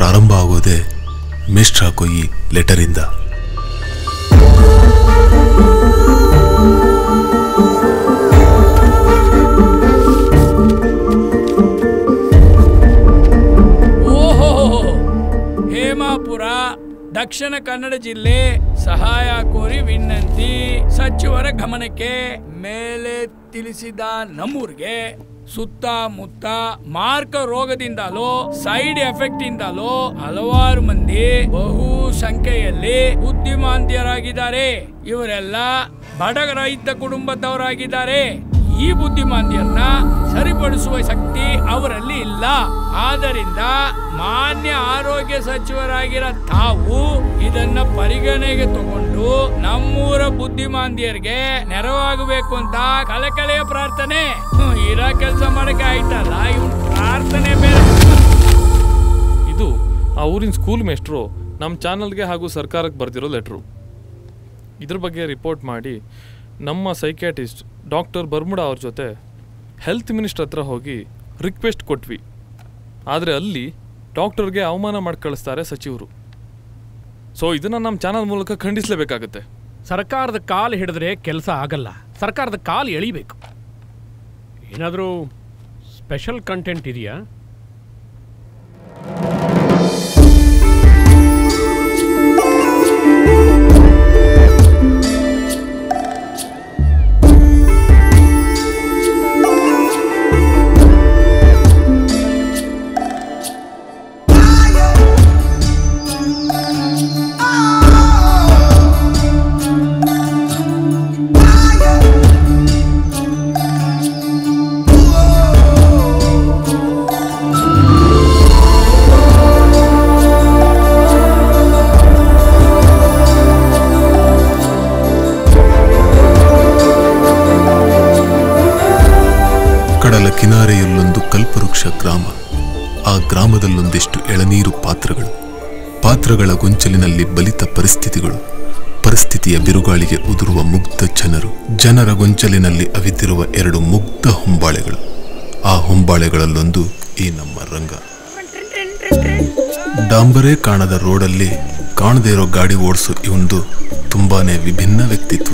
ಪ್ರಾರಂಭ ಆಗೋದೇ ಮೇಷ್ಟ್ರ ಹಾಕೋ ಈ ಲೆಟರಿಂದ ಓಹೋ ಹೇಮಾಪುರ ದಕ್ಷಿಣ ಕನ್ನಡ ಜಿಲ್ಲೆ ಸಹಾಯ ಕೋರಿ ವಿನಂತಿ ಸಚಿವರ ಗಮನಕ್ಕೆ ಮೇಲೆ ತಿಳಿಸಿದ ನಮ್ಮೂರಿಗೆ ಸುತ್ತಮುತ್ತ ಮಾರ್ಕ ರೋಗದಿಂದಲೋ ಸೈಡ್ ಎಫೆಕ್ಟ್ ಇಂದಲೋ ಹಲವಾರು ಮಂದಿ ಬಹು ಸಂಖ್ಯೆಯಲ್ಲಿ ಬುದ್ಧಿಮಾಂದ್ಯರಾಗಿದ್ದಾರೆ ಇವರೆಲ್ಲ ಬಡ ರೈತ ಕುಟುಂಬದವರಾಗಿದ್ದಾರೆ ಈ ಬುದ್ಧಿಮಾಂದ್ಯರನ್ನ ಸರಿಪಡಿಸುವ ಶಕ್ತಿ ಅವರಲ್ಲಿ ಇಲ್ಲ ಆದ್ದರಿಂದ ಮಾನ್ಯ ಆರೋಗ್ಯ ಸಚಿವರಾಗಿರೋ ತಾವು ಇದನ್ನ ಪರಿಗಣನೆಗೆ ತಗೊಂಡು ನಮ್ಮೂರ ಬುದ್ಧಿಮಾಂದ್ಯರಿಗೆ ನೆರವಾಗಬೇಕು ಅಂತ ಕಳಕಳೆಯ ಪ್ರಾರ್ಥನೆ ಹ್ಮ್, ಇರೋ ಕೆಲಸ ಮಾಡಕ್ಕೆ ಆಯ್ತಲ್ಲ ಇವನ್ ಪ್ರಾರ್ಥನೆ ಬೇರೆ ಇದು ಆ ಊರಿನ ಸ್ಕೂಲ್ ಮೇಸ್ಟ್ರು ನಮ್ಮ ಚಾನಲ್ಗೆ ಹಾಗೂ ಸರ್ಕಾರಕ್ಕೆ ಬರೆದಿರೋ ಲೆಟ್ರು ಇದ್ರ ಬಗ್ಗೆ ರಿಪೋರ್ಟ್ ಮಾಡಿ ನಮ್ಮ ಸೈಕ್ಯಾಟಿಸ್ಟ್ ಡಾಕ್ಟರ್ ಬರ್ಮುಡ ಅವ್ರ ಜೊತೆ ಹೆಲ್ತ್ ಮಿನಿಸ್ಟರ್ ಹತ್ರ ಹೋಗಿ ರಿಕ್ವೆಸ್ಟ್ ಕೊಟ್ವಿ ಆದರೆ ಅಲ್ಲಿ ಡಾಕ್ಟರ್ಗೆ ಅವಮಾನ ಮಾಡಿ ಕಳಿಸ್ತಾರೆ ಸಚಿವರು ಸೊ ಇದನ್ನು ನಮ್ಮ ಚಾನಲ್ ಮೂಲಕ ಖಂಡಿಸಲೇಬೇಕಾಗುತ್ತೆ ಸರ್ಕಾರದ ಕಾಲು ಹಿಡಿದ್ರೆ ಕೆಲಸ ಆಗಲ್ಲ ಸರ್ಕಾರದ ಕಾಲು ಎಳಿಬೇಕು ಏನಾದರೂ ಸ್ಪೆಷಲ್ ಕಂಟೆಂಟ್ ಇದೆಯಾ ಕಡಲ ಕಿನಾರೆಯಲ್ಲೊಂದು ಕಲ್ಪವೃಕ್ಷ ಗ್ರಾಮ ಆ ಗ್ರಾಮದಲ್ಲೊಂದಿಷ್ಟು ಎಳನೀರು ಪಾತ್ರಗಳು ಪಾತ್ರಗಳ ಗೊಂಚಲಿನಲ್ಲಿ ಬಲಿತ ಪರಿಸ್ಥಿತಿಗಳು ಪರಿಸ್ಥಿತಿಯ ಬಿರುಗಾಳಿಗೆ ಉದುರುವ ಮುಗ್ಧ ಜನರು ಜನರ ಗೊಂಚಲಿನಲ್ಲಿ ಅವಿತಿರುವ ಎರಡು ಮುಗ್ಧ ಹೊಂಬಾಳೆಗಳು ಆ ಹೊಂಬಾಳೆಗಳಲ್ಲೊಂದು ಈ ನಮ್ಮ ರಂಗ ಡಾಂಬರೇ ಕಾಣದ ರೋಡಲ್ಲಿ ಕಾಣದೇ ಇರೋ ಗಾಡಿ ಓಡಿಸೋ ಇವಂದು ತುಂಬಾನೇ ವಿಭಿನ್ನ ವ್ಯಕ್ತಿತ್ವ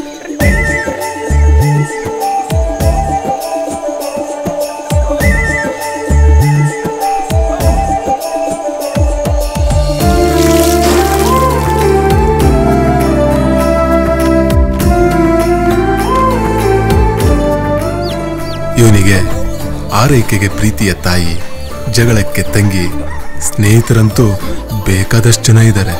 ಇವನಿಗೆ ಆರೈಕೆಗೆ ಪ್ರೀತಿಯ ತಾಯಿ ಜಗಳಕ್ಕೆ ತಂಗಿ ಸ್ನೇಹಿತರಂತೂ ಬೇಕಾದಷ್ಟು ಜನ ಇದ್ದಾರೆ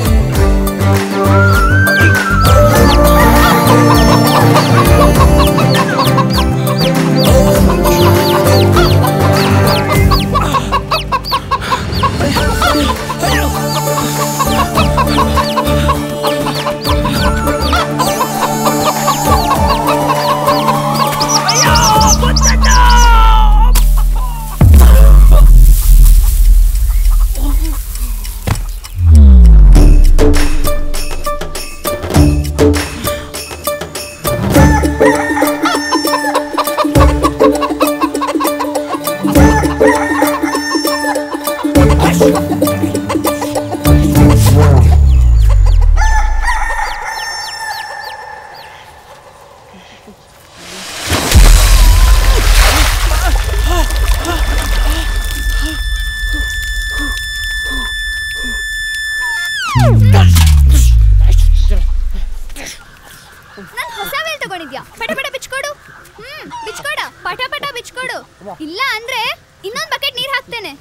ನನ್ ಹೊಸ ವೇಲ್ ತಗೊಂಡಿದ್ಯಾ ಪಟ ಪಟ ಬಿಚ್ಕೊಡು ಹ್ಮ್ ಬಿಚ್ಕೊಡ ಪಟ ಪಟ ಬಿಚ್ಕೊಡು ಇಲ್ಲ ಅಂದ್ರೆ ಇನ್ನೊಂದ್ ಬಕೆಟ್ ನೀರ್ ಹಾಕ್ತೇನೆ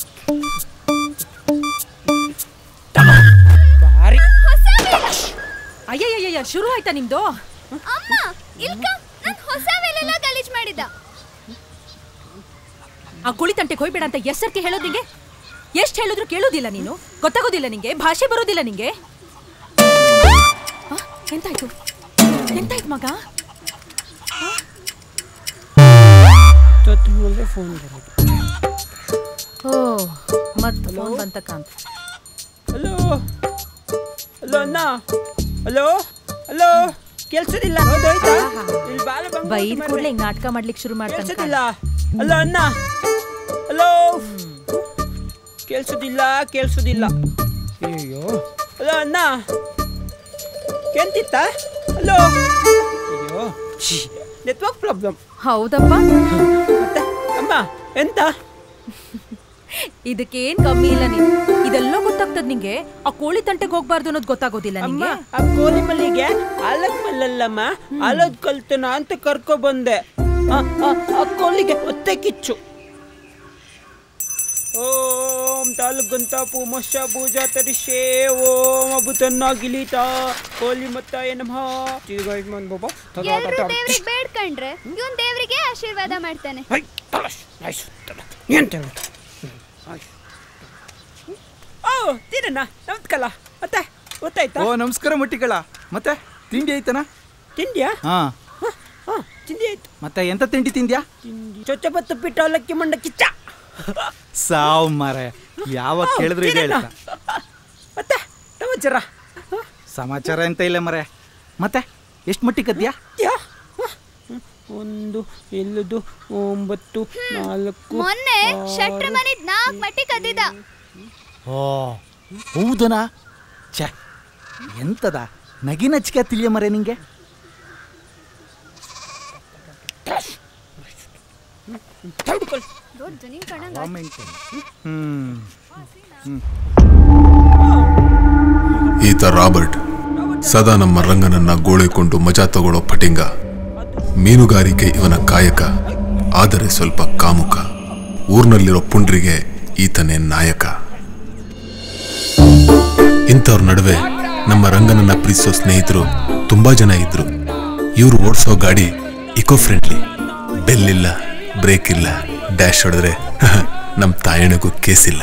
ಹೊಸ ವೇಲ್ ಅಯ್ಯಯ್ಯಯ್ಯ ಶುರು ಆಯ್ತಾ ನಿಮ್ದು ಅಮ್ಮ ಇಲ್ಕ ನನ್ ಹೊಸ ವೇಲೆಲ್ಲ ಗಲೀಜ್ ಮಾಡಿದ್ದ ಆ ಕುಳಿತಂಟೆ ಕೊಯ್ಬೇಡ ಅಂತ ಎಷ್ಟ್ ಸರ್ತಿ ಹೇಳೋದ್ ನಿಂಗೆ ಎಷ್ಟ್ ಹೇಳಿದ್ರು ಕೇಳೋದಿಲ್ಲ ನೀನು ಗೊತ್ತಾಗೋದಿಲ್ಲ ನಿಂಗೆ ಭಾಷೆ ಬರೋದಿಲ್ಲ ನಿಂಗೆ ಆ, ಎಂತಾಯ್ತು ಎಂತಾಯ್ತು ಮಗ ಓ ಮತ್ತೆ ಫೋನ್ ಬಂತ ಕಾಂತ ಹಲೋ ಹಲೋ ಅಣ್ಣ ಹಲೋ ಹಲೋ ಕೆಲ್ಸದಿಲ್ಲ ಹೌದೋಯ್ತಾ ಇಲ್ಲಿ ಬಾಲ ಬಂಗ್ ಬೈದ್ ಕೂಡ್ಲೆ ಹಿಂಗ್ ನಾಟಕ ಮಾಡ್ಲಿಕ್ಕೆ ಶುರು ಮಾಡ್ತಾನೆ ಕೆಲ್ಸದಿಲ್ಲ ಹಲೋ ಅಣ್ಣ ಹಲೋ ಕೇಳಿಸೋದಿಲ್ಲ ಕೇಳಿಸೋದಿಲ್ಲ ಅಯ್ಯೋ ಹಲೋ ಅಣ್ಣ ಕೆಂತಿತ್ತ ಹಲೋ ಅಯ್ಯೋ ನೆಟ್ವರ್ಕ್ ಪ್ರಾಬ್ಲಮ್ ಹೌದಪ್ಪ ಮತ್ತೆ ಅಮ್ಮ ಎಂತ ಇದಕ್ಕೇನ್ ಕಮ್ಮಿ ಇಲ್ಲ ನೀನು ಇದೆಲ್ಲ ಗೊತ್ತಾಗ್ತದ ನಿಂಗೆ ಆ ಕೋಳಿ ತಂಟೆಗೆ ಹೋಗ್ಬಾರ್ದು ಅನ್ನೋದು ಗೊತ್ತಾಗೋದಿಲ್ಲ ಅಮ್ಮ ನಿಂಗೆ ಆ ಕೋಲಿ ಮಲ್ಲಿಗೆ ಅಲಕ್ ಮಲ್ಲಲ್ಲಮ್ಮ ಅಲದ್ ಕಲ್ತನ ಅಂತ ಕರ್ಕೊ ಬಂದೆ ಆ, ಆ, ಆ ಕೋಲಿಗೆ ಒತ್ತೆ ಕಿಚ್ಚು ಓಂ ತಾಲುಗಂತ ಪೂಮಶ ಭೂಜ ತರಿಷೆ ಓಂ ಅಬುತನ್ನ ಗಿಲಿತ ಕೋಲಿ ಮತ್ತಾಯ ನಮಃ ಚಿರಗಾಯುಷ್ಮಾನ್ ಬಾಬಾ ತದಾ ಎಲ್ರು ತದಾ. ದೇವ್ರಿಗೆ ಬೇಡ್ಕಂಡ್ರೆ ಇವನ್ ದೇವ್ರಿಗೆ ಆಶೀರ್ವಾದ ಮಾಡ್ತಾನೆ ಹೈ, ತಲಾಶ್, ಆಯ್ಸು, ತಲ. ಏನ್ ಹೇಳು ಓ ತಿನ್ನಣ್ಣ ನಮಸ್ಕಲ್ಲ ಮತ್ತೆ ಗೊತ್ತಾಯ್ತಾ ಓ ನಮಸ್ಕಾರ ಮುಟ್ಟಿಗಳ ಮತ್ತೆ ತಿಂಡಿ ಐತನ ತಿಂದ್ಯಾ ಹಾ ಹಾ ತಿಂಡಿ ಆಯ್ತು ಮತ್ತೆ ಎಂತ ತಿಂಡಿ ತಿಂದ್ಯಾ ತಿಂಡಿ ಚೊಚ್ಚ ಬತ್ತು ಪಿಟ್ಟ ಅವಲಕ್ಕಿ ಮಂಡ ಕಿಚ್ಚ ಸಾವ್ ಮಾರ ಯಾವಾಗ ಕೇಳಿದ್ರು ಇದೆ ತಿನ್ನಣ್ಣ. ಹೇಳ್ತಾ ಮತ್ತೆ ಸಮಾಚಾರ ಸಮಾಚಾರ ಎಂತ ಇಲ್ಲ ಮರೆ ಮತ್ತೆ ಎಷ್ಟು ಮಟ್ಟಿಗೆ ಕದ್ಯಾ ಯಾ ಒಂದು ಎಲ್ಲದು ಒಂಬತ್ತು ನಾಲ್ಕು ಮೊನ್ನೆ ಶೆಟ್ರ ಮನಿದ್ ನಾಲ್ಕ್ ಮಟ್ಟಿ ಕದ್ದಿದ್ದ ಓ ಹೌದನಾ ಛೆ ಎಂತದ ನಗಿ ನಚಿಕೆ ತಿಳಿಯ ಮರೆ ನಿಂಗೆ ತಡ್ಕೊಳ್. ದೊಡ್ಡ ಜನ ಕಣಂಗ ಹ್ಮ್ ಈತ ರಾಬರ್ಟ್ ಸದಾ ನಮ್ಮ ರಂಗನನ್ನ ಗೋಳಿಕೊಂಡು ಮಜಾ ತಗೊಳ್ಳೋ ಪಟಿಂಗ ಮೀನುಗಾರಿಕೆ ಇವನ ಕಾಯಕ ಆದರೆ ಸ್ವಲ್ಪ ಕಾಮುಕ ಊರ್ನಲ್ಲಿರೋ ಪುಂಡ್ರಿಗೆ ಈತನೇ ನಾಯಕ ಇಂಥವ್ರ ನಡುವೆ ನಮ್ಮ ರಂಗನನ್ನ ಪ್ರೀತಿಸೋ ಸ್ನೇಹಿತರು ತುಂಬಾ ಜನ ಇದ್ರು ಇವ್ರು ಓಡಿಸೋ ಗಾಡಿ ಇಕೋ ಫ್ರೆಂಡ್ಲಿ ಬೆಲ್ ಇಲ್ಲ ಬ್ರೇಕ್ ಇಲ್ಲ ಡ್ಯಾಶ್ ಹೊಡೆದ್ರೆ ನಮ್ಮ ತಾಯಣಗೂ ಕೇಸಿಲ್ಲ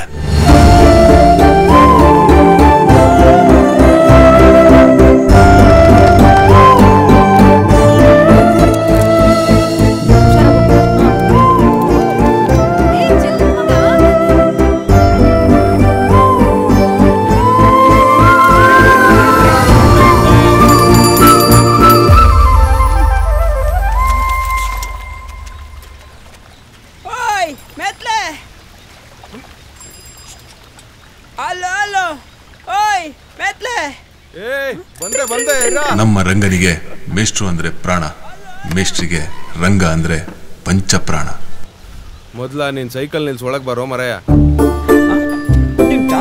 ಓಯ್ ಮೆತ್ಲೆ ಅಲೋ ಅಲೋ ಓಯ್ ಮೆತ್ಲೆ ಬಂದೆ ಬಂದೆ ನಮ್ಮ ರಂಗನಿಗೆ ಮೇಷ್ಟ್ರು ಅಂದ್ರೆ ಪ್ರಾಣ ಮೇಷ್ಟ್ರಿಗೆ ರಂಗ ಅಂದ್ರೆ ಪಂಚಪ್ರಾಣ ಮೊದ್ಲ ನೀನ್ ಸೈಕಲ್ ನಿಲ್ಸ್ ಒಳಗ್ ಬರೋ ಮರಯ ನಿಂತ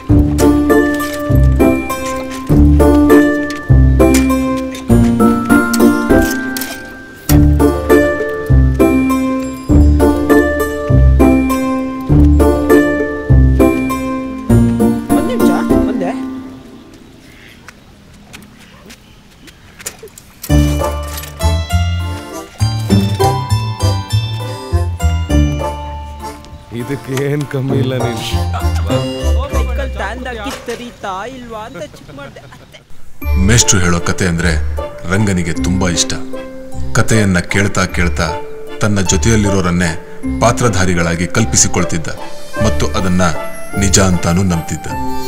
ಒಂದ್ ನಿಮಿಷ ಒಂದೇ ಇದಕ್ಕೆ ಏನ್ ಕಮ್ಮಿ ಇಲ್ಲ ನೀನ್ ಸೈಕಲ್ ತಂದ ಕಿತ್ತರಿತಾ ಇಲ್ವಾ ಅಂತ ಚೆಕ್ ಮಾಡ್ದೆ ಮೇಷ್ಟ್ರು ಹೇಳೋ ಕತೆ ಅಂದ್ರೆ ರಂಗನಿಗೆ ತುಂಬಾ ಇಷ್ಟ ಕತೆಯನ್ನ ಕೇಳ್ತಾ ಕೇಳ್ತಾ ತನ್ನ ಜೊತೆಯಲ್ಲಿರೋರನ್ನೇ ಪಾತ್ರಧಾರಿಗಳಾಗಿ ಕಲ್ಪಿಸಿಕೊಳ್ತಿದ್ದ ಮತ್ತು ಅದನ್ನ ನಿಜ ಅಂತಾನೂ ನಂಬ್ತಿದ್ದ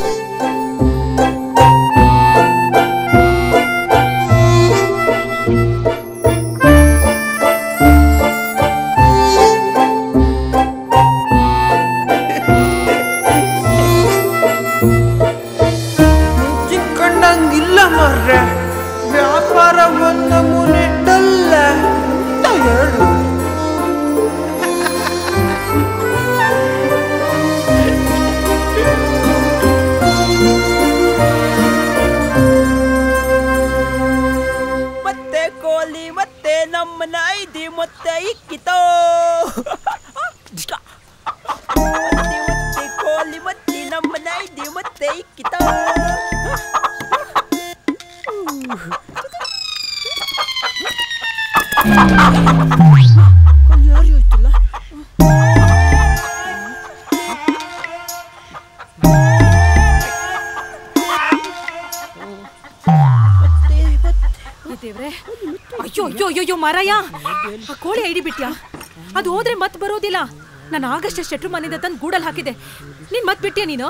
ಚಿಕ್ಕಂಡಂಗಿಲ್ಲ ಮರ್ರೆ ವ್ಯಾಪಾರ ಒಂದು ಮುನಿಟ್ಟಲ್ಲ ಹೇಳು ಮತ್ತೆ ಕೋಲಿ ಮತ್ತೆ ನಮ್ಮ ನಾಯ್ದಿ ಮತ್ತೆ ಇಕ್ಕಿತೋ ಮತ್ತೆ ಮತ್ತೆ ಕೋಲಿ ಮತ್ತೆ ನಮ್ಮ ನಾಯ್ದಿ ಮತ್ತೆ ಇಕ್ಕಿತೋ ಕೋಲಿ ಯಾರು ಹೋಯ್ತಲ್ಲ ಮತ್ತೆ ಮತ್ತೆ ಏ ದೇವ್ರೆ ಅಯ್ಯೋ ಅಯ್ಯೋ ಅಯ್ಯೋ ಅಯ್ಯೋ ಮಾರಾಯ ಆ ಕೋಳಿ ಐಡಿ ಬಿಟ್ಯಾ ಅದು ಹೋದ್ರೆ ಮತ್ ಬರೋದಿಲ್ಲ ನಾನು ಆಗಷ್ಟೇ ಶೆಟ್ರು ಮನೆಯಿಂದ ತಂದು ಗೂಡಲ್ಲಿ ಹಾಕಿದೆ ನೀನ್ ಮತ್ ಬಿಟ್ಯಾ ನೀನು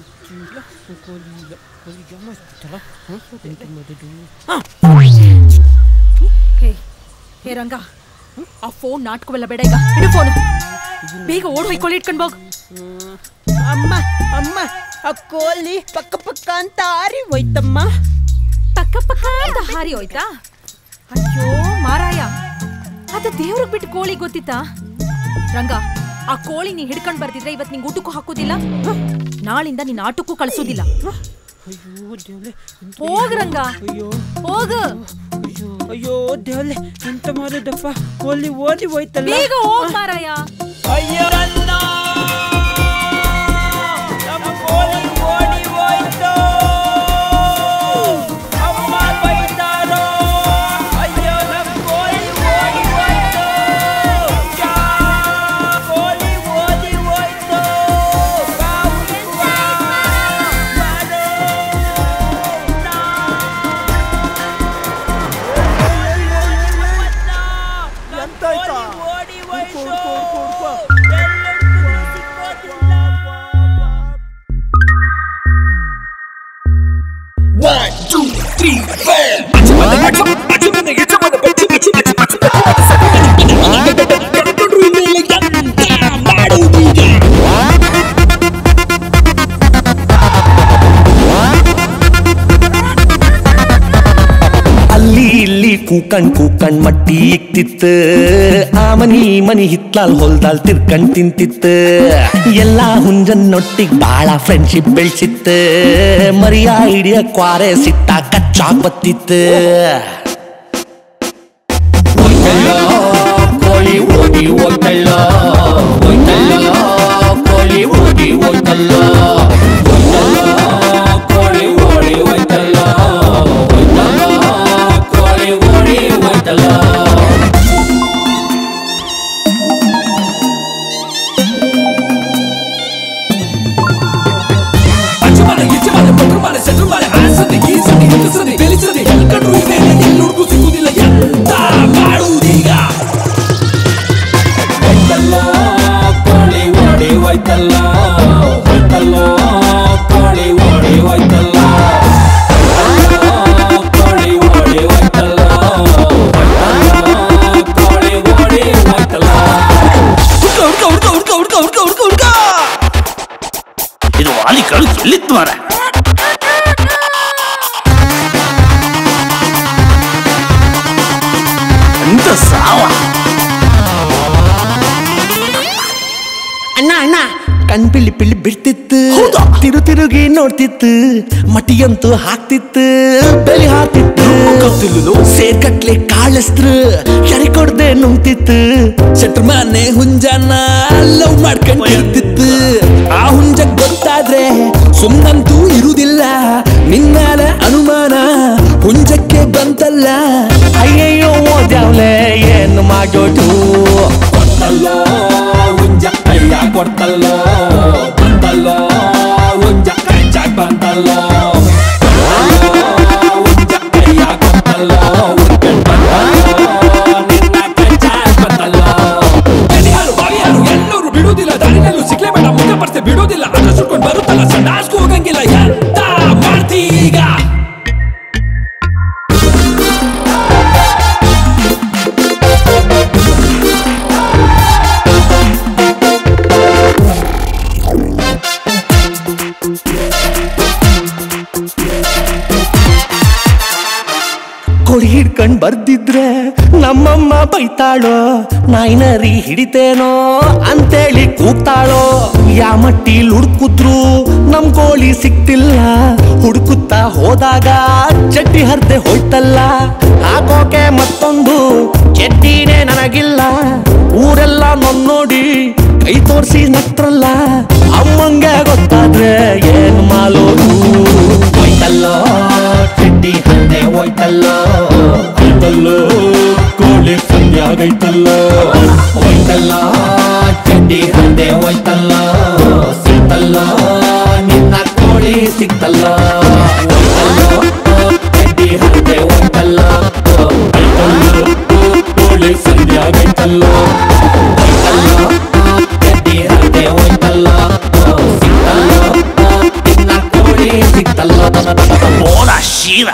ಹೇ ಹೇ ರಂಗ ಆ ಫೋನ್ ನಾಟಕವೆಲ್ಲ ಬೇಡ ಈಗ ಇಡು ಫೋನ್ ಬೇಗ ಓಡ್ ಹೊಯ್ಕೊಳ್ಳಿ ಇಟ್ಕೊಂಡ್ ಹೋಗ್ ಅಮ್ಮ ಅಮ್ಮ ಆ ಕೋಳಿ ಪಕ್ಕ ಪಕ್ಕ ಅಂತ ಆರಿ ಹೋಯ್ತಮ್ಮ ಪಕ್ಕ ಪಕ್ಕ ಅಂತ ಹಾರಿ ಹೋಯ್ತಾ ಅಯ್ಯೋ ಮಾರಾಯ ಅದು ದೇವ್ರಿಗೆ ಬಿಟ್ಟು ಕೋಳಿ ಗೊತ್ತಿತ್ತಾ ರಂಗ ಆ ಕೋಳಿ ನೀ ಹಿಡ್ಕೊಂಡ್ ಬರ್ತಿದ್ರೆ ಇವತ್ ನಿಂಗೆ ಊಟಕ್ಕೂ ಹಾಕೋದಿಲ್ಲ ಹ? ನಾಳಿಂದ ನಿನ್ನ ಆಟಕ್ಕೂ ಕಳ್ಸೋದಿಲ್ಲ ಅಯ್ಯೋ ದೇವ್ರೆ ಹೋಗ್ ರಂಗ ಅಯ್ಯೋ ಹೋಗ ಅಯ್ಯೋ ದೇವ್ಲೆ ಎಂತ ಮಾಡೋದಪ್ಪ ಕೋಳಿ ಓದಿ ಹೋಯ್ತಲ್ಲ ಬೇಗ ಹೋಗ್ ಮಾರಾಯ ಅಯ್ಯೋ ನನ್ನ ನಮ್ಮ ಕೋಳಿ ಓಡಿ ಹೋಯ್ತು ಅಮ್ಮ ಬೈತಾರೋ ಅಯ್ಯೋ ನಮ್ಮ ಕೋಳಿ ಓಡಿ ಹೋಯ್ತು ಯಾ, ಕೋಳಿ ಓಡಿ ಹೋಯ್ತು ಬಾವುಲಿ ಬಾ, ಬಾರೆ, ನಾ. ಎಂತಾಯ್ತಾ? ಓಡಿ ಹೋಯ್ತು One, two, three, four. ಅಲ್ಲಿ ಇಲ್ಲಿ ಕೂಕಂಡ್ ಕೂಕಂಡ್ ಮಟ್ಟಿ ಇಕ್ತಿತ್ತ ಆ ಮನಿ ಈ ಮನಿ ಹಿತ್ಲಾಲ್ ಹೊಲ್ದಾಲ್ ತಿರ್ಕಂಡ್ ತಿಂತಿತ್ತ ಎಲ್ಲಾ ಹುಂಜನ್ನೊಟ್ಟಿಗ್ ಬಾಳ ಫ್ರೆಂಡ್ಶಿಪ್ ಬೆಳ್ಸಿತ್ತ ಮರಿಯ ಹಿಡಿಯ ಕ್ವಾರೆ ಸಿಟ್ಟ ಕಚ್ಚಾಕ್ ಬತ್ತಿತ್ತ ಹೋಯ್ತಲ್ಲೋ, ಕೋಳಿ ಓಡಿ ಹೋಯ್ತಲ್ಲೋ ಹೋಯ್ತಲ್ಲೋ, ಕೋಳಿ ಓಡಿ ಹೋಯ್ತಲ್ಲೋ ಹೋಯ್ತಲ್ಲೋ, ಕೋಳಿ ಓಡಿ ಹೋಯ್ತಲ್ಲೋ ಹೋಯ್ತಲ್ಲೋ, ಕೋಳಿ ಓಡಿ ಹೋಯ್ತಲ್ಲೋ ಅಚ್ಚುಮನೆ ಇಚ್ಚುಮನೆ ಪಟ್ರುಮನೆ ಸೆಟ್ರುಮನೆ ಆಸನೆ ಗೀಸನೆ ಹಿಡಿಸನೆ ಬೆಳೆಸನೆ ಎಲ್ಕಂಡ್ರು ಇವೆ ಎಲ್ಲುಡ್ಗೂ ಸಿಗುವುದಿಲ್ಲ ಎಂತ ಮಾಡುವುದೀಗ ಹೋಯ್ತಲ್ಲೋ ಕೋಳಿ ಓಡಿ ಹೋಯ್ತಲ್ಲೋ ಹೋಯ್ತಲ್ಲೋ ಕೋಳಿ ಓಡಿ ಹೋಯ್ತಲ್ಲೋ ಕೋಳಿ ಓಡಿ ಹೋಯ್ತಲ್ಲೋ ಹೋಯ್ತಲ್ಲೋ ಕೋಳಿ ಓಡಿ ಹೋಯ್ತಲ್ಲೋ ಹುಡ್ಕ ಹುಡ್ಕ ಹುಡ್ಕ ಹುಡ್ಕ ಹುಡ್ಕ ಹುಡ್ಕ ಹುಡ್ಕ ಹುಡ್ಕ ಇದು ವಾಲಿ ಕಳು ಎಲ್ಲಿತ್ತು ಮಾರ ಎಂತ ಸಾವ ಅಣ್ಣ ಅಣ್ಣ ಕಣ್ ಪಿಳ್ಳಿ ಪಿಳ್ಳಿ ಬಿಡ್ತಿತ್ತು ತಿರು ತಿರುಗಿ ನೋಡ್ತಿತ್ತು ಮಟಿಯಂತೂ ಹಾಕ್ತಿತ್ತು ಬೆಲಿ ಹಾಕ್ತಿತ್ತು ಸೇರ್ಕಟ್ಲೆ ಕಾಳಸ್ತ್ರ ಕೆರೆ ಕೊಡ್ದೆ ನುಂಗ್ತಿತ್ತು ಶೆಟ್ರ್ ಮನೆ ಹುಂಜನ ಲವ್ ಮಾಡ್ಕೊಂಡ್ ಇರ್ತಿತ್ತು ಆ ಹುಂಜ ಗೊತ್ತಾದ್ರೆ ಸುಮ್ಮಂತೂ ಇರುವುದಿಲ್ಲ ನಿನ್ನಾಲ ಅನುಮಾನ ಹುಂಜಕ್ಕೆ ಬಂತಲ್ಲ ಅಯ್ಯಯ್ಯೋ ಓದ್ಯಾವ್ಲೆ ಏನು ಮಾಡೋದು ಕೊಡ್ತಲ್ಲೋ ಹುಂಜ ಕೈಯ ಕೊಡ್ತಲ್ಲೋ ಬಂತಲ್ಲೋ ಹುಂಜ ಕೈ ಚಾಕ್ ಬಂತಲ್ಲೋ ಹುಂಜ ಕೈಯ ಕೊಡ್ತಲ್ಲೋ ಹುಡ್ಕೊಂಡ್ ಬಂತಲ್ಲೋ ನಿನ್ನ ಕೈ ಚಾಕ್ ಬಂತಲ್ಲೋ ಎಲಿಹಾಲು ಬಾವಿಹಾಲು ಎಲ್ಲರೂ ಬಿಡುವುದಿಲ್ಲ ದಾರಿನಲ್ಲೂ ಸಿಕ್ಲೇಬೇಡ ಮುಖ ಪರ್ಸೆ ಬಿಡುವುದಿಲ್ಲ ಅದ್ರ ಸುಟ್ಕೊಂಡ್ ಬರುತ್ತಲ್ಲ ಸಂಡಾಸ್ಗೂ ಹೋಗಂಗಿಲ್ಲ ಎಂತ ಮಾಡ್ತೀಗ ಕೊಡಿ ಹಿಡ್ಕೊಂಡ್ ಬರ್ದಿದ್ರೆ ನಮ್ಮಮ್ಮ ಬೈತಾಳೋ ನಾಯಿನರಿ ಹಿಡಿತೇನೋ ಅಂತೇಳಿ ಕೂಗ್ತಾಳೋ ಯಾ ಮಟ್ಟಿಲ್ ಹುಡ್ಕುದ್ರು ನಮ್ ಕೋಳಿ ಸಿಕ್ತಿಲ್ಲ ಹುಡುಕುತ್ತಾ ಹೋದಾಗ ಚಡ್ಡಿ ಹರ್ದೆ ಹೋಯ್ತಲ್ಲ ಹಾಕೋಕೆ ಮತ್ತೊಂದು ಚಡ್ಡಿನೇ ನನಗಿಲ್ಲ ಊರೆಲ್ಲ ನನ್ನೋಡಿ ಕೈ ತೋರಿಸಿ ನತ್ರಲ್ಲ ಅಮ್ಮಂಗೆ ಗೊತ್ತಾದ್ರೆ ಏನ್ ಮಾಲೋದು ಹೋಯ್ತಲ್ಲೋ ಚಡ್ಡಿ ಹಂದೆ ಹೋಯ್ತಲ್ಲೋ ಹೋಯ್ತಲ್ಲೋ ಕೋಳಿ ಸಂಧ್ಯ ಆಗೈತಲ್ಲೋ ಹೋಯ್ತಲ್ಲೋ ಚಡ್ಡಿ ಹಂದೆ ಹೋಯ್ತಲ್ಲೋ ಸಿಕ್ತಲ್ಲೋ ನಿನ್ನ ಕೋಳಿ ಸಿಕ್ತಲ್ಲೋ ಹೋಯ್ತಲ್ಲೋ ಚಡ್ಡಿ ಹಂದೆ ಹೋಯ್ತಲ್ಲೋ ಹೋಯ್ತಲ್ಲೋ ಕೋಳಿ ಸಂಧ್ಯ ಆಗೈತಲ್ಲೋ ಹೋಯ್ತಲ್ಲೋ ಚಡ್ಡಿ ಹಂದೆ ಹೋಯ್ತಲ್ಲೋ ಸಿಕ್ತಲ್ಲೋ ನಿನ್ನ ಕೋಳಿ ಸಿಕ್ತಲ್ಲೋ ಓಡ ಶೀರ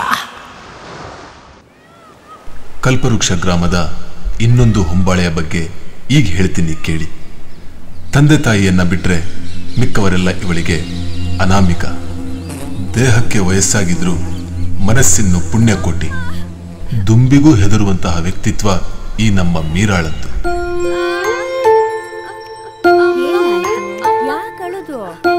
ಕಲ್ಪವೃಕ್ಷ ಗ್ರಾಮದ ಇನ್ನೊಂದು ಹೊಂಬಾಳೆಯ ಬಗ್ಗೆ ಈಗ ಹೇಳ್ತೀನಿ ಕೇಳಿ ತಂದೆ ತಾಯಿಯನ್ನ ಬಿಟ್ರೆ ಮಿಕ್ಕವರೆಲ್ಲ ಇವಳಿಗೆ ಅನಾಮಿಕ ದೇಹಕ್ಕೆ ವಯಸ್ಸಾಗಿದ್ರೂ ಮನಸ್ಸಿನ್ನು ಪುಣ್ಯಕೋಟಿ ದುಂಬಿಗೂ ಹೆದರುವಂತಹ ವ್ಯಕ್ತಿತ್ವ ಈ ನಮ್ಮ ಮೀರಾಳದ್ದು ಯಾಕಳುದು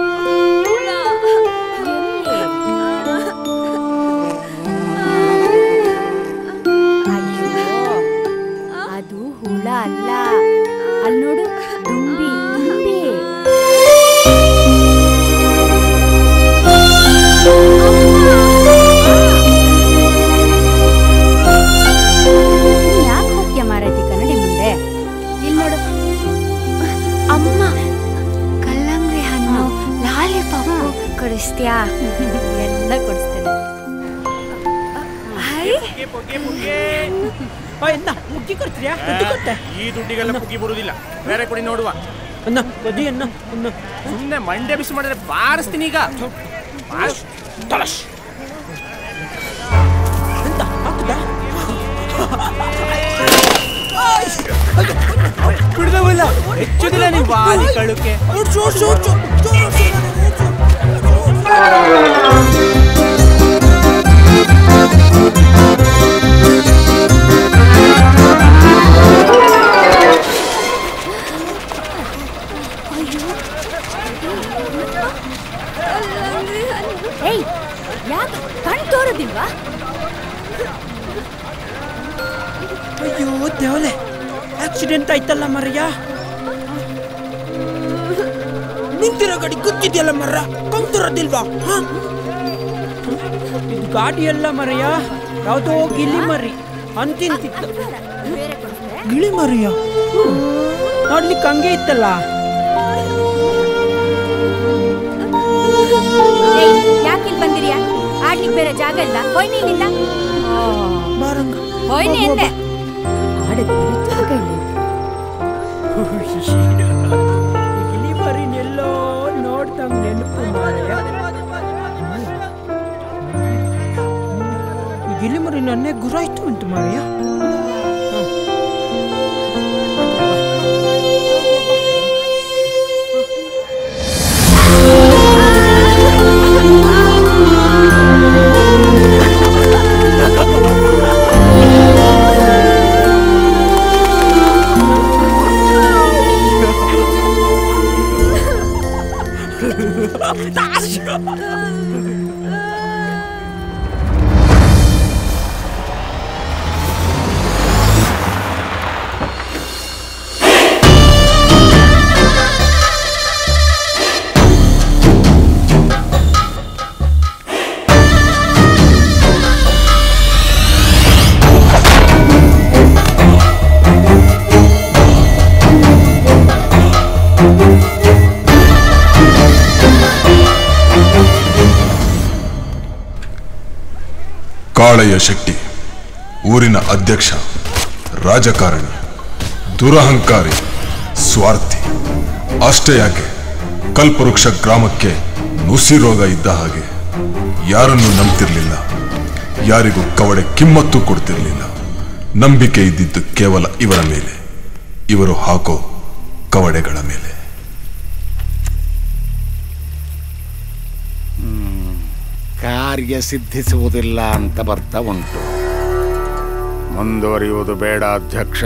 ಅದು ಹುಳ ಅಲ್ಲ ಅಲ್ಲಿ ನೋಡು ದುಂಬಿ ದುಂಬಿ ಯಾಕೆ ಹೋಗ್ತೀಯ ಮಾರೈತಿ ಕನ್ನಡಿ ಮುಂದೆ ಇಲ್ಲಿ ನೋಡು ಅಮ್ಮ ಕಲ್ಲಂಗಡಿ ಹಣ್ಣು ಲಾಲಿಪಾಪು ಕೊಡಿಸ್ತೀಯಾ ಎಲ್ಲ ಕೊಡಿಸ್ತೇನೆ ಎಂತ ಮುಗ್ಗಿ ಕೊಡ್ತೀಯಾ ದುಡ್ಡು ಕೊಟ್ಟೆ ಈ ದುಡ್ಡಿಗೆಲ್ಲ ಪುಗಿ ಬರುವುದಿಲ್ಲ ಬೇರೆ ಕೊಡಿ ನೋಡುವ ಅನ್ನ ಬದಿ ಅನ್ನ ಅನ್ನ ಸುಮ್ಮನೆ ಮಂಡೆ ಬಿಸಿ ಮಾಡಿದ್ರೆ ಬಾರಿಸ್ತೀನಿ ಈಗ ಬಾರಿಸ್. ತಲಶ್. ಎಂತ ಹಾಕುದಾ ಬಿಡ್ದವಿಲ್ಲ ಹೆಚ್ಚುದಿಲ್ಲ ನೀವು ಬಾರಿ ಕಳುಕೆ ಏಯ್ ಯಾಕೆ ಕಣ್ ತೋರೋದಿಲ್ವಾ ಅಯ್ಯೋ ದೇವಲೆ ಆಕ್ಸಿಡೆಂಟ್ ಆಯ್ತಲ್ಲ ಮರಯ್ಯ ನಿಂತಿರೋ ಗಾಡಿ ಗೊತ್ತಿದೆಯಲ್ಲ ಮರ ಕೊಂತಿರೋದಿಲ್ವಾ ಹ? ಇದು ಗಾಡಿ ಅಲ್ಲ ಮರಯ್ಯ ಯಾವುದೋ ಗಿಲಿ ಮರಿ ಅಂತಿಂತಿತ್ತು ಗಿಳಿ ಮರಿಯ ನೋಡ್ಲಿಕ್ಕೆ ಹಂಗೆ ಇತ್ತಲ್ಲ ಏಯ್ ಯಾಕೆ ಇಲ್ಲಿ ಬಂದಿರಿಯಾ ಆಡ್ಲಿಕ್ಕೆ ಬೇರೆ ಜಾಗ ಇಲ್ಲ ಹೋಯ್ನಿ ಇಲ್ಲಿಂದ ಬಾರಂಗ ಹೋಯ್ನಿ ಅಂದೆ ಆಡಕ್ಕೆ ಬೇರೆ ಜಾಗ ಇಲ್ಲ ಈ ಗಿಳಿ ಮರಿನೆಲ್ಲೋ ನೋಡ್ದಂಗ್ ನೆನಪು ಮಾರಯ್ಯ ಈ ಗಿಳಿ ಮರಿ ನನ್ನೇ ಗುರಾಯ್ತು ಉಂಟು ಮಾರಯ್ಯ ಕಾಳಯ್ಯ ಶೆಟ್ಟಿ ಊರಿನ ಅಧ್ಯಕ್ಷ ರಾಜಕಾರಣಿ ದುರಹಂಕಾರಿ ಸ್ವಾರ್ಥಿ ಅಷ್ಟೇ ಯಾಕೆ ಕಲ್ಪವೃಕ್ಷ ಗ್ರಾಮಕ್ಕೆ ನುಸಿ ರೋಗ ಇದ್ದ ಹಾಗೆ ಯಾರನ್ನು ನಂಬ್ತಿರ್ಲಿಲ್ಲ ಯಾರಿಗೂ ಕವಡೆ ಕಿಮ್ಮತ್ತು ಕೊಡ್ತಿರ್ಲಿಲ್ಲ ನಂಬಿಕೆ ಇದ್ದಿದ್ದು ಕೇವಲ ಇವರ ಮೇಲೆ ಇವರು ಹಾಕೋ ಕವಡೆಗಳ ಮೇಲೆ ಕಾರ್ಯ ಸಿದ್ಧಿಸುವುದಿಲ್ಲ ಅಂತ ಬರ್ತಾ ಉಂಟು ಮುಂದುವರಿಯುವುದು ಬೇಡ ಅಧ್ಯಕ್ಷ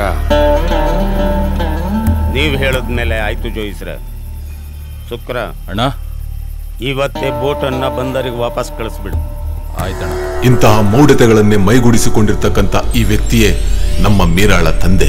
ನೀವು ಹೇಳಿದ್ಮೇಲೆ ಆಯ್ತು ಜೋಯಿಸ್ರ ಶುಕ್ರ ಅಣ್ಣ ಇವತ್ತೇ ಬೋಟನ್ನ ಬಂದರಿಗೆ ವಾಪಸ್ ಕಳಿಸ್ಬಿಡು ಆಯ್ತಣ್ಣ ಇಂತಹ ಮೌಢ್ಯತೆಗಳನ್ನೇ ಮೈಗೂಡಿಸಿಕೊಂಡಿರ್ತಕ್ಕಂಥ ಈ ವ್ಯಕ್ತಿಯೇ ನಮ್ಮ ಮೀರಾಳ ತಂದೆ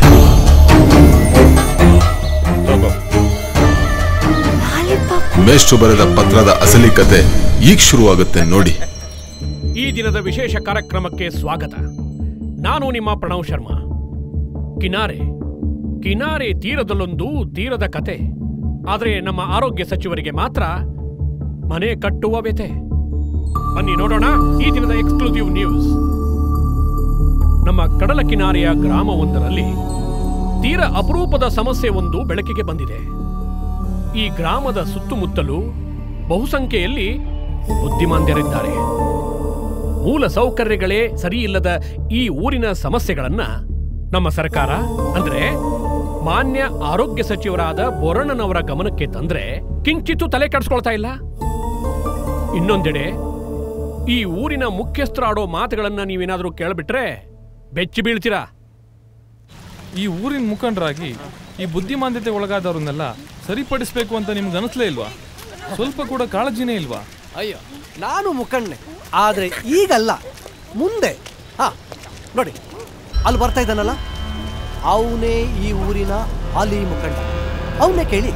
ಮೇಷ್ಟ್ರು ಬರೆದ ಪತ್ರದ ಅಸಲಿ ಕತೆ ಈಗ ಶುರುವಾಗುತ್ತೆ ನೋಡಿ ಈ ದಿನದ ವಿಶೇಷ ಕಾರ್ಯಕ್ರಮಕ್ಕೆ ಸ್ವಾಗತ ನಾನು ನಿಮ್ಮ ಪ್ರಣವ್ ಶರ್ಮಾ ಕಿನಾರೆ ಕಿನಾರೆ ತೀರದಲ್ಲೊಂದು ತೀರದ ಕತೆ ಆದರೆ ನಮ್ಮ ಆರೋಗ್ಯ ಸಚಿವರಿಗೆ ಮಾತ್ರ ಮನೆ ಕಟ್ಟುವ ವ್ಯತೆ ಬನ್ನಿ ನೋಡೋಣ ಈ ದಿನದ ಎಕ್ಸ್ಕ್ಲೂಸಿವ್ ನ್ಯೂಸ್ ನಮ್ಮ ಕಡಲ ಕಿನಾರೆಯ ಗ್ರಾಮವೊಂದರಲ್ಲಿ ತೀರ ಅಪರೂಪದ ಸಮಸ್ಯೆ ಒಂದು ಬೆಳಕಿಗೆ ಬಂದಿದೆ ಈ ಗ್ರಾಮದ ಸುತ್ತಮುತ್ತಲು ಬಹುಸಂಖ್ಯೆಯಲ್ಲಿ ಬುದ್ಧಿಮಾಂದ್ಯರಿದ್ದಾರೆ ಮೂಲ ಸೌಕರ್ಯಗಳೇ ಸರಿಯಿಲ್ಲದ ಈ ಊರಿನ ಸಮಸ್ಯೆಗಳನ್ನ ನಮ್ಮ ಸರ್ಕಾರ ಅಂದ್ರೆ ಮಾನ್ಯ ಆರೋಗ್ಯ ಸಚಿವರಾದ ಬೋರಣ್ಣನವರ ಗಮನಕ್ಕೆ ತಂದ್ರೆ ಕಿಂಚಿತ್ತೂ ತಲೆ ಕೆಡಿಸ್ಕೊಳ್ತಾ ಇಲ್ಲ ಇನ್ನೊಂದೆಡೆ ಈ ಊರಿನ ಮುಖ್ಯಸ್ಥರಾಡೋ ಮಾತುಗಳನ್ನ ನೀವೇನಾದ್ರೂ ಕೇಳ್ಬಿಟ್ರೆ ಬೆಚ್ಚಿ ಬೀಳ್ತೀರಾ ಈ ಊರಿನ ಮುಖಂಡರಾಗಿ ಈ ಬುದ್ಧಿಮಾಂದ್ಯತೆ ಒಳಗಾದವ್ರನ್ನೆಲ್ಲ ಸರಿಪಡಿಸ್ಬೇಕು ಅಂತ ನಿಮ್ಗೆ ಅನಿಸ್ಲೇ ಇಲ್ವಾ ಸ್ವಲ್ಪ ಕೂಡ ಕಾಳಜಿನೇ ಇಲ್ವಾ ಅಯ್ಯೋ ನಾನು ಮುಖಂಡನೆ ಆದರೆ ಈಗಲ್ಲ ಮುಂದೆ ಹಾ ನೋಡಿ ಅಲ್ಲಿ ಬರ್ತಾ ಇದ್ದಾನಲ್ಲ ಅವನೇ ಈ ಊರಿನ ಹಾಲಿ ಮುಖಂಡ ಅವನೇ ಕೇಳಿ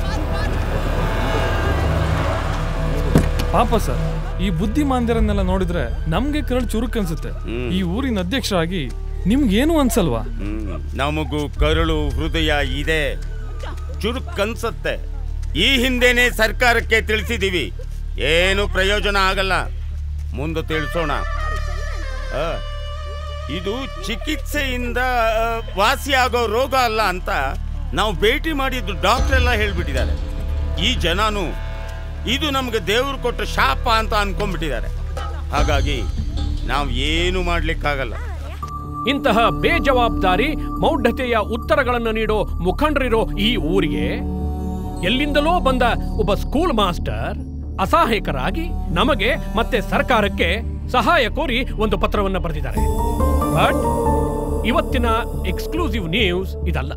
ಪಾಪ ಸರ್ ಈ ಬುದ್ಧಿಮಾಂದ್ಯರನ್ನೆಲ್ಲ ನೋಡಿದ್ರೆ ನಮ್ಗೆ ಕರಳು ಚುರುಕ್ ಅನ್ಸುತ್ತೆ ಈ ಊರಿನ ಅಧ್ಯಕ್ಷರಾಗಿ ನಿಮ್ಗೇನು ಅನ್ಸಲ್ವಾ ನಮಗೂ ಕರುಳು ಹೃದಯ ಇದೆ ಚುರುಕ್ ಅನ್ಸತ್ತೆ ಈ ಹಿಂದೆನೆ ಸರ್ಕಾರಕ್ಕೆ ತಿಳಿಸಿದೀವಿ ಏನು ಪ್ರಯೋಜನ ಆಗಲ್ಲ ಮುಂದೆ ತಿಳಿಸೋಣ ಆ, ಇದು ಚಿಕಿತ್ಸೆಯಿಂದ ಆ, ವಾಸಿಯಾಗೋ ರೋಗ ಅಲ್ಲ ಅಂತ ನಾವು ಭೇಟಿ ಮಾಡಿದ್ದು ಡಾಕ್ಟರ್ ಎಲ್ಲ ಹೇಳ್ಬಿಟ್ಟಿದ್ದಾರೆ ಈ ಜನನು ಇದು ನಮಗೆ ದೇವರು ಕೊಟ್ಟ ಶಾಪ ಅಂತ ಅನ್ಕೊಂಡ್ಬಿಟ್ಟಿದ್ದಾರೆ ಹಾಗಾಗಿ ನಾವು ಏನು ಮಾಡ್ಲಿಕ್ಕಾಗಲ್ಲ ಇಂತಹ ಬೇಜವಾಬ್ದಾರಿ ಮೌಢ್ಯತೆಯ ಉತ್ತರಗಳನ್ನು ನೀಡೋ ಮುಖಂಡರಿರೋ ಈ ಊರಿಗೆ ಎಲ್ಲಿಂದಲೋ ಬಂದ ಒಬ್ಬ ಸ್ಕೂಲ್ ಮಾಸ್ಟರ್ ಅಸಹಾಯಕರಾಗಿ ನಮಗೆ ಮತ್ತೆ ಸರ್ಕಾರಕ್ಕೆ ಸಹಾಯ ಕೋರಿ ಒಂದು ಪತ್ರವನ್ನು ಬರೆದಿದ್ದಾರೆ ಬಟ್ ಇವತ್ತಿನ ಎಕ್ಸ್ಕ್ಲೂಸಿವ್ ನ್ಯೂಸ್ ಇದಲ್ಲ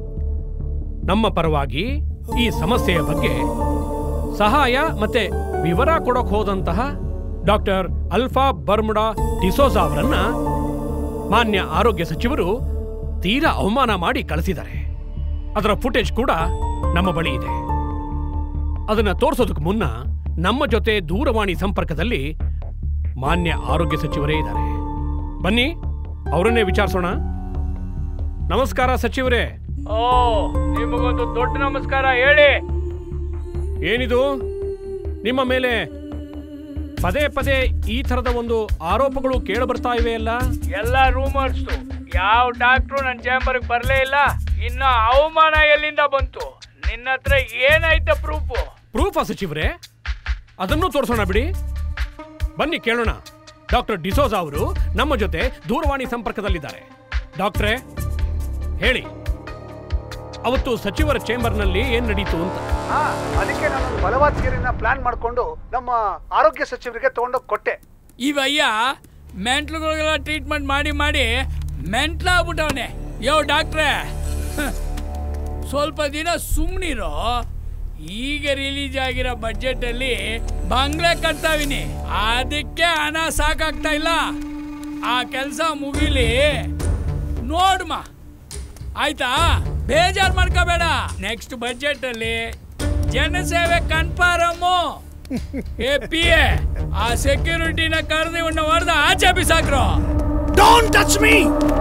ನಮ್ಮ ಪರವಾಗಿ ಈ ಸಮಸ್ಯೆಯ ಬಗ್ಗೆ ಸಹಾಯ ಮತ್ತೆ ವಿವರ ಕೊಡೋಕ್ ಹೋದಂತಹ ಡಾಕ್ಟರ್ ಅಲ್ಫಾ ಬರ್ಮುಡಾ ಡಿಸೋಜಾ ಅವರನ್ನ ಮಾನ್ಯ ಆರೋಗ್ಯ ಸಚಿವರು ತೀರಾ ಅವಮಾನ ಮಾಡಿ ಕಳಿಸಿದ್ದಾರೆ ಅದರ ಫುಟೇಜ್ ಕೂಡ ನಮ್ಮ ಬಳಿ ಇದೆ ಅದನ್ನ ತೋರಿಸೋದಕ್ಕೆ ಮುನ್ನ ನಮ್ಮ ಜೊತೆ ದೂರವಾಣಿ ಸಂಪರ್ಕದಲ್ಲಿ ಮಾನ್ಯ ಆರೋಗ್ಯ ಸಚಿವರೇ ಇದ್ದಾರೆ ಬನ್ನಿ ಅವರನ್ನೇ ವಿಚಾರಿಸೋಣ ನಮಸ್ಕಾರ ಸಚಿವರೇ ಓ ನಿಮಗೊಂದು ದೊಡ್ಡ ನಮಸ್ಕಾರ ಹೇಳಿ ಏನಿದು ನಿಮ್ಮ ಮೇಲೆ ಪದೇ ಪದೇ ಈ ತರದ ಒಂದು ಆರೋಪಗಳು ಕೇಳಿ ಬರ್ತಾ ಇವೆ ಅಲ್ಲ ಎಲ್ಲ ರೂಮರ್ಸ್ ಯಾವ ಡಾಕ್ಟ್ರು ನನ್ನ ಚೇಂಬರ್ಗೆ ಬರಲೇ ಇಲ್ಲ ಇನ್ನ ಅವಮಾನ ಎಲ್ಲಿಂದ ಬಂತು ನಿನ್ನ ಹತ್ರ ಏನಾಯ್ತ ಪ್ರೂಫು ಪ್ರೂಫಾ ಸಚಿವರೇ ಅದನ್ನು ತೋರಿಸೋಣ ಬಿಡಿ ಬನ್ನಿ ಕೇಳೋಣ ಡಾಕ್ಟರ್ ಡಿಸೋಜಾ ಅವರು ನಮ್ಮ ಜೊತೆ ದೂರವಾಣಿ ಸಂಪರ್ಕದಲ್ಲಿದ್ದಾರೆ ಡಾಕ್ಟ್ರೇ ಹೇಳಿ ಅವತ್ತು ಸಚಿವರ ಚೇಂಬರ್ನಲ್ಲಿ ಏನ್ ನಡೀತು ಅಂತ ಹಾ ಅದಕ್ಕೆ ನಾನು ಬಲವಾದ ನೀರಿನ ಪ್ಲಾನ್ ಮಾಡ್ಕೊಂಡು ನಮ್ಮ ಆರೋಗ್ಯ ಸಚಿವರಿಗೆ ತಗೊಂಡೋಗಿ ಕೊಟ್ಟೆ ಇವಯ್ಯ ಮೆಂಟ್ಲುಗಳಿಗೆಲ್ಲ ಟ್ರೀಟ್ಮೆಂಟ್ ಮಾಡಿ ಮಾಡಿ ಮೆಂಟ್ಲಾಗ್ಬಿಟ್ಟವನೆ ಯೋ ಡಾಕ್ಟ್ರೇ ಹ, ಸ್ವಲ್ಪ ದಿನ ಸುಮ್ಮನಿರೋ ಈಗ ರಿಲೀಸ್ ಆಗಿರೋ ಬಜೆಟ್ ಅಲ್ಲಿ ಬಂಗ್ಲೆ ಕಟ್ತಾವಿನಿ ಅದಕ್ಕೆ ಹಣ ಸಾಕಾಗ್ತಾ ಇಲ್ಲ ಆ ಕೆಲಸ ಮುಗಿಲಿ ನೋಡ್ಮ ಆಯ್ತಾ ಬೇಜಾರ್ ಮಾಡ್ಕೋಬೇಡ ನೆಕ್ಸ್ಟ್ ಬಜೆಟ್ ಅಲ್ಲಿ ಜನಸೇವೆ ಕನ್ಫಾರಮ್ಮು ಏ ಪಿ ಎ ಆ ಸೆಕ್ಯೂರಿಟಿನ ಕರೆದು ಇವನ್ನ ಹೊಡೆದ ಆಚೆ ಬಿಸಾಕ್ರು ಡೋಂಟ್ ಟಚ್ ಮೀ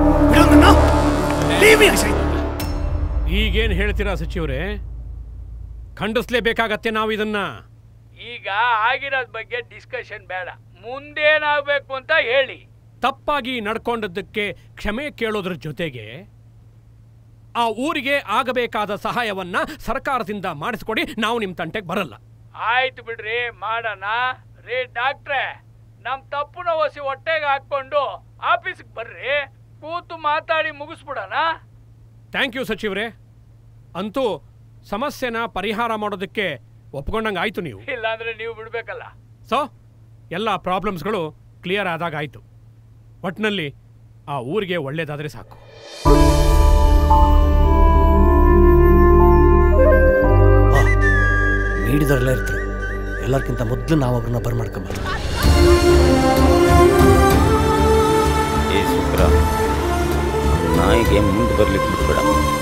ಈಗೇನ್ ಹೇಳ್ತೀರಾ ಸಚಿವರೇ ಖಂಡಿಸ್ಲೇಬೇಕಾಗತ್ತೆ ನಾವು ಇದನ್ನ ಈಗ ಆಗಿರೋದ್ ಬಗ್ಗೆ ಡಿಸ್ಕಷನ್ ಬೇಡ ಮುಂದೇನಾಗ್ಬೇಕು ಅಂತ ಹೇಳಿ ತಪ್ಪಾಗಿ ನಡ್ಕೊಂಡದ್ದಕ್ಕೆ ಕ್ಷಮೆ ಕೇಳೋದ್ರ ಜೊತೆಗೆ ಆ ಊರಿಗೆ ಆಗಬೇಕಾದ ಸಹಾಯವನ್ನ ಸರ್ಕಾರದಿಂದ ಮಾಡಿಸ್ಕೊಡಿ ನಾವು ನಿಮ್ ತಂಟೆಗೆ ಬರಲ್ಲ ಆಯ್ತು ಬಿಡ್ರಿ ಮಾಡೋಣ ರೀ ಡಾಕ್ಟ್ರೆ ನಮ್ ತಪ್ಪುನ ಒಸಿ ಹೊಟ್ಟೆಗೆ ಹಾಕೊಂಡು ಆಫೀಸ್ಗೆ ಬರ್ರಿ ಕೂತು ಮಾತಾಡಿ ಮುಗಿಸ್ಬಿಡೋಣ ಥ್ಯಾಂಕ್ ಯು ಸಚಿವರೇ ಅಂತೂ ಸಮಸ್ಯೆನ ಪರಿಹಾರ ಮಾಡೋದಕ್ಕೆ ಒಪ್ಕೊಂಡಂಗೆ ಆಯ್ತು ನೀವು ಇಲ್ಲಾಂದ್ರೆ ನೀವು ಬಿಡ್ಬೇಕಲ್ಲ ಸೊ ಎಲ್ಲ ಪ್ರಾಬ್ಲಮ್ಸ್ಗಳು ಕ್ಲಿಯರ್ ಆದಾಗ ಆಯ್ತು ಒಟ್ಟಿನಲ್ಲಿ ಆ ಊರಿಗೆ ಒಳ್ಳೇದಾದ್ರೆ ಸಾಕು ನೀಡಿದವರೆಲ್ಲ ಇರ್ತಾರೆ ಎಲ್ಲರಿಗಿಂತ ಮೊದಲು ನಾವು ಅವ್ರನ್ನ ಬರ್ ಮಾಡ್ಕೊಂಬ ಏ ಶುಕ್ರ ನಾಯಿಗೆ ಮುಂದೆ ಬರ್ಲಿಕ್ಕೆ ಬಿಡ್ಬೇಡ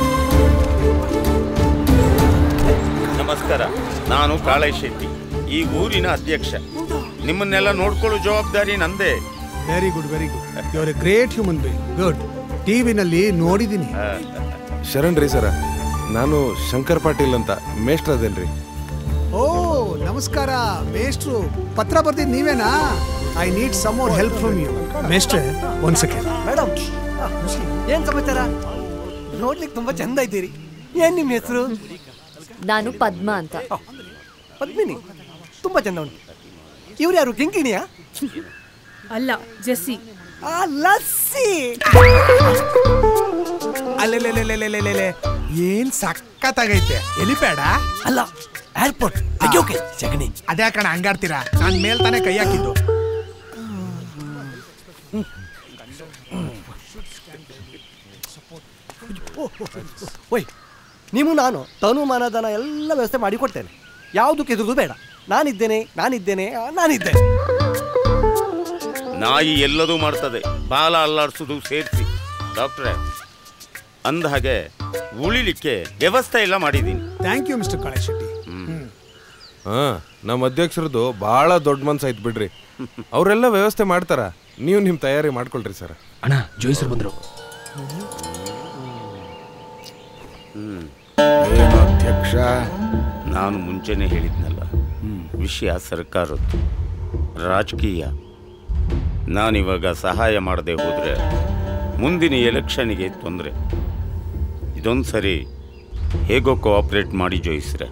ನಮಸ್ಕಾರ ನಾನು ಕಾಳೈ ಶೆಟ್ಟಿ ಈ ಊರಿನ ಅಧ್ಯಕ್ಷ ನಿಮ್ಮನ್ನೆಲ್ಲ ನೋಡ್ಕೊಳ್ಳೋ ಜವಾಬ್ದಾರಿ ನಂದೇ very good very good you are a great human being good ಟಿವಿನಲ್ಲಿ ನೋಡಿದ್ದೀನಿ ಶರಣ್ ರೀ ಸರ ನಾನು ಶಂಕರ್ ಪಾಟೀಲ್ ಅಂತ ಮೇಷ್ಟ್ರ ಅದೇನ್ರಿ ಓ ನಮಸ್ಕಾರ ಮೇಷ್ಟ್ರು ಪತ್ರ ಬರ್ದಿದ್ ನೀವೇನಾ I need some more help from you ಮೇಷ್ಟ್ರೆ ಒಂದ್ ಸೆಕೆಂಡ್ ಮೇಡಮ್ ಏನ್ ಸಮಾಚಾರ ನೋಡ್ಲಿಕ್ಕೆ ತುಂಬಾ ಚಂದ ಇದ್ದೀರಿ ಏನ್ ನಿಮ್ಮ ಹೆಸರು ನಾನು ಪದ್ಮ ಅಂತ ಪದ್ಮಿನಿ ತುಂಬಾ ಚಂದ ಉಂಟು ಇವ್ರು ಯಾರು ಕಿಂಕಿಣಿಯಾ ಅಲ್ಲ ಜೆಸ್ಸಿ ಆ ಲಸ್ಸಿ ಅಲ್ಲೆಲ್ಲೆಲ್ಲೆಲ್ಲೆಲ್ಲೆಲ್ಲೆ ಏನ್ ಸಖತ್ತಾಗೈತೆ ಎಲಿಪ್ಯಾಡ ಅಲ್ಲ ಏರ್ಪೋರ್ಟ್ ತೆಗಿಯೋಕೆ ಸಗಣಿ ಅದೇ ಕಣ ಹಂಗಾಡ್ತೀರಾ ನಾನ್ ಮೇಲ್ ತಾನೇ ಕೈ ಹಾಕಿದ್ದು ಓಯ್ ನೀವು ನಾನು ತನು ಮಾನಧನ ಎಲ್ಲ ವ್ಯವಸ್ಥೆ ಮಾಡಿಕೊಡ್ತೇನೆ ಯಾವುದಕ್ಕೆ ಎದುರುದು ಬೇಡ ನಾನಿದ್ದೇನೆ ನಾನಿದ್ದೇನೆ ಆ, ನಾನಿದ್ದೇನೆ ನಾಯಿ ಎಲ್ಲದೂ ಮಾಡ್ತದೆ ಬಾಲ ಅಲ್ಲಾಡ್ಸೋದು ಸೇರಿಸಿ ಡಾಕ್ಟ್ರೇ ಅಂದ ಹಾಗೆ ಉಳಿಲಿಕ್ಕೆ ವ್ಯವಸ್ಥೆ ಎಲ್ಲ ಮಾಡಿದ್ದೀನಿ thank you mister Kalesh Shetty ಹಾ ನಮ್ಮ ಅಧ್ಯಕ್ಷರದ್ದು ಭಾಳ ದೊಡ್ಡ ಮನ್ಸು ಆಯ್ತು ಬಿಡ್ರಿ ಅವರೆಲ್ಲ ವ್ಯವಸ್ಥೆ ಮಾಡ್ತಾರ ನೀವು ನಿಮ್ಮ ತಯಾರಿ ಮಾಡ್ಕೊಳ್ರಿ ಸರ್ ಅಣ್ಣ ಜೋಯಿಸರು ಬಂದರು ಏನು ಅಧ್ಯಕ್ಷ ನಾನು ಮುಂಚೆನೆ ಹೇಳಿದ್ನಲ್ಲ ವಿಷಯ ಸರ್ಕಾರದ್ದು ರಾಜಕೀಯ ನಾನಿವಾಗ ಸಹಾಯ ಮಾಡದೆ ಹೋದರೆ ಮುಂದಿನ ಎಲೆಕ್ಷನ್ಗೆ ತೊಂದರೆ ಇದೊಂದು ಸರಿ ಹೇಗೋ ಕೋಆಪ್ರೇಟ್ ಮಾಡಿ ಜೋಯಿಸ್ರೆ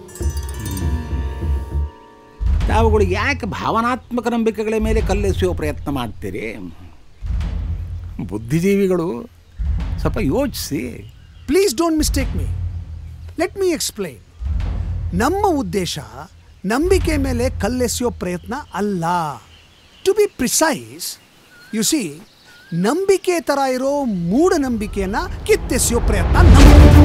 ತಾವುಗಳು ಯಾಕೆ ಭಾವನಾತ್ಮಕ ನಂಬಿಕೆಗಳ ಮೇಲೆ ಕಲ್ಲೆಸೆಯುವ ಪ್ರಯತ್ನ ಮಾಡ್ತೀರಿ ಬುದ್ಧಿಜೀವಿಗಳು ಸ್ವಲ್ಪ ಯೋಚಿಸಿ please don't mistake me let me explain ನಮ್ಮ ಉದ್ದೇಶ ನಂಬಿಕೆ ಮೇಲೆ ಕಲ್ಲೆಸೆಯೋ ಪ್ರಯತ್ನ ಅಲ್ಲ to be precise you see ನಂಬಿಕೆ ಥರ ಇರೋ ಮೂಢನಂಬಿಕೆಯನ್ನ ಕಿತ್ತೆಸೆಯೋ ಪ್ರಯತ್ನ ನಮ್ಮದು.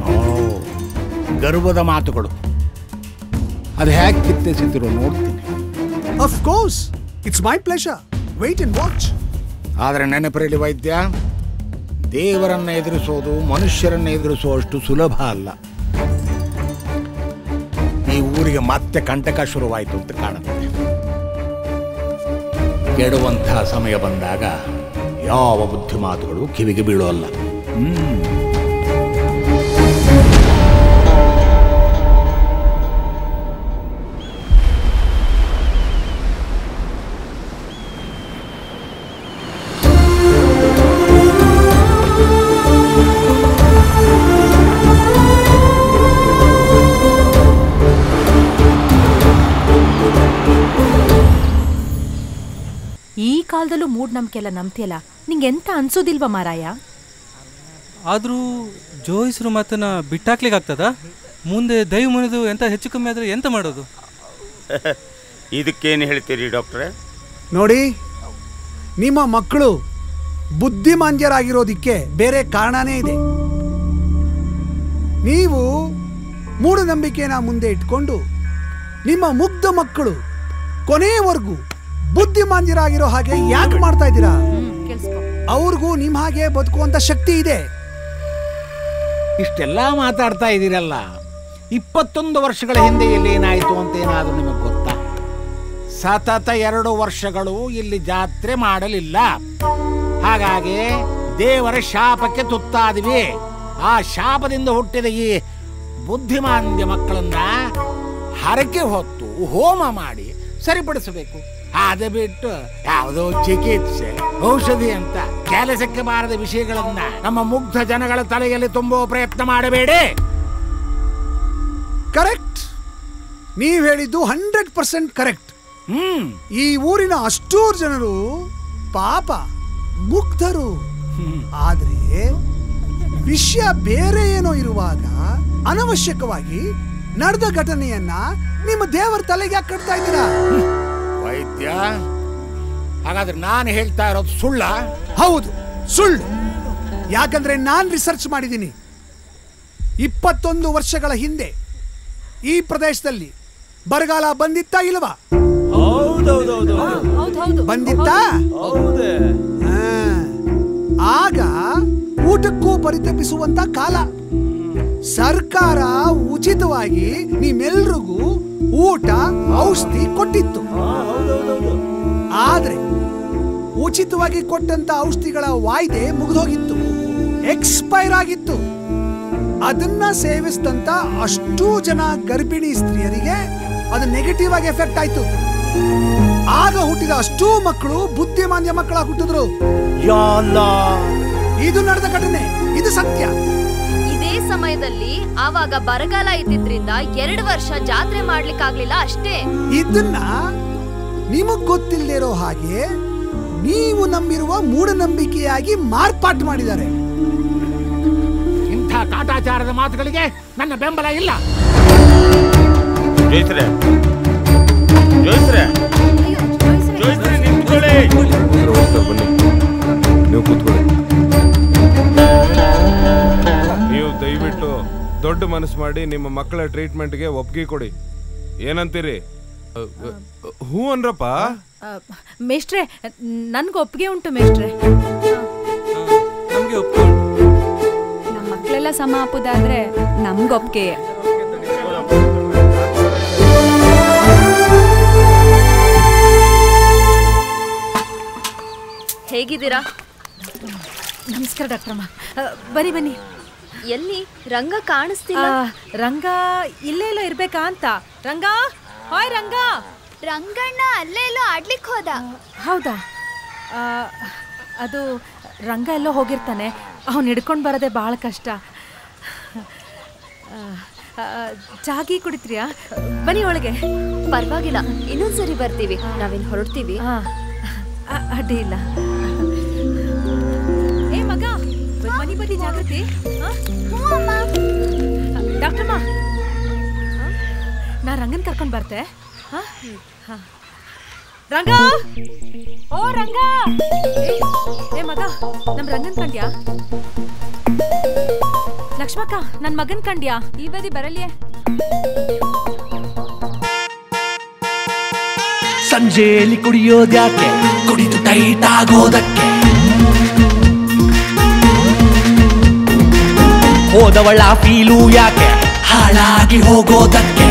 ಗರ್ವದ ಮಾತುಗಳು ಅದು ಹೇಗೆ ಕಿತ್ತೆಸಿದ್ರು ನೋಡ್ತೀನಿ Of course, it's my pleasure. Wait and watch. ಆದರೆ ನೆನಪಿರಲಿ ವೈದ್ಯ ದೇವರನ್ನ ಎದುರಿಸೋದು ಮನುಷ್ಯರನ್ನ ಎದುರಿಸುವಷ್ಟು ಸುಲಭ ಅಲ್ಲ ಈ ಊರಿಗೆ ಮತ್ತೆ ಕಂಟಕ ಶುರುವಾಯಿತು ಅಂತ ಕಾಣುತ್ತೆ ಕೆಡುವಂತಹ ಸಮಯ ಬಂದಾಗ ಯಾವ ಬುದ್ಧಿ ಮಾತುಗಳು ಕಿವಿಗೆ ಬೀಳೋಲ್ಲ ಹ್ಮ್ ಈ ಕಾಲದಲ್ಲೂ ಮೂಢನಂಬಿಕೆ ಎಲ್ಲ ನಂಬ್ತಿಯಲ್ಲ ನಿಂಗೆ ಎಂತ ಅನ್ಸೋದಿಲ್ವಾ ಮಾರಾಯ ಆದರೂ ಜೋಯಿಸ್ರು ಮಾತನ್ನ ಬಿಟ್ಟಾಕ್ಲಿಕ್ಕೆ ಆಗ್ತದಾ ಮುಂದೆ ದೈವ ಮುನಿದು ಎಂತ ಹೆಚ್ಚು ಕಮ್ಮಿ ಆದರೆ ಎಂತ ಮಾಡೋದು ಇದಕ್ಕೇನು ಹೇಳ್ತೀರಿ ಡಾಕ್ಟ್ರೇ ನೋಡಿ ನಿಮ್ಮ ಮಕ್ಕಳು ಬುದ್ಧಿಮಾಂದ್ಯರಾಗಿರೋದಿಕ್ಕೆ ಬೇರೆ ಕಾರಣನೇ ಇದೆ ನೀವು ಮೂಢನಂಬಿಕೆನ ಮುಂದೆ ಇಟ್ಕೊಂಡು ನಿಮ್ಮ ಮುಗ್ಧ ಮಕ್ಕಳು ಕೊನೆಯವರೆಗೂ ಬುದ್ಧಿಮಾಂದ್ಯರಾಗಿರೋ ಹಾಗೆ ಯಾಕೆ ಮಾಡ್ತಾ ಇದ್ದೀರಾ ಅವ್ರಿಗೂ ನಿಮ್ಮ ಹಾಗೆ ಬದುಕುವಂತ ಶಕ್ತಿ ಇದೆ ಇಷ್ಟೆಲ್ಲ ಮಾತಾಡ್ತಾ ಇದ್ದೀರಲ್ಲ ಇಪ್ಪತ್ತೊಂದು ವರ್ಷಗಳ ಹಿಂದೆ ಇಲ್ಲಿ ಏನಾಯಿತು ಅಂತ ಏನಾದರೂ ನಿಮಗೆ ಗೊತ್ತಾ ಸತತ ಎರಡು ವರ್ಷಗಳು ಇಲ್ಲಿ ಜಾತ್ರೆ ಮಾಡಲಿಲ್ಲ ಹಾಗಾಗಿ ದೇವರ ಶಾಪಕ್ಕೆ ತುತ್ತಾದ್ವಿ ಆ ಶಾಪದಿಂದ ಹುಟ್ಟಿದ ಈ ಬುದ್ಧಿಮಾಂದ್ಯ ಮಕ್ಕಳನ್ನ ಹರಕೆ ಹೊತ್ತು ಹೋಮ ಮಾಡಿ ಸರಿಪಡಿಸಬೇಕು ಅದೇ ಬಿಟ್ಟು ಯಾವುದೋ ಚಿಕಿತ್ಸೆ ಔಷಧಿ ಅಂತ ಕೆಲಸಕ್ಕೆ ಬಾರದ ವಿಷಯಗಳನ್ನ ನಮ್ಮ ಮುಗ್ಧ ಜನಗಳ ತಲೆಯಲ್ಲಿ ತುಂಬುವ ಪ್ರಯತ್ನ ಮಾಡಬೇಡಿ ಕರೆಕ್ಟ್ ನೀವ್ ಹೇಳಿದ್ದು ಹಂಡ್ರೆಡ್ ಪರ್ಸೆಂಟ್ ಕರೆಕ್ಟ್ ಈ ಊರಿನ ಅಷ್ಟೂರು ಜನರು ಪಾಪ ಮುಗ್ಧರು ಆದ್ರೆ ವಿಷಯ ಬೇರೆ ಏನೋ ಇರುವಾಗ ಅನವಶ್ಯಕವಾಗಿ ನಡೆದ ಘಟನೆಯನ್ನ ನಿಮ್ಮ ದೇವರ ತಲೆಗೆ ಯಾಕೆ ಕಟ್ತಾ ಇದ್ದೀರಾ ವೈದ್ಯ ಹಾಗಾದ್ರೆ ನಾನು ಹೇಳ್ತಾ ಇರೋದು ಸುಳ್ಳ ಹೌದು ಸುಳ್ಳು ಯಾಕಂದ್ರೆ ನಾನ್ ರಿಸರ್ಚ್ ಮಾಡಿದ್ದೀನಿ ಇಪ್ಪತ್ತೊಂದು ವರ್ಷಗಳ ಹಿಂದೆ ಈ ಪ್ರದೇಶದಲ್ಲಿ ಬರಗಾಲ ಬಂದಿತ್ತಾ ಇಲ್ವಾ ಬಂದಿತ್ತಾ ಹಾ. ಆಗ ಊಟಕ್ಕೂ ಪರಿತಪಿಸುವಂತ ಕಾಲ ಸರ್ಕಾರ ಉಚಿತವಾಗಿ ನಿಮ್ಮೆಲ್ರಿಗೂ ಊಟ ಔಷಧಿ ಕೊಟ್ಟಿತ್ತು ಆದ್ರೆ ಉಚಿತವಾಗಿ ಕೊಟ್ಟಂತ ಔಷಧಿಗಳ ವಾಯ್ದೆ ಮುಗಿದೋಗಿತ್ತು ಎಕ್ಸ್ಪೈರ್ ಆಗಿತ್ತು ಅದನ್ನ ಸೇವಿಸಿದಂತ ಅಷ್ಟೂ ಜನ ಗರ್ಭಿಣಿ ಸ್ತ್ರೀಯರಿಗೆ ಅದು ನೆಗೆಟಿವ್ ಆಗಿ ಎಫೆಕ್ಟ್ ಆಯ್ತು ಆಗ ಹುಟ್ಟಿದ ಅಷ್ಟೂ ಮಕ್ಕಳು ಬುದ್ಧಿಮಾಂದ್ಯ ಮಕ್ಕಳಾಗಿ ಹುಟ್ಟಿದ್ರು ಇದು ನಡೆದ ಘಟನೆ ಇದು ಸತ್ಯ ಇದೇ ಸಮಯದಲ್ಲಿ ಆವಾಗ ಬರಗಾಲ ಇದ್ದಿದ್ರಿಂದ ಎರಡು ವರ್ಷ ಜಾತ್ರೆ ಮಾಡ್ಲಿಕ್ಕಾಗ್ಲಿಲ್ಲ ಅಷ್ಟೇ ಇದನ್ನ ನಿಮಗ್ ಗೊತ್ತಿಲ್ಲದೆ ಇರೋ ಹಾಗೆ ನೀವು ನಂಬಿರುವ ಮೂಢನಂಬಿಕೆಯಾಗಿ ಮಾರ್ಪಾಟ್ ಮಾಡಿದ್ದಾರೆ ಇಂಥ ಕಾಟಾಚಾರ ಕಾಟಾಚಾರದ ಮಾತುಗಳಿಗೆ ನನ್ನ ಬೆಂಬಲ ಇಲ್ಲ ಜೋಯಿಸ್ರೆ ಜೋಯಿಸ್ರೆ ಜೋಯಿಸ್ರೆ ನಿಂತ್ಕೊಳ್ಳಿ ಬನ್ನಿ ನೀವು ಕೂತ್ಕೊಳ್ಳಿ ನೀವು ದಯವಿಟ್ಟು ದೊಡ್ಡ ಮನಸ್ಸು ಮಾಡಿ ನಿಮ್ಮ ಮಕ್ಕಳ ಟ್ರೀಟ್ಮೆಂಟ್ಗೆ ಒಪ್ಪಿಗೆ ಕೊಡಿ ಏನಂತೀರಿ ಅ, ಅ, ಹ್ಞೂ ಅನ್ರಪ್ಪ ಆ, ಮೇಷ್ಟ್ರೆ ನನ್ಗೆ ಒಪ್ಪಿಗೆ ಉಂಟು ಮೇಷ್ಟ್ರೆ ನಮಗೆ ಒಪ್ಕೊಂಡು ನಮ್ಮ ಮಕ್ಕಳೆಲ್ಲ ಸಮ ಅಪ್ಪುದಾದ್ರೆ ನಮ್ಗೊಪ್ಗೆ ಹೇಗಿದ್ದೀರಾ ನಮಸ್ಕಾರ ಡಾಕ್ಟ್ರಮ್ಮ ಆ, ಬನ್ನಿ ಬನ್ನಿ ಎಲ್ಲಿ ರಂಗ ಕಾಣಿಸ್ತಿಲ್ಲ ಆ, ರಂಗ ಇಲ್ಲೇ ಎಲ್ಲ ಇರ್ಬೇಕಾ ಅಂತ ರಂಗ ಹಾಯ್ ರಂಗ ರಂಗಣ್ಣ ಅಲ್ಲೇ ಎಲ್ಲೋ ಆಡ್ಲಿಕ್ಕೆ ಹೋದ ಹೌದಾ ಆ, ಅದು ರಂಗ ಎಲ್ಲೋ ಹೋಗಿರ್ತಾನೆ ಅವ್ನು ಹಿಡ್ಕೊಂಡು ಬರೋದೇ ಭಾಳ ಕಷ್ಟ ಆ, ಆ, ಚಾಗಿ ಕುಡಿತ್ರಿಯಾ ಬನ್ನಿ ಒಳಗೆ ಪರವಾಗಿಲ್ಲ ಇನ್ನೊಂದ್ಸರಿ ಬರ್ತೀವಿ ನಾವೇನ್ ಹೊರಡ್ತೀವಿ ಅ- ಅಡ್ಡಿ ಇಲ್ಲ ಏ ಮಗ ಮನಿ ಬದಿ ಜಾಗೃತಿ ಡಾಕ್ಟರ್ಮ ನಾ ರಂಗನ್ ಕರ್ಕೊಂಡ್ ಬರ್ತೆ ಹ? ಹ. ರಂಗ ಓ ರಂಗ ಏ, ಏ ಮಗ ನಮ್ ರಂಗನ್ ಕಂಡ್ಯಾ ಲಕ್ಷ್ಮಕ್ಕ ನನ್ ಮಗನ್ ಕಂಡ್ಯಾ ಈ ಬದಿ ಬರಲಿಯೇ ಸಂಜೆಯಲ್ಲಿ ಕುಡಿಯೋದ್ಯಾಕೆ ಕುಡಿದು ಟೈಟ್ ಆಗೋದಕ್ಕೆ ಹೋದವಳ ಫೀಲು ಯಾಕೆ ಹಾಳಾಗಿ ಹೋಗೋದಕ್ಕೆ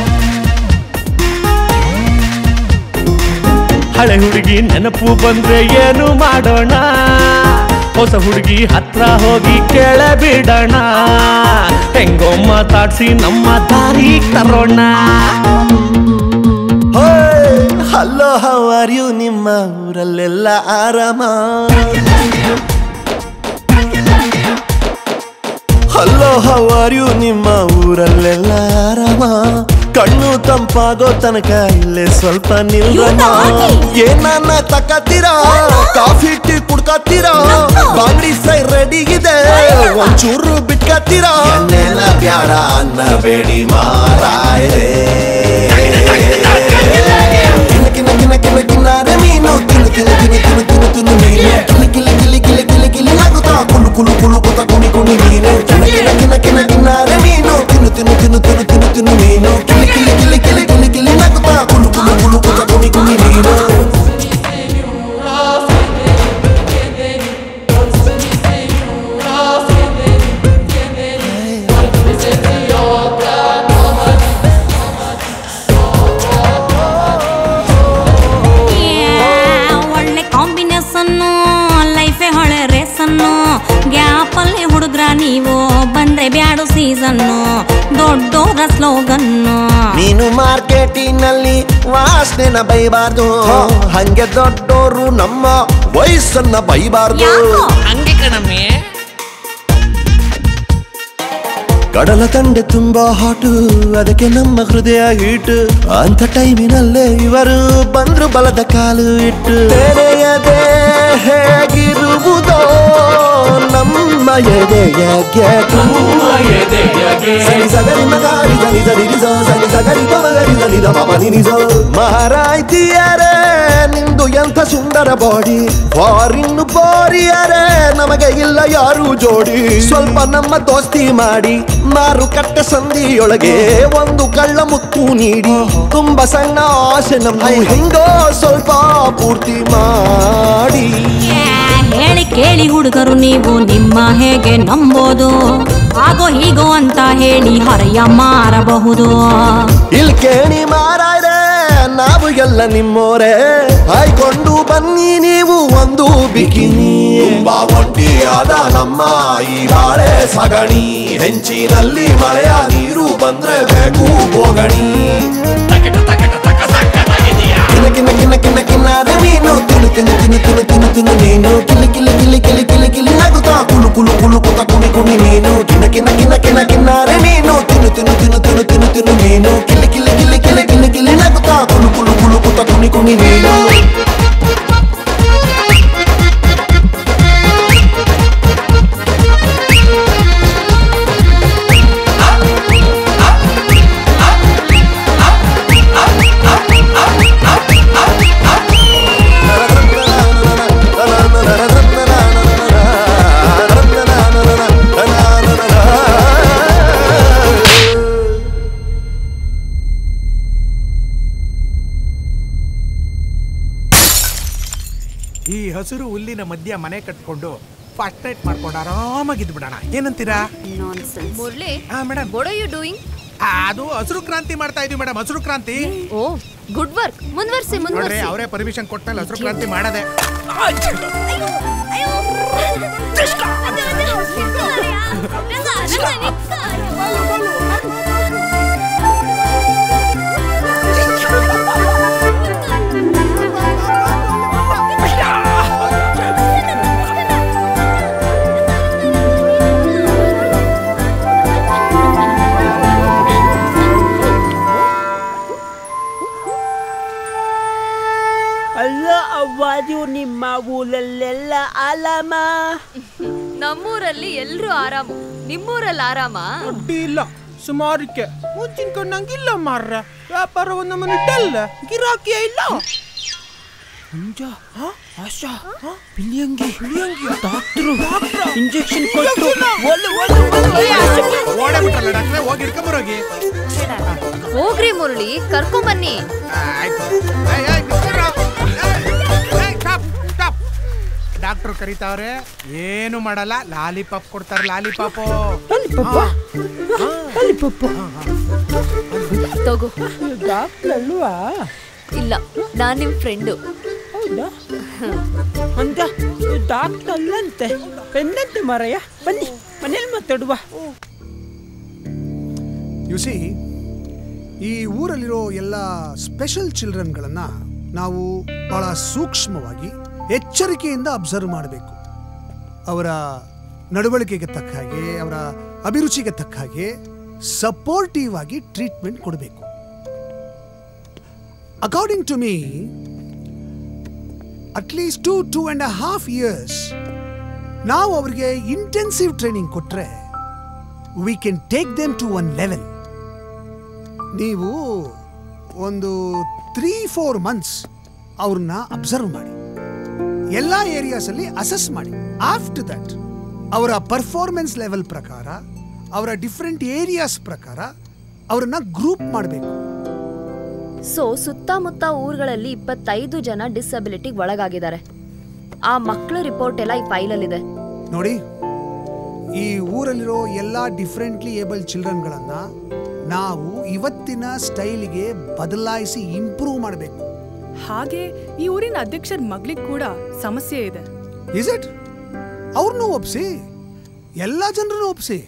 ಹಳೆ ಹುಡುಗಿ ನೆನಪು ಬಂದ್ರೆ ಏನು ಮಾಡೋಣ ಹೊಸ ಹುಡುಗಿ ಹತ್ರ ಹೋಗಿ ಕೇಳ ಬಿಡೋಣ ಹೆಂಗೋ ಮಾತಾಡ್ಸಿ ನಮ್ಮ ದಾರಿ ತರೋಣ ಹಲೋ ಹವಾರ್ ಯು ನಿಮ್ಮ ಊರಲ್ಲೆಲ್ಲ ಆರಾಮ ಹಲೋ ಹವಾರ್ ಯು ನಿಮ್ಮ ಊರಲ್ಲೆಲ್ಲ ಆರಾಮ ಕಣ್ಣು ತಂಪಾಗೋ ತನಕ ಇಲ್ಲೇ ಸ್ವಲ್ಪ ನಿಲ್ರಮ್ಮ ಏನನ್ನ ತಕತ್ತೀರಾ ಕಾಫಿ ಟೀ ಕುಡ್ಕತ್ತೀರಾ ಬಾಂಗ್ಡಿ ಸೈ ರೆಡಿ ಇದೆ ಒಂಚೂರು ಬಿಟ್ಕತ್ತೀರಾ ಎಣ್ಣೆಲ್ಲ ಬ್ಯಾಡ ಅನ್ನ ಬೇಡಿ ಮಾರಾಯರೇ ಕಿನ ಕಿನ ಕಿನ ಕಿನಾರೆ ಮೀನು ಕಿನ ಕಿನ ಕಿನ ಕಿನ ಕಿನ ಕಿನ ಮೀನು ಕಿಲ ಕಿಲ ಕಿಲ ಕಿಲ ಕಿಲ ಕಿಲಿ ನಗುತ್ತಾ ಕುಲು ಕುಲು ಕುಲು ಕುತ ಕುಣಿ ಕುಣಿ ಮೀನು ಕಿನ ಕಿನ ಕಿನ ಕಿನ ಕಿನಾರೆ ಮೀನು ತಿನ್ನು ತಿನ್ನು ತಿನ್ನು ತಿನ್ನು ತಿನ್ನು ತಿನ್ನು ಮೀನು ಕಿಲ ಕಿಲ ಕಿಲ ಕಿಲ ಕಿಲ ಕಿಲಿ ನಗುತ್ತಾ ಕುಲು ಕುಲು ಕುಲು ಕುತ ಕುಣಿ ಕುಣಿ ಮೀನು ಒಳ್ಳೆ ಕಾಂಬಿನೇಷನ್ನು ಲೈಫೇ ಹೊಳೆ ರೇಸನ್ನು ಗ್ಯಾಪಲ್ಲಿ ಹುಡುಗ್ರ ನೀವು ಬಂದ್ರೆ ಬ್ಯಾಡು ಸೀಸನ್ನು ದೊಡ್ಡೋರ ಸ್ಲೋಗನ್ನು ನೀನು ಮಾರ್ಕೆಟಿನಲ್ಲಿ ವಾಸನೆನ ಬೈಬಾರ್ದು ಹಂಗೆ ದೊಡ್ಡೋರು ನಮ್ಮ ವಯಸ್ಸನ್ನ ಬೈಬಾರ್ದು ಹಂಗೆ ಕಣಮ್ಮೆ ಕಡಲ ತಂಡೆ ತುಂಬಾ ಹಾಟು ಅದಕ್ಕೆ ನಮ್ಮ ಹೃದಯ ಹೀಟು ಅಂತ ಟೈಮಿನಲ್ಲೇ ಇವರು ಬಂದ್ರು ಬಲದ ಕಾಲು ಇಟ್ಟು ತೆರೆಯದೆ ಹೇಗಿರುವುದೋ ನಮ್ಮ ಎದೆಯ ಗೆಟು. ಸರಿ ಸಗರಿ ಮಗಾರಿ ಸರಿ ಸರಿ ನಿಜ ಸರಿ ಸಗರಿ ಮಗರಿ ಸರಿ ದ ಪಾಪ ನಿ ನಿಜ ಮಹಾರಾಯ್ತಿಯರೇ ನಿಂದು ಎಂಥ ಸುಂದರ ಬಾಡಿ ಫಾರಿನ್ ಬಾರಿಯರೇ ನಮಗೆ ಇಲ್ಲ ಯಾರು ಜೋಡಿ ಸ್ವಲ್ಪ ನಮ್ಮ ದೋಸ್ತಿ ಮಾಡಿ ಮಾರುಕಟ್ಟೆ ಸಂಧಿಯೊಳಗೆ ಒಂದು ಕಳ್ಳ ಮುತ್ತು ನೀಡಿ ತುಂಬಾ ಸಣ್ಣ ಆಸೆ ನಮ್ದು ಹೆಂಗೋ ಸ್ವಲ್ಪ ಪೂರ್ತಿ ಮಾಡಿ ಹೇಳಿ ಕೇಳಿ ಹುಡುಗರು ನೀವು ನಿಮ್ಮ ಹೇಗೆ ನಂಬೋದು ಆಗೋ ಹೀಗೋ ಅಂತ ಹೇಳಿ ಹರೆಯ ಮಾರಬಹುದು ಇಲ್ಲಿ ಕೇಳಿ ಮಾರಾಯ್ರೆ ನಾವು ಎಲ್ಲ ನಿಮ್ಮೋರೆ ಹಾಯ್ಕೊಂಡು ಬನ್ನಿ ನೀವು ಒಂದು ಬಿಕಿನಿ ತುಂಬಾ ಒಂಟಿಯಾದ ನಮ್ಮ ಈ ಬಾಳೆ ಸಗಣಿ ಹೆಂಚಿನಲ್ಲಿ ಮಳೆಯ ನೀರು ಬಂದ್ರೆ ಬೇಕು ಹೋಗಣಿ ಕಿನ ಕಿನ ಕಿನ ಕಿನ ಕಿನ್ನಾರೆ ಮೀನು ತಿನ್ನು ತಿನ್ನು ತಿನ್ನು ತಿನ್ನು ತಿನ್ನು ತಿನ್ನು ನೀನು ಕಿಲಿ ಕಿಲಿ ಕಿಲಿ ಕಿಲಿ ಕಿಲಿ ಕಿಲಿ ನಗುತ್ತಾ ಕುಲು ಕುಲು ಕುಲು ಕುತ ಕುಣಿ ಕುಣಿ ನೀನು ಕಿನ ಕಿನ ಕಿನ ಕಿನ ಕಿನ್ನಾರೆ ಮೀನು ತಿನ್ನು ತಿನ್ನು ತಿನ್ನು ತಿನ್ನು ತಿನ್ನು ತಿನ್ನು ನೀನು ಕಿಲಿ ಕಿಲಿ ಕಿಲಿ ಕಿಲಿ ಕಿಲಿ ಕಿಲಿ ನಗುತ್ತಾ ಕುಲು ಕುಲು ಕುಲು ಕುತ ಕುಣಿ ಕುಣಿ ನೀನು ಊರಿನ ಮಧ್ಯ ಮನೆ ಕಟ್ಕೊಂಡು ಫಸ್ಟ್ ನೈಟ್ ಮಾಡ್ಕೊಂಡು ಆರಾಮಾಗಿದ್ದು ಬಿಡೋಣ ಏನಂತೀರಾ Murali madam what are you doing ಅದು ಹಸಿರು ಕ್ರಾಂತಿ ಮಾಡ್ತಾ ಇದೀವಿ ಮೇಡಮ್ ಹಸಿರು ಕ್ರಾಂತಿ ಓ ಗುಡ್ ವರ್ಕ್ ಮುಂದುವರ್ಸಿ ನೋಡ್ರಿ ಮುಂದುವರ್ಸಿ ಅವರೇ ಪರ್ಮಿಷನ್ ಕೊಟ್ಮೇಲೆ ಹಸಿರು ಕ್ರಾಂತಿ ಮಾಡದೆ ಅಲ್ಲ ಅವ್ವಾದು ನಿಮ್ಮ ಊರಲ್ಲೆಲ್ಲ ಆಲಾಮ ನಮ್ಮೂರಲ್ಲಿ ಎಲ್ರೂ ಆರಾಮು ನಿಮ್ಮೂರಲ್ಲಿ ಆರಾಮಾ ಅಡ್ಡಿ ಇಲ್ಲ ಸುಮಾರಕ್ಕೆ ಮುಂಚಿನ ಕಣ್ಣಂಗಿಲ್ಲ ಮಾರ್ರ ವ್ಯಾಪಾರ ಒಂದು ಮನೆ ಡಲ್ ಗಿರಾಕಿಯ ಇಲ್ಲ ಮುಂಜ ಆಶಾ ಬಿಳಿಯಂಗಿ ಬಿಳಿಯಂಗಿ ಡಾಕ್ಟ್ರು ಇಂಜೆಕ್ಷನ್ ಕೊಟ್ಟು ಒಲ್ಲು ಒಲ್ಲು ಓಡೇ ಬಿಟ್ರಲ್ಲ ಡಾಕ್ಟ್ರೆ ಹೋಗಿ ಹಿಡ್ಕೊಂಬರೋಗಿ ಹೋಗ್ರಿ ಮುರಳಿ ಕರ್ಕೊಂಬನ್ನಿ ಡಾಕ್ಟರ್ ಕರೀತಾವ್ರೆ ಏನು ಮಾಡಲ್ಲ ಲಾಲಿಪಾಪ್ ಕೊಡ್ತಾರೆ ಲಾಲಿಪಾಪು ತಗೋ ಡಾಕ್ಟರ್ ಅಲ್ವಾ ಇಲ್ಲ ನಾನ್ ನಿಮ್ ಫ್ರೆಂಡು ಹೌದಾ ಅಂತ ಡಾಕ್ಟರ್ ಅಲ್ಲಂತೆ ಪೆಂದಂತೆ ಮಾರಯ್ಯ ಬನ್ನಿ ಮನೇಲಿ ಮಾತಾಡುವ ಯು ಸಿ ಈ ಊರಲ್ಲಿರೋ ಎಲ್ಲ ಸ್ಪೆಷಲ್ ಚಿಲ್ಡ್ರನ್ಗಳನ್ನು ನಾವು ಬಹಳ ಸೂಕ್ಷ್ಮವಾಗಿ ಎಚ್ಚರಿಕೆಯಿಂದ ಅಬ್ಸರ್ವ್ ಮಾಡಬೇಕು ಅವರ ನಡವಳಿಕೆಗೆ ತಕ್ಕ ಹಾಗೆ ಅವರ ಅಭಿರುಚಿಗೆ ತಕ್ಕ ಹಾಗೆ ಸಪೋರ್ಟಿವ್ ಆಗಿ ಟ್ರೀಟ್ಮೆಂಟ್ ಕೊಡಬೇಕು according to me at least two two and half years ನಾವು ಅವರಿಗೆ ಇಂಟೆನ್ಸಿವ್ ಟ್ರೈನಿಂಗ್ ಕೊಟ್ಟರೆ we can take them to one level ನೀವು ಒಂದು ತ್ರೀ ಫೋರ್ ಮಂತ್ಸ್ ಅವ್ರನ್ನ ಅಬ್ಸರ್ವ್ ಮಾಡಿ ಎಲ್ಲ ಏರಿಯಾಸಲ್ಲಿ ಅಸೆಸ್ ಮಾಡಿ ಆಫ್ಟರ್ ದಟ್ ಅವರ ಪರ್ಫಾರ್ಮೆನ್ಸ್ ಲೆವೆಲ್ ಪ್ರಕಾರ ಅವರ ಡಿಫ್ರೆಂಟ್ ಏರಿಯಾಸ್ ಪ್ರಕಾರ ಅವರನ್ನ ಗ್ರೂಪ್ ಮಾಡಬೇಕು ಸೊ ಸುತ್ತಮುತ್ತ ಊರುಗಳಲ್ಲಿ ಇಪ್ಪತ್ತೈದು ಜನ ಡಿಸಬಿಲಿಟಿಗೆ ಒಳಗಾಗಿದ್ದಾರೆ ಆ ಮಕ್ಕಳ ರಿಪೋರ್ಟ್ ಎಲ್ಲ ಈ ಫೈಲಲ್ಲಿದೆ ನೋಡಿ ಈ ಊರಲ್ಲಿರೋ ಎಲ್ಲ ಡಿಫ್ರೆಂಟ್ಲಿ ಏಬಲ್ ಚಿಲ್ಡ್ರನ್ಗಳನ್ನ ನಾವು ಇವತ್ತಿನ ಸ್ಟೈಲಿಗೆ ಬದಲಾಯಿಸಿ ಇಂಪ್ರೂವ್ ಮಾಡಬೇಕು ಹಾಗೆ ಈ ಊರಿನ ಅಧ್ಯಕ್ಷರ ಮಗ್ಳಿಗ್ ಕೂಡ ಸಮಸ್ಯೆ ಇದೆ ಇಸ್ ಇಟ್ ಅವ್ರನ್ನೂ ಒಪ್ಸಿ ಎಲ್ಲ ಜನರನ್ನು ಒಪ್ಸಿ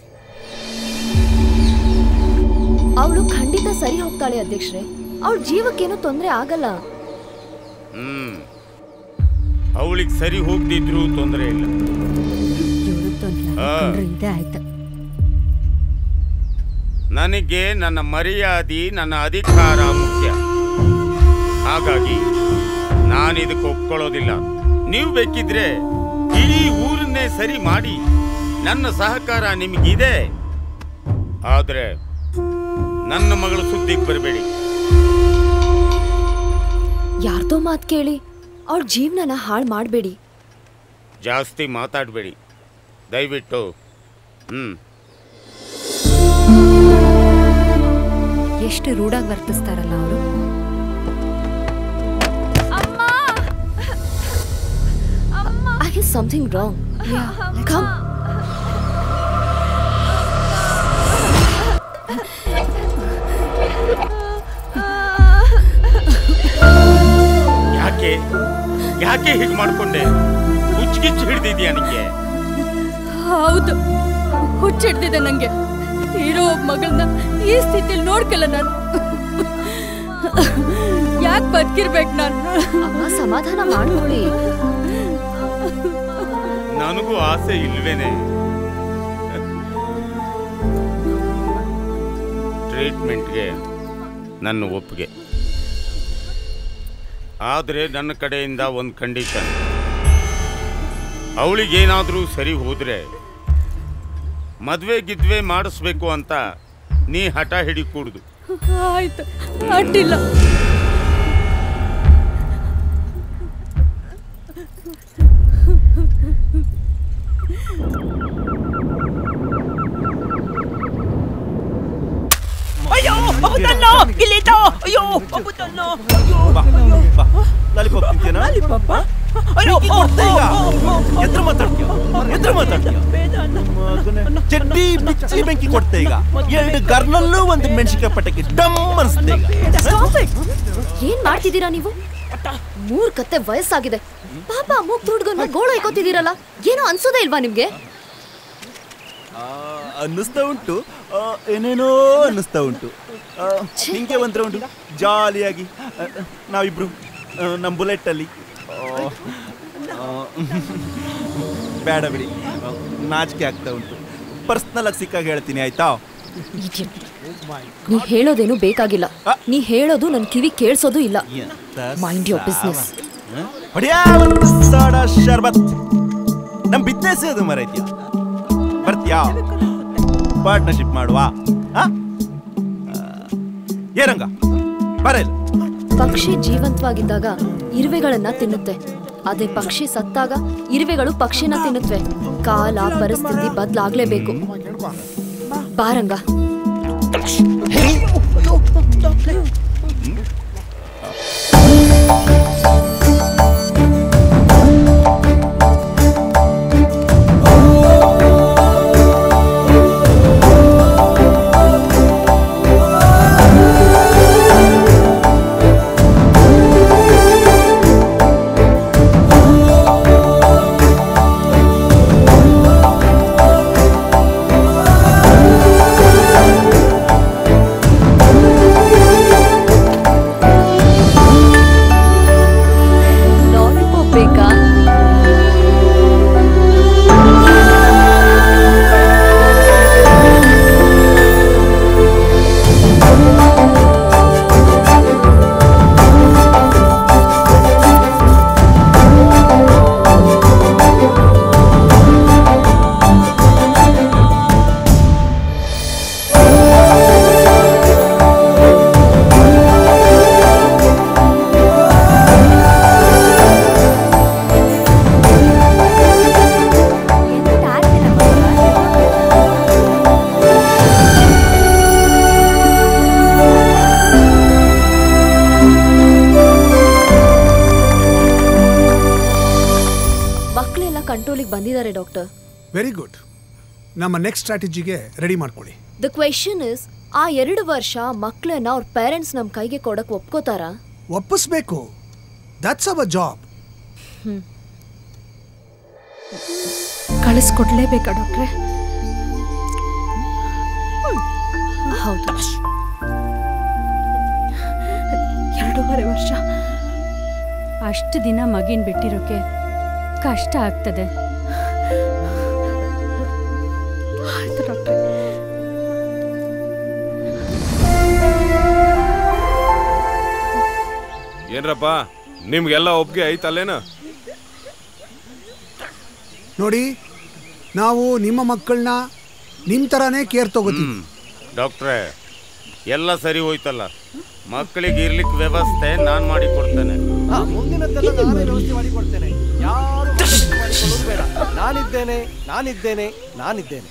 ಅವಳು ಖಂಡಿತ ಸರಿ ಹೋಗ್ತಾಳೆ ಅಧ್ಯಕ್ಷರೇ ಅವಳ ಜೀವಕ್ಕೇನು ತೊಂದರೆ ಆಗಲ್ಲ ಹ್ಮ್ ಅವಳಿಗೆ ಸರಿ ಹೋಗ್ದಿದ್ರು ತೊಂದರೆ ಇಲ್ಲ ಆ. ಇದೆ ಆಯ್ತು ನನಗೆ ನನ್ನ ಮರ್ಯಾದೆ ನನ್ನ ಅಧಿಕಾರ ಮುಖ್ಯ ಹಾಗಾಗಿ ನಾನಿದಕ್ಕೆ ಒಪ್ಕೊಳ್ಳೋದಿಲ್ಲ ನೀವು ಬೇಕಿದ್ರೆ ಇಡೀ ಊರನ್ನೇ ಸರಿ ಮಾಡಿ ನನ್ನ ಸಹಕಾರ ನಿಮಗಿದೆ ಆದ್ರೆ ನನ್ನ ಮಗಳ ಸುದ್ದಿಗೆ ಬರಬೇಡಿ ಯಾರ್ದೋ ಮಾತು ಕೇಳಿ ಅವಳ ಜೀವನನ ಹಾಳು ಮಾಡಬೇಡಿ ಜಾಸ್ತಿ ಮಾತಾಡಬೇಡಿ ದಯವಿಟ್ಟು ಹ್ಮ್ ಎಷ್ಟು ರೂಢಾಗಿ ವರ್ತಿಸ್ತಾರಲ್ಲ ಅವರು I hear something wrong. Yeah, Come. ಯಾಕೆ ಯಾಕೆ ಹೀಗೆ ಮಾಡ್ಕೊಂಡೆ ಹುಚ್ಚಿಗಿಚ್ಚು ಹಿಡ್ದಿದ್ಯಾ ನಿಂಗೆ ಹೌದು ಹುಚ್ಚಿಡ್ದಿದೆ ನಂಗೆ ಇರೋ ಒಬ್ಬ ಮಗಳನ್ನ ಈ ಸ್ಥಿತಿಲಿ ನೋಡ್ಕಲ್ಲ ನಾನು ಯಾಕೆ ಬದುಕಿರ್ಬೇಕು ನಾನು ಅಮ್ಮ ಸಮಾಧಾನ ಮಾಡ್ಕೊಳ್ಳಿ ನನಗೂ ಆಸೆ ಇಲ್ವೇನೆ ಟ್ರೀಟ್ಮೆಂಟ್ಗೆ ನನ್ನ ಒಪ್ಪಿಗೆ ಆದರೆ ನನ್ನ ಕಡೆಯಿಂದ ಒಂದು ಕಂಡೀಷನ್ ಅವಳಿಗೇನಾದರೂ ಸರಿ ಹೋದ್ರೆ ಮದ್ವೆ ಗಿದ್ವೆ ಮಾಡಿಸ್ಬೇಕು ಅಂತ ನೀ ಹಠ ಹಿಡಿಕೂಡ್ದು ಆಯ್ತು ಅಡ್ಡಿಲ್ಲ ಅಯ್ಯೋ ಅಬುದಲ್ಲ ಗಿಲೀಟ ಅಯ್ಯೋ ಅಬುದಲ್ಲ ಅಯ್ಯೋ ಲಾಲಿಪಾಪ್ ತಿಂತೀಯನಾ ಲಾಲಿಪಾಪ ಬೆಂಕಿ ಕೊಡ್ತೆ ಈಗ ಎದ್ರ ಮಾತಾಡ್ತೀಯ ಎದ್ರ ಮಾತಾಡ್ತೀಯ ಚಡ್ಡಿ ಬಿಚ್ಚಿ ಬೆಂಕಿ ಕೊಡ್ತೆ ಈಗ ಎರಡು ಗರ್ನಲ್ಲೂ ಒಂದು ಮೆಣಸಿಕಾಯಿ ಪಟಕ್ಕೆ ಡಮ್ ಅನ್ಸುತ್ತೆ ಈಗ ಏನ್ ಮಾಡ್ತಿದ್ದೀರಾ ನೀವು ಮೂರ್ ಕತ್ತೆ ವಯಸ್ಸಾಗಿದೆ ಪಾಪ ಮೂಗ್ ತುಡ್ಗೊಂಡ್ ಗೋಳು ಇಕ್ಕೋತಿದ್ದೀರಲ್ಲ ಏನೋ ಅನ್ಸೋದೇ ಇಲ್ವಾ ನಿಮ್ಗೆ ಆ, ಅನ್ನಿಸ್ತಾ ಉಂಟು ಆ, ಏನೇನೋ ಅನ್ನಿಸ್ತಾ ಉಂಟು ಆ, ನಿಂಗೆ ಒಂದ್ರ ಉಂಟು ಜಾಲಿಯಾಗಿ ಆ, ನಾವಿಬ್ರು ಆ, ನಮ್ಮ ಬುಲೆಟಲ್ಲಿ ಆ, ಆ, ಬೇಡ ಬಿಡಿ ಆ, ನಾಚಿಕೆ ಆಗ್ತಾ ಉಂಟು ಪರ್ಸ್ನಲ್ ಆಗಿ ಸಿಕ್ಕಾಗ ಹೇಳ್ತೀನಿ ಆಯ್ತಾ ನೀ ಹೇಳೋದೇನು ಬೇಕಾಗಿಲ್ಲ ನೀ ಹೇಳೋದು ನನ್ ಕಿವಿ ಕೇಳಿಸೋದು ಇಲ್ಲ ಮೈಂಡ್ ಯೋರ್ ಬಿಸ್ನೆಸ್ ಹೊಡಿಯಾ ಒಂದು ಸೋಡಾ ಶರ್ಬತ್ ನಮ್ ಬಿಸ್ನೆಸ್ ಅದು ಮರೈತ್ಯ ಬರ್ತೀಯಾ ಪಾರ್ಟ್ನರ್ಶಿಪ್ ಮಾಡುವ ಆ? ಆ, ಏನಂಗ ಬರಲ್ಲ ಪಕ್ಷಿ ಜೀವಂತವಾಗಿದ್ದಾಗ ಇರುವೆಗಳನ್ನ ತಿನ್ನುತ್ತೆ ಅದೇ ಪಕ್ಷಿ ಸತ್ತಾಗ ಇರುವೆಗಳು ಪಕ್ಷಿನ ತಿನ್ನುತ್ತವೆ ಕಾಲ ಪರಿಸ್ಥಿತಿ ಬದಲಾಗ್ಲೇಬೇಕು ಬಾರಂಗ ಲಾಲಿಪಾಪ್ ಬೇಕಾ ಮಕ್ಕಳೆಲ್ಲ ಕಂಟ್ರೋಲಿಗೆ ಬಂದಿದ್ದಾರೆ ಡಾಕ್ಟರ್ ವೆರಿ ಗುಡ್ ನಮ್ಮ ನೆಕ್ಸ್ಟ್ ಸ್ಟ್ರಾಟಜಿಗೆ ರೆಡಿ ಮಾಡ್ಕೊಳ್ಳಿ ದ ಕ್ವೆಶನ್ ಇಸ್ ಆ ಎರಡು ವರ್ಷ ಮಕ್ಕಳನ್ನ ಅವ್ರ ಪೇರೆಂಟ್ಸ್ ನಮ್ ಕೈಗೆ ಕೊಡಕ್ ಒಪ್ಕೋತಾರಾ ಒಪ್ಪಿಸ್ಬೇಕು ದಟ್ಸ್ ಅವರ್ ಜಾಬ್ ಕಳಿಸ್ಕೊಡ್ಲೇಬೇಕಾ ಡಾಕ್ಟ್ರೆ ಹೌದು ಎರಡೂವರೆ ವರ್ಷ ಅಷ್ಟು ದಿನ ಮಗಿನ ಬಿಟ್ಟಿರೋಕೆ ಕಷ್ಟ ಆಗ್ತದೆ ಆಯ್ತು ಡಾಕ್ಟ್ರೆ ಏನ್ರಪ್ಪ ನಿಮ್ಗೆಲ್ಲ ಒಪ್ಪಿಗೆ ಐತಲ್ಲೇನು ನೋಡಿ ನಾವು ನಿಮ್ಮ ಮಕ್ಕಳನ್ನ ನಿಮ್ಮ ಥರನೇ ಕೇರ್ ತಗೋತೀವಿ ಡಾಕ್ಟ್ರೇ ಎಲ್ಲ ಸರಿ ಹೋಯ್ತಲ್ಲ ಮಕ್ಕಳಿಗೆ ಇರ್ಲಿಕ್ಕೆ ವ್ಯವಸ್ಥೆ ನಾನು ಮಾಡಿ ಕೊಡ್ತೇನೆ ಮುಂದಿನದ್ದೆಲ್ಲ ನಾನೇ ವ್ಯವಸ್ಥೆ ಮಾಡಿ ಕೊಡ್ತೇನೆ ಯಾರು ವ್ಯವಸ್ಥೆ ಮಾಡಿಕೊಳ್ಳೋದು ಬೇಡ ನಾನಿದ್ದೇನೆ ನಾನಿದ್ದೇನೆ ನಾನಿದ್ದೇನೆ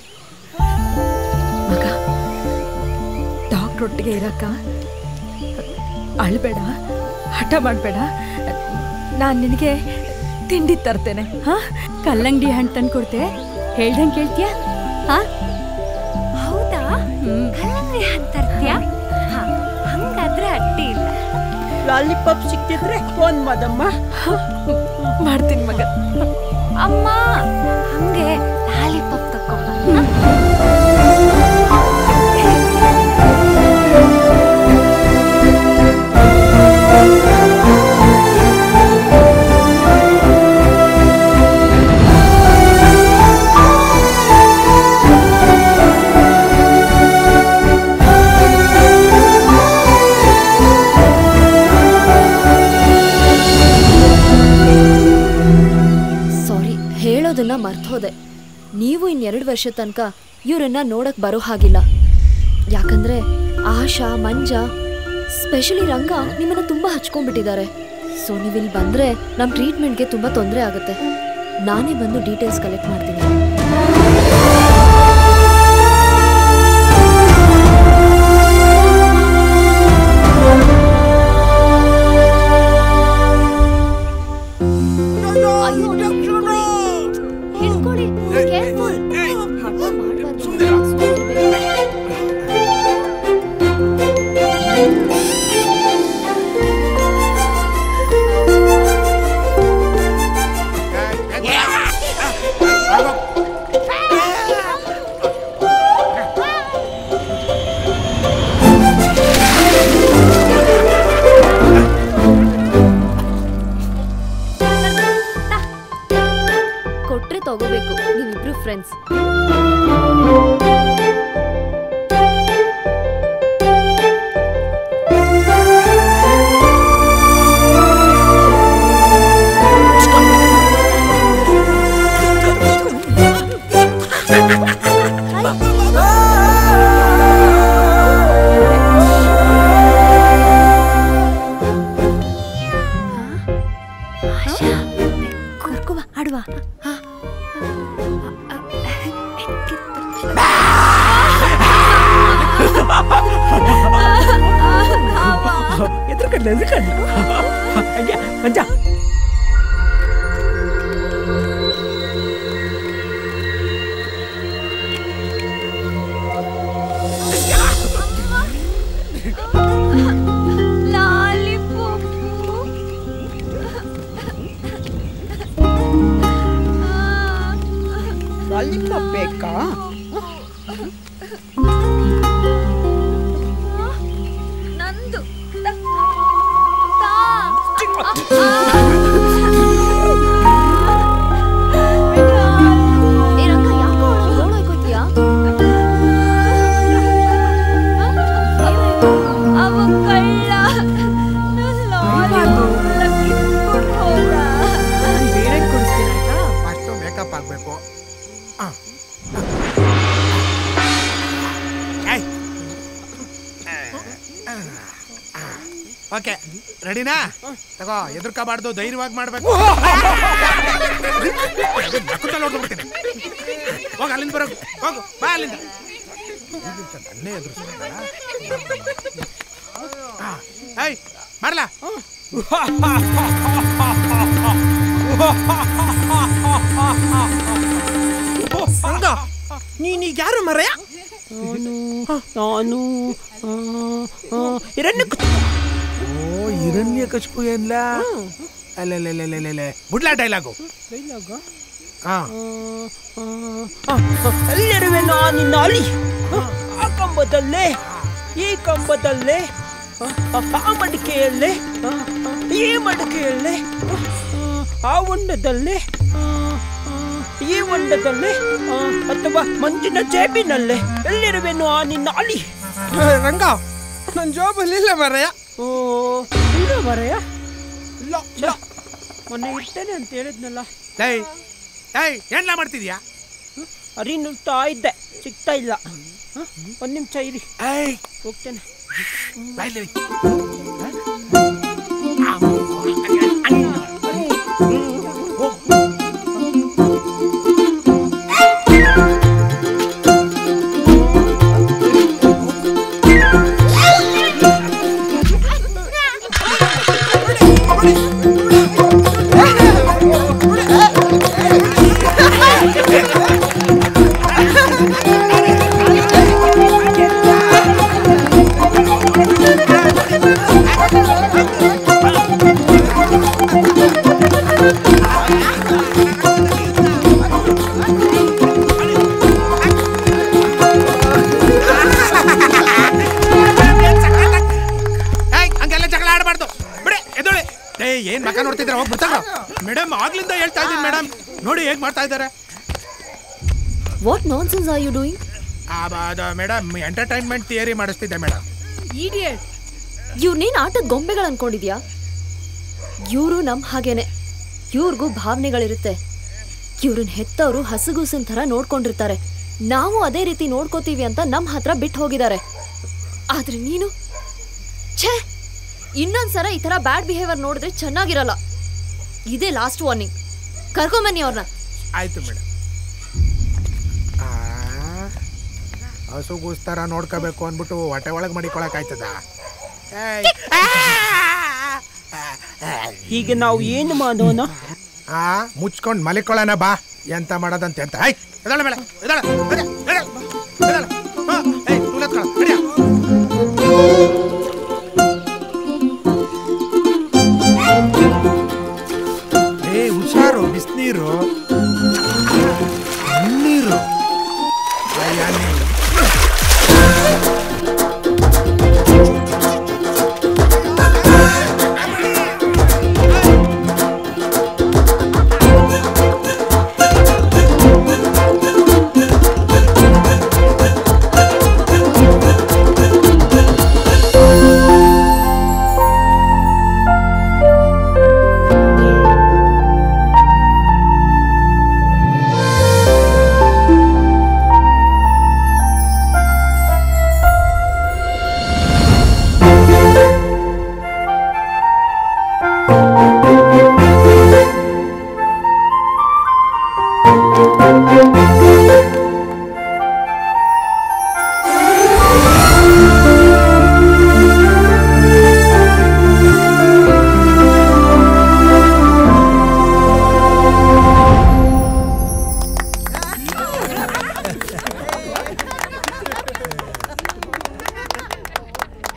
ಡಾಕ್ಟ್ರ್ ಒಟ್ಟಿಗೆ ಇರಕ್ಕ ಅಳ್ಬೇಡ ಹಠ ಮಾಡಬೇಡ ನಾನು ನಿನಗೆ ತಿಂಡಿ ತರ್ತೇನೆ ಹಾ ಕಲ್ಲಂಗಡಿ ಹಣ್ಣು ತಂದು ಕೊಡ್ತೆ ಹೇಳ್ದಂಗೆ ಕೇಳ್ತೀಯ ಹಾ ಹೌದಾ ಕಲ್ಲಂಗಡಿ ಹಣ್ಣ್ ತರ್ತ್ಯಾ ಹಾ, ಹಂಗಾದ್ರೆ ಅಡ್ಡಿ ಇಲ್ಲ ಲಾಲಿಪಾಪ್ ಸಿಕ್ತಿದ್ರೆ ಫೋನ್ ಮಾಡಮ್ಮ ಮಾಡ್ತೀನಿ ಮಗ ಅಮ್ಮ ಹಂಗೆ ಲಾಲಿಪಾಪ್ ತಕೊಂಬ ಸಾರಿ ಹೇಳೋದನ್ನ ಮರ್ತೋದೆ ನೀವು ಇನ್ನೆರಡು ವರ್ಷ ತನಕ ಇವ್ರನ್ನ ನೋಡಕ್ ಬರೋ ಹಾಗಿಲ್ಲ ಯಾಕಂದ್ರೆ ಆಶಾ ಮಂಜ ಸ್ಪೆಷಲಿ ರಂಗ ನಿಮ್ಮನ್ನ ತುಂಬಾ ಹಚ್ಕೊಂಡ್ಬಿಟ್ಟಿದ್ದಾರೆ ಸೊ ನೀವಿಲ್ಲಿ ಬಂದ್ರೆ ನಮ್ಮ ಟ್ರೀಟ್ಮೆಂಟ್ಗೆ ತುಂಬಾ ತೊಂದರೆ ಆಗುತ್ತೆ ನಾನೇ ಬಂದು ಡೀಟೇಲ್ಸ್ ಕಲೆಕ್ಟ್ ಮಾಡ್ತೀನಿ ಕರ್ಕೊ ಬಾ ಆಡುವ ಎದ್ರಕಂಡ ಎದ್ರಕಂಡ ಹಂಗೆ ಮಂಜ ಲಾಲಿಪಾಪ್ ಬೇಕಾ ನಂದು ಏ ರಂಗ ಯಾಕೋ ನೋಡೋಯ್ಕೋತೀಯಾ ಅವ ಕಳ್ಳ ಬೇರೆ ಕೊಡಿಸ್ತೀನಿ ಆಯ್ತಾ ಫಸ್ಟು ಮೇಕಪ್ ಆಗಬೇಕು ಓಕೆ ರೆಡಿನಾ ತಗೋ ಎದುರ್ಕೋಬಾರ್ದು ಧೈರ್ಯವಾಗಿ ಮಾಡ್ಬೇಕು ನಕ್ಕುತ್ತಲ್ಲಿ ಹೊಡ್ದ್ಬಿಡ್ತೀನಿ ಹೋಗ ಅಲ್ಲಿಂದ ಬರೋದು ಹೋಗು ಬಾ ಅಲ್ಲಿಂದ ಈಗಿಂತ ನನ್ನೇ ಎದುರಿಸ್ಬೇಕಲ್ಲ ಏಯ್ ಮಾಡ್ಲಾ ಸಂಗ ನೀನೀಗ ಯಾರು ಮರಯ ನಾನು ನಾನು ಹಿರಣ್ಯ ಓ ಹಿರಣ್ಯ ಕಶ್ಪು ಏನ್ಲ ಅಲ್ಲೇ ಬುಡ್ಲಾ ಡೈಲಾಗು ಹಾ ಎಲ್ಲಿರುವೆ ನಿನ್ನ ಅಲಿ ಆ ಕಂಬದಲ್ಲೇ ಈ ಕಂಬದಲ್ಲೇ ಆ ಮಡಿಕೆಯಲ್ಲೇ ಈ ಮಡಿಕೆಯಲ್ಲೇ ಆ ಹೊಂಡದಲ್ಲೇ ಈ ಹೊಂಡದಲ್ಲೇ ಅಥವಾ ಮಂಜಿನ ಜೇಬಿನಲ್ಲೇ ಎಲ್ಲಿರುವೆನು ಆ ನಿನ್ನ ಅಲಿ ರಂಗ ನನ್ ಜಾಬಲ್ಲಿ ಇಲ್ಲ ಮರಯ ಓ ಇಲ್ಲ ಮರೆಯ ಇಲ್ಲ ಇಲ್ಲ ಮೊನ್ನೆ ಇರ್ತೇನೆ ಅಂತ ಹೇಳಿದ್ನಲ್ಲ ಏಯ್ ಏಯ್ ಏನ್ಲ ಮಾಡ್ತಿದ್ಯಾ ಅರಿ ನುಗ್ತಾ ಇದ್ದೆ ಸಿಗ್ತಾ ಇಲ್ಲ ಹ? ಒಂದ್ ನಿಮಿಷ ಇರಿ ಹೋಗ್ತೇನೆ ಬಾಯ್ಲಿ ಏಯ್ ಹಂಗೆಲ್ಲ ಜಗಳ ಆಡಬಾರ್ದು ಬಿಡಿ ಎದೊಳಿ ಏಯ್ ಏನ್ ಮಕ ನೋಡ್ತಿದ್ರೆ ಹೋಗಿ ಬಿಡ್ತಾರ ಮೇಡಮ್ ಆಗ್ಲಿಂದ ಹೇಳ್ತಾ ಇದ್ದೀನಿ ಮೇಡಮ್ ನೋಡಿ ಹೇಗ್ ಮಾಡ್ತಾ ಇದ್ದಾರೆ what nonsense are you doing madam entertainment theory ಮಾಡಿಸ್ತಿದ್ದೆ ಮೇಡಮ್ ಇಡಿಯಟ್ ಇವ್ರನ್ನೇನ್ ಆಟದ ಗೊಂಬೆಗಳು ಅನ್ಕೊಂಡಿದ್ಯಾ ಇವರು ನಮ್ ಹಾಗೇನೆ ಇವ್ರಿಗೂ ಭಾವನೆಗಳಿರುತ್ತೆ ಇವ್ರನ್ನ ಹೆತ್ತವರು ಹಸುಗೂಸಿನ ಥರ ನೋಡ್ಕೊಂಡಿರ್ತಾರೆ ನಾವು ಅದೇ ರೀತಿ ನೋಡ್ಕೋತೀವಿ ಅಂತ ನಮ್ಮ ಹತ್ರ ಬಿಟ್ಟು ಹೋಗಿದ್ದಾರೆ ಆದ್ರೆ ನೀನು ಛೇ ಇನ್ನೊಂದ್ಸಲ ಈ ಥರ ಬ್ಯಾಡ್ ಬಿಹೇವಿಯರ್ ನೋಡಿದ್ರೆ ಚೆನ್ನಾಗಿರಲ್ಲ ಇದೇ ಲಾಸ್ಟ್ ವಾರ್ನಿಂಗ್ ಕರ್ಕೊಂಬನ್ನಿ ಅವ್ರನ್ನ ಆಯ್ತು ಮೇಡಮ್ ಹಸು ಗೂಸ್ತರ ನೋಡ್ಕೋಬೇಕು ಅಂದ್ಬಿಟ್ಟು ಹೊಟ್ಟೆ ಒಳಗೆ ಮಡಿಕೊಳಕ್ ಆಯ್ತದ ಈಗ ನಾವು ಏನು ಮಾಡೋಣ ಆ ಮುಚ್ಕೊಂಡ್ ಮಲಿಕೊಳ್ಳೋಣ ಬಾ ಎಂತ ಮಾಡೋದಂತ ಅಂತ ಆಯ್ ಎದಳ ಬೇಡ ಎದಳ ಎದಳ, ಎದಳ, ಎದಳ. ಹಾ, ಏಯ್, ತೂಲ್ ಎತ್ಕೊಳ, ನಡ್ಯ. ಏ ಹುಷಾರು ಬಿಸ್ನೀರು ನೀರು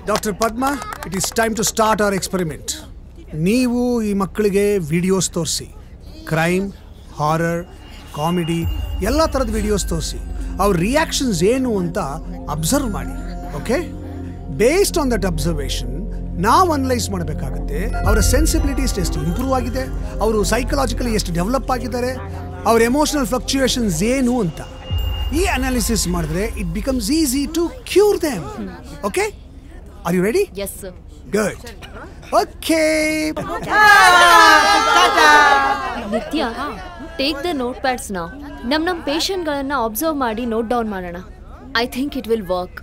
doctor Padma it is time to start our experiment ನೀವು ಈ ಮಕ್ಕಳಿಗೆ ವಿಡಿಯೋಸ್ ತೋರಿಸಿ ಕ್ರೈಮ್ ಹಾರರ್ ಕಾಮಿಡಿ ಎಲ್ಲ ಥರದ ವಿಡಿಯೋಸ್ ತೋರಿಸಿ ಅವ್ರ ರಿಯಾಕ್ಷನ್ಸ್ ಏನು ಅಂತ ಅಬ್ಸರ್ವ್ ಮಾಡಿ okay based on that observation ನಾವು ಅನಲೈಸ್ ಮಾಡಬೇಕಾಗುತ್ತೆ ಅವರ ಸೆನ್ಸಿಬಿಲಿಟೀಸ್ ಎಷ್ಟು ಇಂಪ್ರೂವ್ ಆಗಿದೆ ಅವರು ಸೈಕಲಾಜಿಕಲಿ ಎಷ್ಟು ಡೆವಲಪ್ ಆಗಿದ್ದಾರೆ ಅವ್ರ ಎಮೋಷನಲ್ ಫ್ಲಕ್ಚುಯೇಷನ್ಸ್ ಏನು ಅಂತ ಈ ಅನಾಲಿಸಿಸ್ ಮಾಡಿದ್ರೆ it becomes easy to cure them okay are you ready yes good okay Nithya take the note pads ನಾವು ನಮ್ ನಮ್ ಪೇಷಂಟ್ಗಳನ್ನ ಅಬ್ಸರ್ವ್ ಮಾಡಿ ನೋಟ್ ಡೌನ್ ಮಾಡೋಣ I think it will work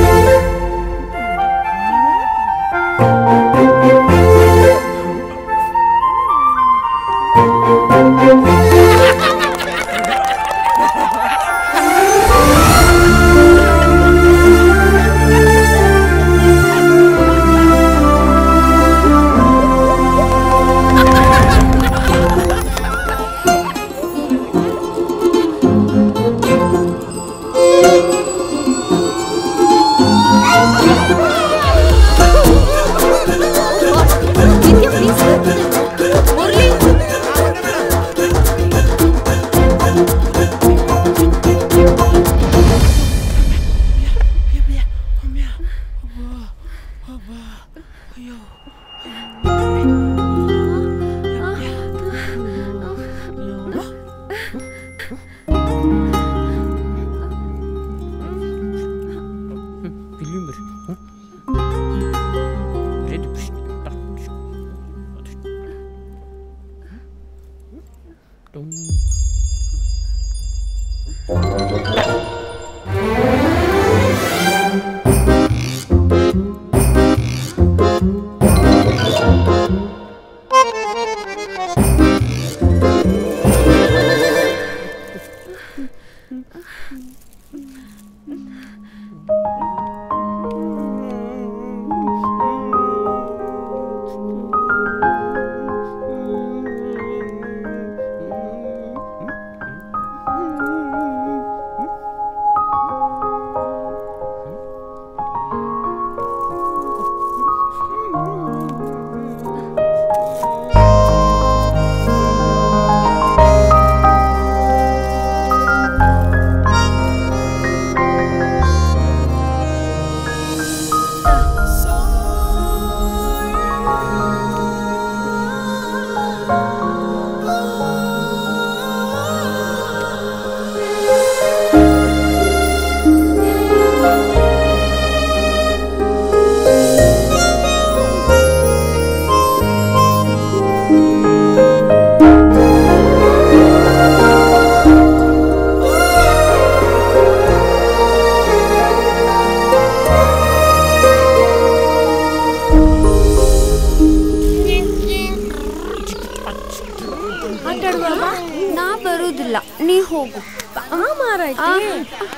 ನಾ ಬರುದಿಲ್ಲ ನೀ ಹೋಗು ಆ ಮಾರಾಯ್ತಿ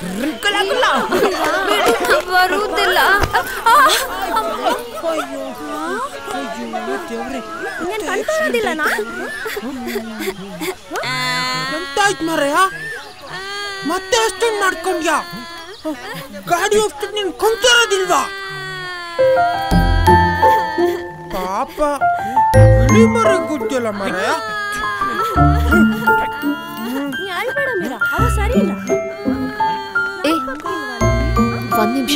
ಬರುದಿಲ್ಲ ಎಂತಾಯ್ತು ಮರೆಯ ಮತ್ತೆ ಅಷ್ಟೊಂದು ಮಾಡ್ಕೊಂಡ್ಯಾ ಗಾಡಿ ಹೋಗ್ತಿದ್ ನೀನ್ ಕುಂತಿರೋದಿಲ್ವಾ ಪಾಪ ಇಳಿ ಮರ ಗುದ್ದಿಲ್ಲ ಮರೆಯ ನೀ ಅಳ್ಬೇಡ ಮೀರಾ ಅವ ಸರಿ ಇಲ್ಲ ಏ ಒಂದ್ ನಿಮಿಷ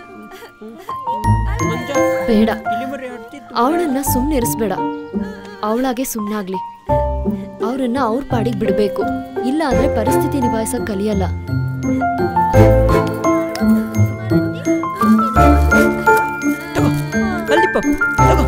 ಬೇಡ ಅವಳನ್ನ ಸುಮ್ಮನೆ ಇರಿಸ್ಬೇಡ ಅವಳಾಗೆ ಸುಮ್ಮನಾಗ್ಲಿ ಅವ್ರನ್ನ ಅವ್ರ ಪಾಡಿಗೆ ಬಿಡಬೇಕು ಇಲ್ಲ ಅಂದ್ರೆ ಪರಿಸ್ಥಿತಿ ನಿಭಾಯಿಸಕ್ ಕಲಿಯಲ್ಲ ಕಲ್ದಿಪ್ಪ ತಗೋ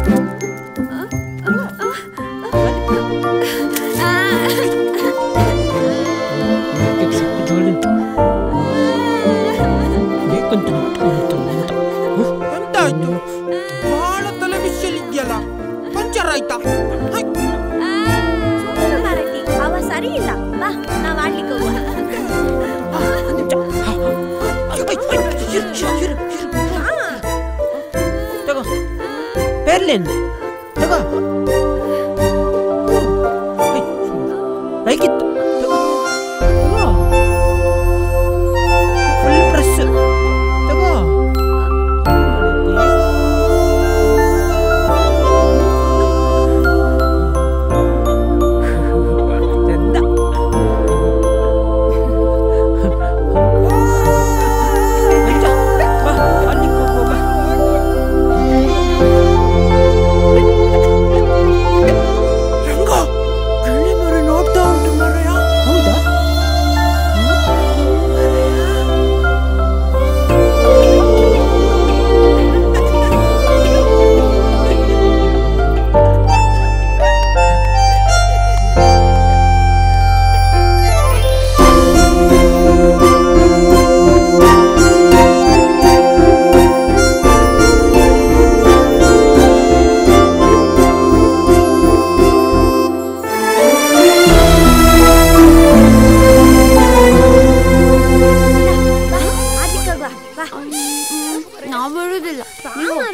ಎಂತಾಯ್ತು ಬಹಳ ತಲೆ ಬಿಸಿಲಿದ್ಯಲ್ಲ ಪಂಚರ್ ಆಯ್ತಾ ಹೈ. ಅವ ಸರಿ ಇಲ್ಲ ಬಾ ನಾವ್ ಆಡ್ಲಿಕ್ಕೆ ಹೋಗುವ ತಗೋ ಪೆರ್ಲೆನ್ ತಗೋ ಹೇಗಿತ್ತು ಫುಲ್ ಪ್ರೆಸ್ ತಗೋ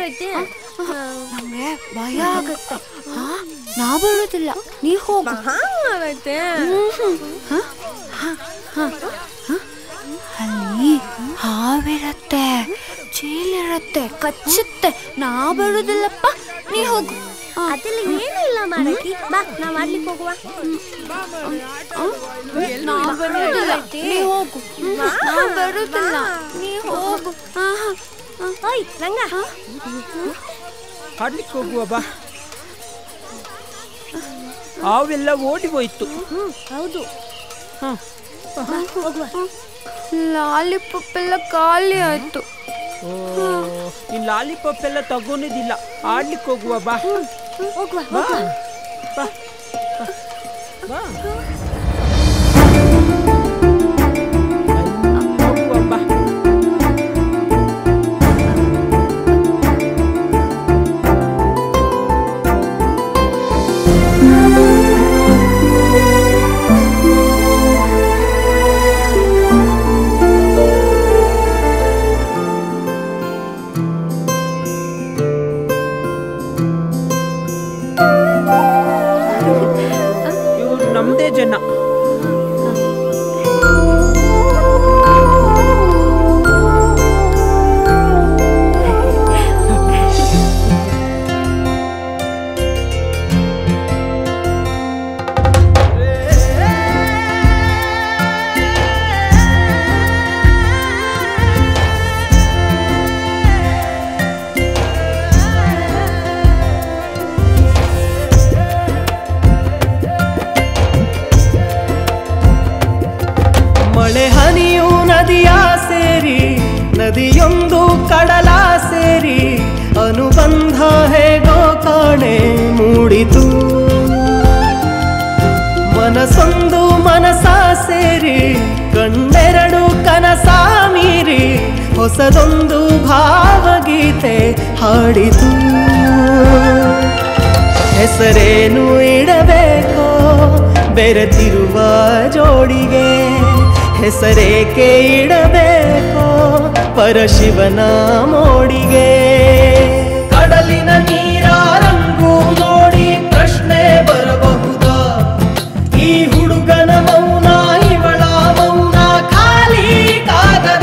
ಮಾರೈತೆ ನಂಗೆ ಭಯ ಆಗುತ್ತೆ ನಾ ಬರೋದಿಲ್ಲ ನೀ ಹೋಗು ಮಾರೈತೆ ಅಲ್ಲಿ ಹಾವಿರತ್ತೆ ಚೀಲಿರತ್ತೆ ಕಚ್ಚುತ್ತೆ ನಾ ಬರೋದಿಲ್ಲಪ್ಪ ನೀ ಹೋಗು ಅದೆಲ್ಲ ಏನಿಲ್ಲ ಮಾರೈತಿ ಬಾ ನಾವ್ ಆಡ್ಲಿಕ್ಕೆ ಹೋಗುವ ನಾ ಬರೋದಿಲ್ಲ ನೀ ಹೋಗು ನಾ ಬರೋದಿಲ್ಲ ನೀ ಹೋಗು ಆಹಾ. ಓಯ್ ರಂಗ ಆಡ್ಲಿಕ್ಕೆ ಹೋಗುವ ಬಾ ಹಾವೆಲ್ಲ ಓಡಿ ಹೋಯ್ತು ಹೌದು ಹೋಗುವ ಲಾಲಿಪಾಪ್ ಎಲ್ಲ ಖಾಲಿ ಆಯ್ತು ಓ ನೀನ್ ಲಾಲಿಪಾಪ್ ಎಲ್ಲ ತಗೊಂಡಿದ್ದಿಲ್ಲ ಆಡ್ಲಿಕ್ಕೆ ಹೋಗುವ ಬಾ ಹೋಗುವ ಬಾ ಹೋಗುವ ಬಾ ಬಾ ಹೋಗುವ ಬಾ ಇವ್ರು ನಮ್ದೇ ಜನ ಮಳೆ ಹನಿಯು ನದಿಯ ಸೇರಿ ನದಿಯೊಂದು ಕಡಲ ಸೇರಿ ಅನುಬಂಧ ಹೇಗೋ ಕಾಣೆ ಮೂಡಿತು ಮನಸೊಂದು ಮನಸ ಸೇರಿ ಕಣ್ಣೆರಡು ಕನಸ ಮೀರಿ ಹೊಸದೊಂದು ಭಾವಗೀತೆ ಹಾಡಿತು ಹೆಸರೇನು ಇಡಬೇಕೋ ಬೆರೆತಿರುವ ಜೋಡಿಗೆ ಹೆಸರೇಕೆ ಇಡಬೇಕೋ ಪರಶಿವನ ಮೋಡಿಗೆ ಕಡಲಿನ ನೀರ ರಂಗು ನೋಡಿ ಪ್ರಶ್ನೆ ಬರಬಹುದಾ ಈ ಹುಡುಗನ ಮೌನ ಇವಳ ಮೌನ ಖಾಲಿ ಕಾಗದ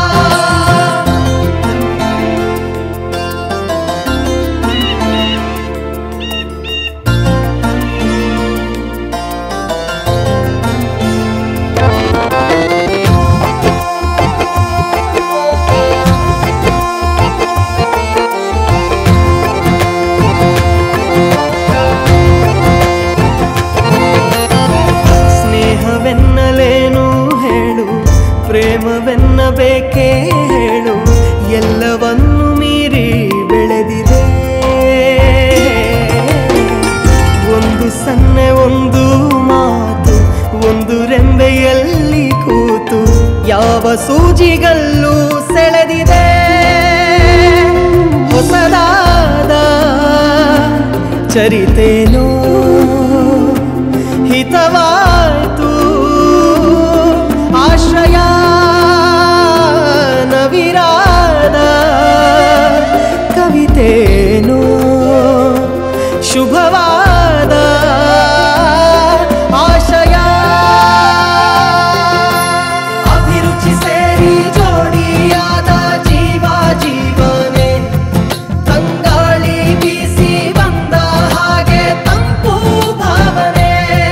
ಸ್ನೇಹವೆನ್ನಲೇನು ಹೇಳು ಪ್ರೇಮವೆನ್ನಬೇಕೇ ಹೇಳು ಎಲ್ಲವನ್ನು ಮೀರಿ ಬೆಳೆದಿದೆ ಒಂದು ಸನ್ನೆ ಒಂದು ಮಾತು ಒಂದು ರೆಂಬೆಯಲ್ಲಿ ಕೂತು ಯಾವ ಸೂಜಿಗಲ್ಲೂ ಸೆಳೆದಿದೆ ಹೊಸದಾದ ಚರಿತೇನೋ ಹಿತವಾಯ್ತು ಆಶ್ರಯ ನವಿರಾದ ಕವಿತೇನೋ ಶುಭವಾದ ಆಶಯ ಅಭಿರುಚಿ ಸೇರಿ ಜೋಡಿಯಾದ ಜೀವ ಜೀವನೆ ತಂಗಾಳಿ ಬೀಸಿ ಬಂದ ಹಾಗೆ ತಂಪು ಭಾವನೆ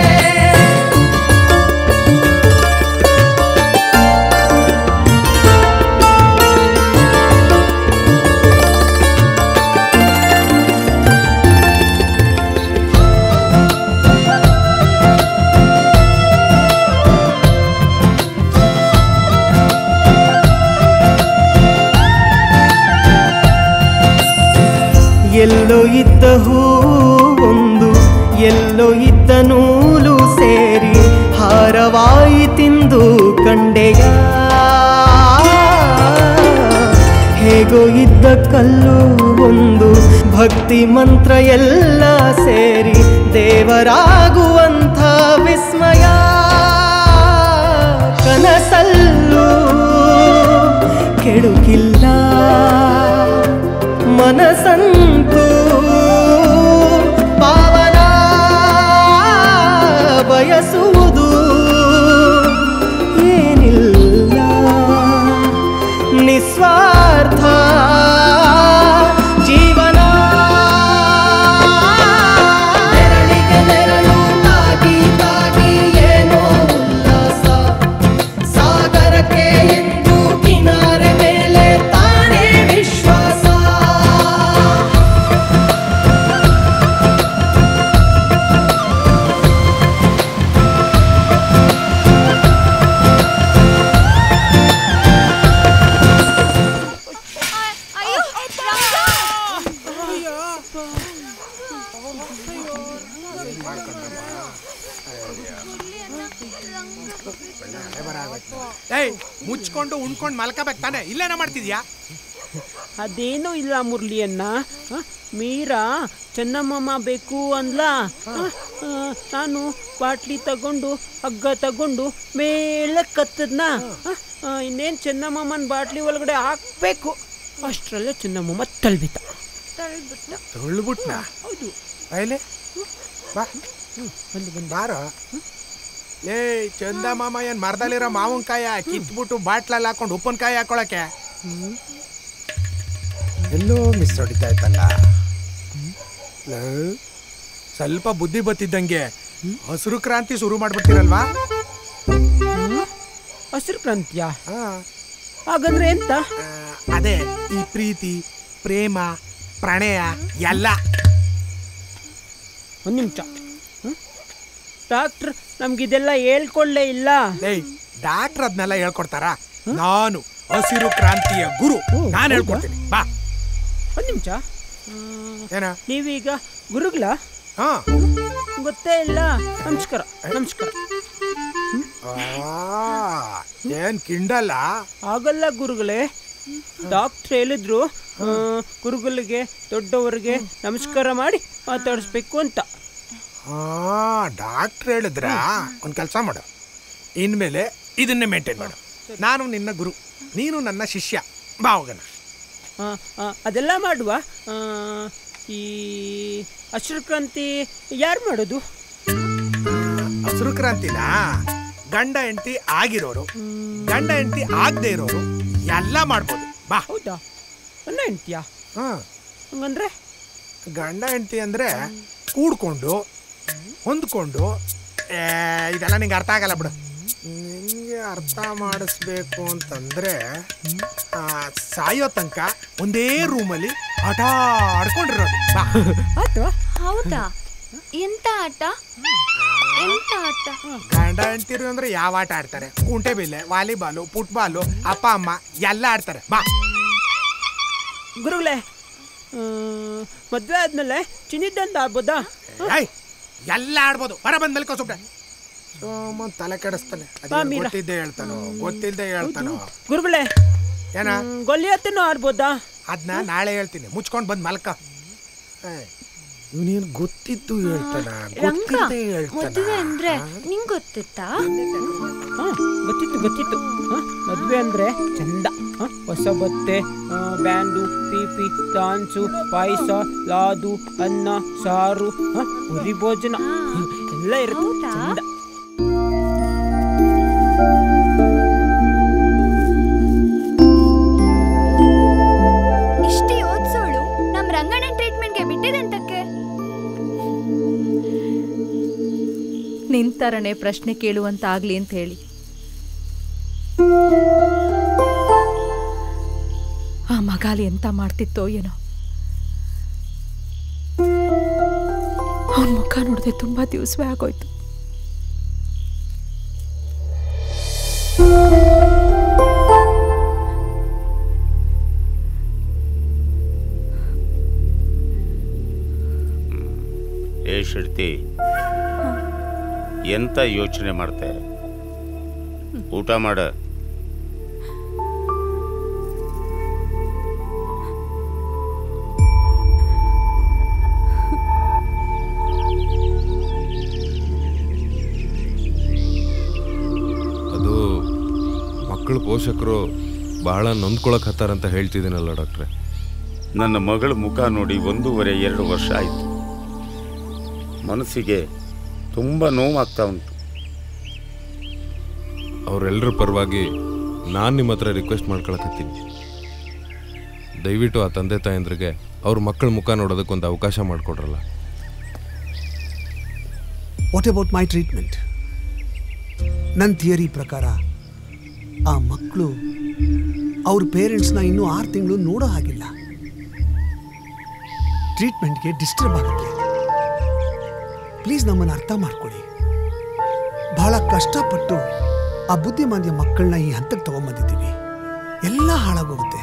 ಎಲ್ಲೋ ಇದ್ದ ಹೂ ಒಂದು ಎಲ್ಲೋ ಇದ್ದ ನೂಲು ಸೇರಿ ಹಾರವಾಯಿತೆಂದು ಕಂಡೆಯ ಹೇಗೋ ಇದ್ದ ಕಲ್ಲು ಒಂದು ಭಕ್ತಿ ಮಂತ್ರ ಎಲ್ಲ ಸೇರಿ ದೇವರಾಗುವಂಥ ವಿಸ್ಮಯ ಕನಸಲ್ಲೂ ಕೆಡುಕಿಲ್ಲ ಮನಸ್ಸಂತೂ ಪಾವನ ಬಯಸುವುದು ಏನಿಲ್ಲ ನಿಸ್ವಾರ್ಥ ಜೀವನ ನೆರಳಿಗೆ ನೆರಳು ತಾಗಿ ತಾಗಿ ಏನೋ ಉಲ್ಲಾಸ ಸಾಗರಕ್ಕೆ ಎಂದು ಕಿನಾರೆ ಮೇಲೆ ತಾನೇ ವಿಶ್ವಾಸ ಏಯ್ ಮುಚ್ಕೊಂಡು ಉಣ್ಕೊಂಡು ಮಲ್ಕೋಬೇಕು ತಾನೆ ಇಲ್ಲೇನ ಮಾಡ್ತಿದ್ಯಾ ಅದೇನೂ ಇಲ್ಲ ಮುರಳಿಯನ್ನ ಆ, ಮೀರಾ ಚೆನ್ನಮ್ಮಮ್ಮ ಬೇಕು ಅಂದ್ಲ ಆ, ಆ, ನಾನು ಬಾಟ್ಲಿ ತಗೊಂಡು ಹಗ್ಗ ತಗೊಂಡು ಮೇಲೆ ಕತ್ತದ್ನ ಇನ್ನೇನು ಚೆನ್ನಮ್ಮಮ್ಮನ ಬಾಟ್ಲಿ ಒಳಗಡೆ ಹಾಕ್ಬೇಕು ಅಷ್ಟರಲ್ಲೇ ಚೆನ್ನಮ್ಮಮ್ಮ ತಳ್ಬಿತ ತೊಳ್ಬಿಟ್ನ ಹೌದು ಆಯ್ಲೆ ಬಾ ಬಂದು ಬಂದು ಬಾರ ಏ ಚಂದ ಮಾಮ ಏನ್ ಮರದಲ್ಲಿರೋ ಮಾವಿನಕಾಯ ಕಿತ್ಬಿಟ್ಟು ಬಾಟ್ಲಲ್ಲಿ ಹಾಕೊಂಡು ಉಪ್ಪಿನಕಾಯಿ ಹಾಕೊಳಕ್ಕೆ ಎಲ್ಲೋ ಮಿಸ್ ಹೊಡಿತಾ ಇತ್ತಲ್ಲ ಲೇ, ಸ್ವಲ್ಪ ಬುದ್ಧಿ ಬತ್ತಿದ್ದಂಗೆ ಹಸಿರು ಕ್ರಾಂತಿ ಶುರು ಮಾಡ್ಬಿಡ್ತೀರಲ್ವಾ ಹಸಿರು ಕ್ರಾಂತಿಯ ಹಾಗಂದ್ರೆ ಎಂತ ಅದೇ ಈ ಪ್ರೀತಿ ಪ್ರೇಮ ಪ್ರಣಯ ಎಲ್ಲ ಒಂದು ನಿಮಿಷ ಡಾಕ್ಟ್ರ್ ನಮ್ಗಿದೆಲ್ಲ ಹೇಳ್ಕೊಳ್ಳೇ ಇಲ್ಲ ಏಯ್ ಡಾಕ್ಟರ್ ಅದನ್ನೆಲ್ಲ ಹೇಳ್ಕೊಡ್ತಾರ ನಾನು ಹಸಿರು ಕ್ರಾಂತಿಯ ಗುರು ನಾನು ಹೇಳ್ಕೊಡ್ತೀನಿ ಬಾ ಒಂದು ನಿಮಿಷ ಏನ ನೀವೀಗ ಗುರುಗಳ ಹಾ ಗೊತ್ತೇ ಇಲ್ಲ ನಮಸ್ಕಾರ ನಮಸ್ಕಾರ ಆ, ಏನ್ ಕಿಂಡಲ್ಲ ಆಗಲ್ಲ ಗುರುಗಳೇ ಡಾಕ್ಟ್ರ್ ಹೇಳಿದ್ರು ಆ, ಗುರುಗಳಿಗೆ ದೊಡ್ಡವರಿಗೆ ನಮಸ್ಕಾರ ಮಾಡಿ ಮಾತಾಡಿಸ್ಬೇಕು ಅಂತ ಹಾ ಡಾಕ್ಟರ್ ಹೇಳಿದ್ರ ಒಂದ್ ಕೆಲಸ ಮಾಡು ಇನ್ಮೇಲೆ ಇದನ್ನೇ ಮೇಂಟೈನ್ ಮಾಡು ನಾನು ನಿನ್ನ ಗುರು ನೀನು ನನ್ನ ಶಿಷ್ಯ ಬಾ ಹೋಗೋಣ ಆ, ಆ, ಅದೆಲ್ಲ ಮಾಡುವ ಆ, ಈ ಹಸಿರು ಕ್ರಾಂತಿ ಯಾರು ಮಾಡೋದು ಹಸಿರು ಕ್ರಾಂತಿನ ಗಂಡ ಹೆಂಡತಿ ಆಗಿರೋರು ಗಂಡ ಹೆಂಡತಿ ಆಗದೆ ಇರೋರು ಎಲ್ಲ ಮಾಡ್ಬೋದು ಬಾ ಹೌದಾ ನನ್ನ ಹೆಂಡ್ತಿಯಾ ಹಾ ಹಂಗಂದ್ರೆ ಗಂಡ ಹೆಂಡತಿ ಅಂದ್ರೆ ಕೂಡ್ಕೊಂಡು ಹೊಂದ್ಕೊಂಡು ಏ, ಇದೆಲ್ಲ ನಿಂಗೆ ಅರ್ಥ ಆಗಲ್ಲ ಬಿಡು ನಿಂಗೆ ಅರ್ಥ ಮಾಡಿಸ್ಬೇಕು ಅಂತಂದ್ರೆ ಆ, ಸಾಯೋ ತನಕ ಒಂದೇ ರೂಮಲ್ಲಿ ಆಟ ಆಡ್ಕೊಂಡಿರೋದು ಬಾ ಹೌದಾ ಎಂತ ಆಟ ಎಂತ ಆಟ ಗಂಡ ಹೆಂಡ್ತಿರು ಅಂದ್ರೆ ಯಾವ ಆಟ ಆಡ್ತಾರೆ ಕುಂಟೆ ಬಿಲ್ಲೆ ವಾಲಿಬಾಲು ಫುಟ್ಬಾಲು ಅಪ್ಪ ಅಮ್ಮ ಎಲ್ಲ ಆಡ್ತಾರೆ ಬಾ ಗುರುಗಳೇ ಆ, ಮದ್ವೆ ಆದ್ಮೇಲೆ ಚಿನ್ನಿದ್ದಂತ ಆಗ್ಬೋದಾ ಏಯ್ ಎಲ್ಲ ಆಡ್ಬೋದು ಹೊರ ಬಂದ್ ಮಲ್ಕೋ ಸುಮ್ನೆ ಸೋಮ ತಲೆ ಕೆಡಿಸ್ತಾನೆ ಅದೇನ್ ಬಾ, ಮೀರಾ. ಗೊತ್ತಿದ್ದೆ ಹೇಳ್ತಾನೋ ಗೊತ್ತಿಲ್ದೆ ಹೇಳ್ತಾನೋ ಗುರುಗಳೇ ಏನ ಗೊಲ್ಲಿ ಹತ್ತನೂ ಆಡ್ಬೋದಾ ಅದನ್ನ ನಾಳೆ ಹೇಳ್ತೀನಿ ಮುಚ್ಕೊಂಡ್ ಬಂದ್ ಮಲ್ಕ ಇವನೇನು ಗೊತ್ತಿದ್ದು ಹೇಳ್ತಾನ ರಂಗ ಗೊತ್ತಿದ್ದೆ ಹೇಳ್ತಾನ ಮದುವೆ ಅಂದ್ರೆ ನಿಂಗ್ ಗೊತ್ತಿತ್ತಾ ಹಾ ಗೊತ್ತಿತ್ತು ಗೊತ್ತಿತ್ತು ಹಾ, ಮದ್ವೆ ಅಂದ್ರೆ ಚಂದ ಹಾ, ಹೊಸ ಬಟ್ಟೆ ಆ, ಬ್ಯಾಂಡು ಪೀಪಿ ಡಾನ್ಸು ಪಾಯಸ ಲಾದು ಅನ್ನ ಸಾರು ಹಾ, ಪುರಿ ಭೋಜನ ಹ್ಮ್, ಎಲ್ಲ ಇರುತ್ತೆ ಚಂದ ಇಷ್ಟೇ ಓದ್ಸೋಳು ನಮ್ ರಂಗಣ್ಣನ್ ಟ್ರೀಟ್ಮೆಂಟ್ಗೆ ಬಿಟ್ಟಿದಂತಕ್ಕೆ ನಿಂತರನೆ ಪ್ರಶ್ನೆ ಕೇಳುವಂತ ಆಗ್ಲಿ ಅಂತ ಹೇಳಿ ಆ ಮಗಾಲಿ ಎಂತ ಮಾಡ್ತಿತ್ತೋ ಏನೋ ಅವನ ಮುಖ ನೋಡದೆ ತುಂಬಾ ದಿವಸವೇ ಆಗೋಯ್ತು ಏ ಶಿಡ್ತಿ ಎಂತ ಯೋಚನೆ ಮಾಡ್ತೆ ಊಟ ಮಾಡ ಅದು ಮಕ್ಕಳ ಪೋಷಕರು ಬಹಳ ನೊಂದ್ಕೊಳಕ್ ಹತ್ತಾರಂತ ಹೇಳ್ತಿದ್ದೀನಲ್ಲ ಡಾಕ್ಟ್ರೆ ನನ್ನ ಮಗಳ ಮುಖ ನೋಡಿ ಒಂದೂವರೆ ಎರಡು ವರ್ಷ ಆಯಿತು ಮನಸ್ಸಿಗೆ ತುಂಬ ನೋವಾಗ್ತಾ ಉಂಟು ಅವರೆಲ್ಲರ ಪರವಾಗಿ ನಾನು ನಿಮ್ಮ ಹತ್ರ ರಿಕ್ವೆಸ್ಟ್ ಮಾಡ್ಕೊಳಕತ್ತೀನಿ ದಯವಿಟ್ಟು ಆ ತಂದೆ ತಾಯಂದ್ರಿಗೆ ಅವ್ರ ಮಕ್ಕಳ ಮುಖ ನೋಡೋದಕ್ಕೊಂದು ಅವಕಾಶ ಮಾಡಿಕೊಡ್ರಲ್ಲ ವಾಟ್ ಅಬೌಟ್ ಮೈ ಟ್ರೀಟ್ಮೆಂಟ್ ನನ್ನ ಥಿಯರಿ ಪ್ರಕಾರ ಆ ಮಕ್ಕಳು ಅವ್ರ ಪೇರೆಂಟ್ಸ್ನ ಇನ್ನೂ ಆರು ತಿಂಗಳು ನೋಡೋ ಹಾಗಿಲ್ಲ ಟ್ರೀಟ್ಮೆಂಟ್ಗೆ ಡಿಸ್ಟರ್ಬ್ ಆಗುತ್ತೆ ಪ್ಲೀಸ್ ನಮ್ಮನ್ನು ಅರ್ಥ ಮಾಡ್ಕೊಳ್ಳಿ ಬಹಳ ಕಷ್ಟಪಟ್ಟು ಆ ಬುದ್ಧಿಮಾಂದ್ಯ ಮಕ್ಕಳನ್ನ ಈ ಹಂತಕ್ಕೆ ತಗೊಂಬಂದಿದ್ದೀವಿ ಎಲ್ಲ ಹಾಳಾಗೋಗುತ್ತೆ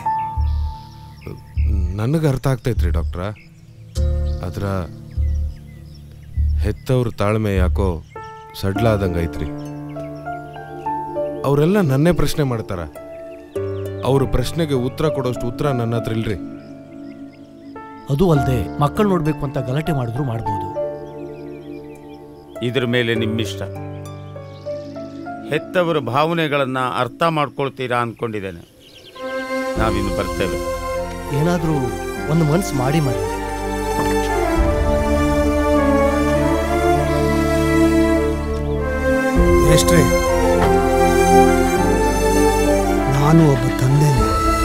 ನನಗೆ ಅರ್ಥ ಆಗ್ತೈತ್ರಿ ಡಾಕ್ಟ್ರ ಅದರ ಹೆತ್ತವ್ರ ತಾಳ್ಮೆ ಯಾಕೋ ಸಡ್ಲಾದಂಗೆ ಐತ್ರಿ ಅವರೆಲ್ಲ ನನ್ನೇ ಪ್ರಶ್ನೆ ಮಾಡ್ತಾರ ಅವ್ರ ಪ್ರಶ್ನೆಗೆ ಉತ್ತರ ಕೊಡೋಷ್ಟು ಉತ್ತರ ನನ್ನ ಹತ್ರ ಇಲ್ರಿ ಅದು ಅಲ್ಲದೆ ಮಕ್ಕಳು ನೋಡ್ಬೇಕು ಅಂತ ಗಲಾಟೆ ಮಾಡಿದ್ರು ಮಾಡ್ಬೋದು ಇದ್ರ ಮೇಲೆ ನಿಮ್ಮಿಷ್ಟ ಹೆತ್ತವರ ಭಾವನೆಗಳನ್ನು ಅರ್ಥ ಮಾಡ್ಕೊಳ್ತೀರಾ ಅಂದ್ಕೊಂಡಿದ್ದೇನೆ ನಾವಿನ್ನು ಬರ್ತೇವೆ ಏನಾದರೂ ಒಂದು ಮನ್ಸು ಮಾಡಿ ಮಾಡಿ ಎಷ್ಟ್ರಿ ನಾನು ಒಬ್ಬ ತಂದೆನೇ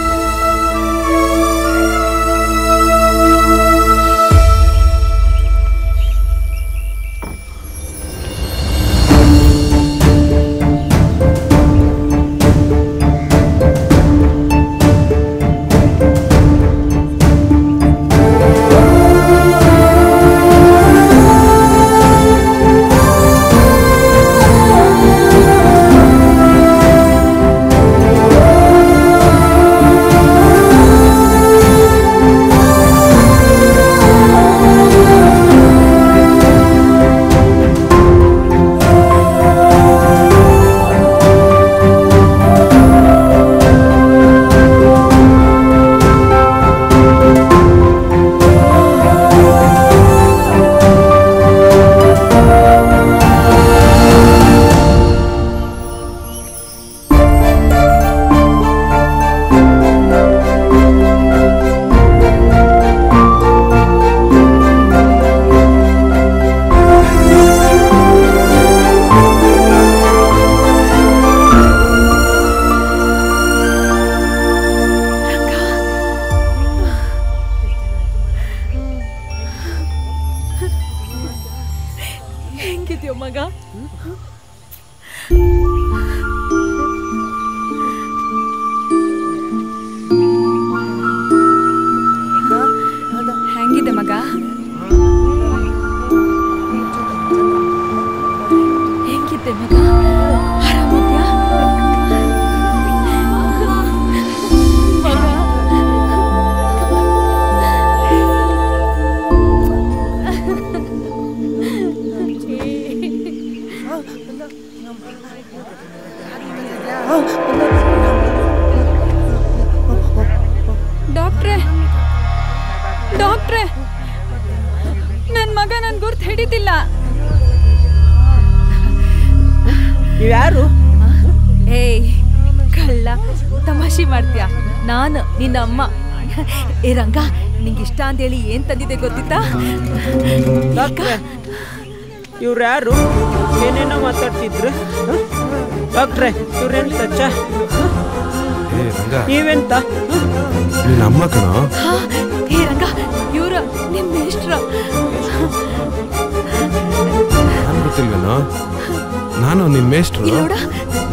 ಹೆಂಗಿದ್ಯೋ ಮಗ ಹೆಂಗಿದೆ ಮಗ ಹೆಂಗಿದ್ದೆ ಮಗ ಆರಾಮಿದ್ಯಾ ಮಗ ಡಾಕ್ಟ್ರೆ ಡಾಕ್ಟ್ರೆ ನನ್ನ ಮಗ ನನ್ ಗುರ್ತು ಹಿಡಿತಿಲ್ಲ ಯಾರು ಏಯ್ ಕಳ್ಳ ತಮಾಷೆ ಮಾಡ್ತೀಯ ನಾನು ನಿನ್ನ ಅಮ್ಮ ಏ ರಂಗ ನಿಂಗೆ ಇಷ್ಟ ಅಂತೇಳಿ ಏನ್ ತಂದಿದೆ ಗೊತ್ತಿತ್ತಾ ಡಾಕ್ಟ್ರೆ ಇವ್ರು ಯಾರು ಏನೇನೋ ಮಾತಾಡ್ತಿದ್ರು ಹ? ಡಾಕ್ಟ್ರೆ ಇವ್ರೆಂತ ಚ ಏ ರಂಗ ನೀವೆಂತ ನಿನ್ನ ಅಮ್ಮ ಕಣ ಹಾ, ಏ ರಂಗ ಇವ್ರ ನಿಮ್ ಮೇಷ್ಟ್ರ ನಾನು ಗೊತ್ತಿಲ್ವೇನೋ ನಾನು ನಿನ್ನ ಮೇಷ್ಟ್ರು ಇಲ್ಲಿ ನೋಡ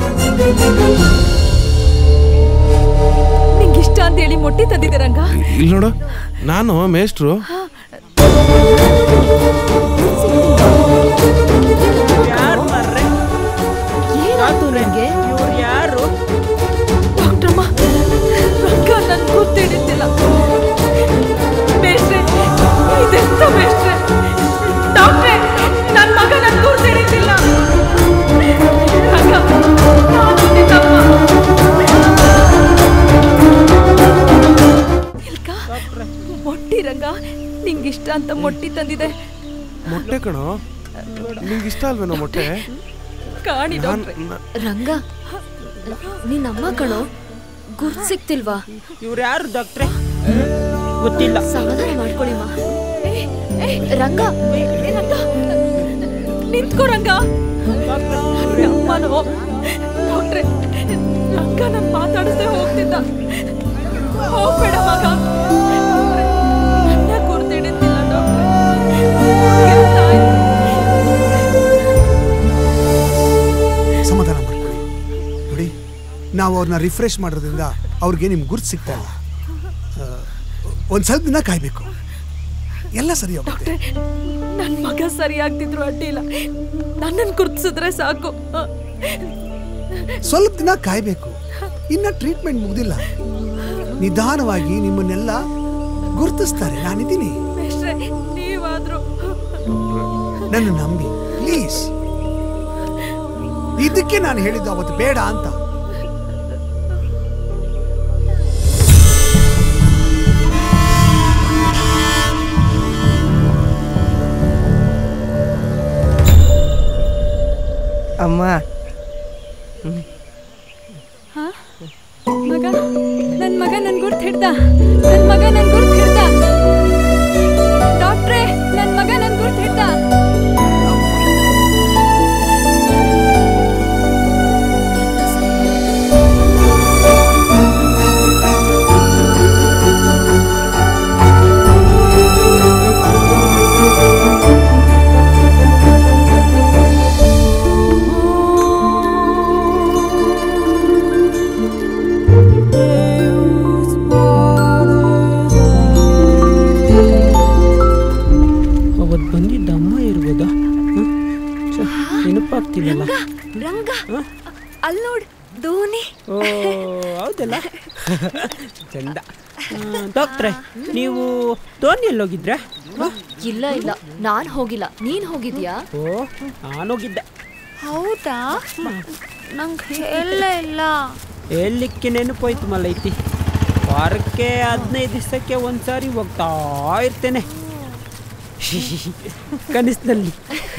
ನಿಂಗೆ ಇಷ್ಟ ಅಂತೇಳಿ ಮೊಟ್ಟೆ ತಂದಿದೆ ರಂಗ ಇಲ್ಲಿ ನೋಡು ನಾನು ಮೇಷ್ಟ್ರು ಯಾರು ಮಾರ್ರೆ ಏನಾಯ್ತು ನಿಂಗೆ ಇವ್ರು ಯಾರು ಡಾಕ್ಟ್ರಮ್ಮ ರಂಗ ನನ್ ಗೊತ್ತಿಡಿತಿಲ್ಲ ಮೇಷ್ಟ್ರೆ ಇದೆಂತ ಮೇಷ್ಟ್ರೆ ಡಾಕ್ಟ್ರೆ ನನ್ ಮಗ ನನ್ ಗುರ್ತಿಡಿತಿಲ್ಲ ರಂಗ ನಾನು ನಿನ್ನಮ್ಮ ಇಲ್ಕ ಮೊಟ್ಟಿ ರಂಗ ನಿಂಗಿಷ್ಟ ಅಂತ ಮೊಟ್ಟಿ ತಂದಿದೆ ಮೊಟ್ಟೆ ಕಣೋ ನಿಂಗೆ ಇಷ್ಟ ಅಲ್ವೇನೋ ಮೊಟ್ಟೆ ಕಾಣಿ ನಾನ್- ಡಾಕ್ಟ್ರೆ ರಂಗ ನಿನ್ನಮ್ಮ ಕಣೋ ಗುರ್ತ್ ಸಿಕ್ತಿಲ್ವಾ ಇವ್ರು ಯಾರು ಡಾಕ್ಟ್ರೆ ಗೊತ್ತಿಲ್ಲ ಸಮಾಧಾನ ಮಾಡ್ಕೊಳ್ಳಿ ಮಾ ರಂಗ ರಂಗ ನಿಂತ್ಕೋ ರಂಗ ಅರೆ ಅಮ್ಮನೋ ಡಾಕ್ಟ್ರೆ ರಂಗ ನನ್ ಮಾತಾಡಿಸ್ದೆ ಹೋಗ್ತಿದ್ದ ಹೋಗ್ಬೇಡ ಮಗ ನನ್ನ ಗುರ್ತಿಡಿದ್ದಿಲ್ಲ ಸಮಾಧಾನ ಮಾಡ್ಕೊಳ್ಳಿ ನೋಡಿ ನಾವು ಅವ್ರನ್ನ ರಿಫ್ರೆಶ್ ಮಾಡೋದ್ರಿಂದ ಅವ್ರಿಗೆ ನಿಮ್ಗೆ ಗುರ್ತು ಸಿಗ್ತಾ ಇಲ್ಲ ಆ, ಒಂದ್ ಸ್ವಲ್ಪ ದಿನ ಕಾಯ್ಬೇಕು ಎಲ್ಲ ಸರಿ ಹೋಗುತ್ತೆ ನನ್ ಮಗ ಸರಿಯಾಗ್ತಿದ್ರು ಅಡ್ಡಿಲ್ಲ ನನ್ನನ್ ಗುರ್ತಿಸಿದ್ರೆ ಸಾಕು ಆ, ಸ್ವಲ್ಪ ದಿನ ಕಾಯ್ಬೇಕು ಇನ್ನ ಟ್ರೀಟ್ಮೆಂಟ್ ಮುಗ್ದಿಲ್ಲ ನಿಧಾನವಾಗಿ ನಿಮ್ಮನ್ನೆಲ್ಲ ಗುರ್ತಿಸ್ತಾರೆ ನಾನಿದ್ದೀನಿ ಮೇಷ್ಟ್ರೆ, ನೀವಾದ್ರೂ ನನ್ನ ನಂಬಿ ಪ್ಲೀಸ್ ಇದಕ್ಕೆ ನಾನು ಹೇಳಿದ್ದು ಅವತ್ತು ಬೇಡ ಅಂತ ಅಮ್ಮ ಹಾ? ಮಗ ನನ್ ಮಗ ನನ್ ಗುರ್ತ್ ಹಿಡ್ದ ನನ್ ಮಗ ನನ್ ಗುರ್ತ್ ಹಿಡ್ದ ಡಾಕ್ಟ್ರೇ ನನ್ ಮಗ ನನ್ ಗುರ್ತ್ ಹಿಡ್ದ ಅವತ್ತು ಬಂದಿದ್ದ ಅಮ್ಮ ಇರ್ಬೋದಾ ಹ? ಛೆ, ನೆನಪಾಗ್ತಿಲ್ಲಲ್ಲ ರಂಗ ಅಲ್ ನೋಡ್ ಧೋನಿ ಓ ಹೌದಲ್ಲ ಚಂದ ಆ, ಡಾಕ್ಟ್ರೆ ನೀವು ಧೋನಿ ಎಲ್ಲೋಗಿದ್ರೆ ಇಲ್ಲ ಇಲ್ಲ ನಾನ್ ಹೋಗಿಲ್ಲ ನೀನ್ ಹೋಗಿದ್ಯಾ ಓ ನಾನು ಹೋಗಿದ್ದೆ ಹೌದಾ ನಂಗೆ ಎಲ್ಲ ಇಲ್ಲ ಹೇಳಲಿಕ್ಕೆ ನೆನಪೋಯ್ತು ಮಲೈತಿ ವಾರಕ್ಕೆ ಹದಿನೈದು ದಿವಸಕ್ಕೆ ಒಂದ್ಸಾರಿ ಹೋಗ್ತಾ ಇರ್ತೇನೆ ಕನಸಿನಲ್ಲಿ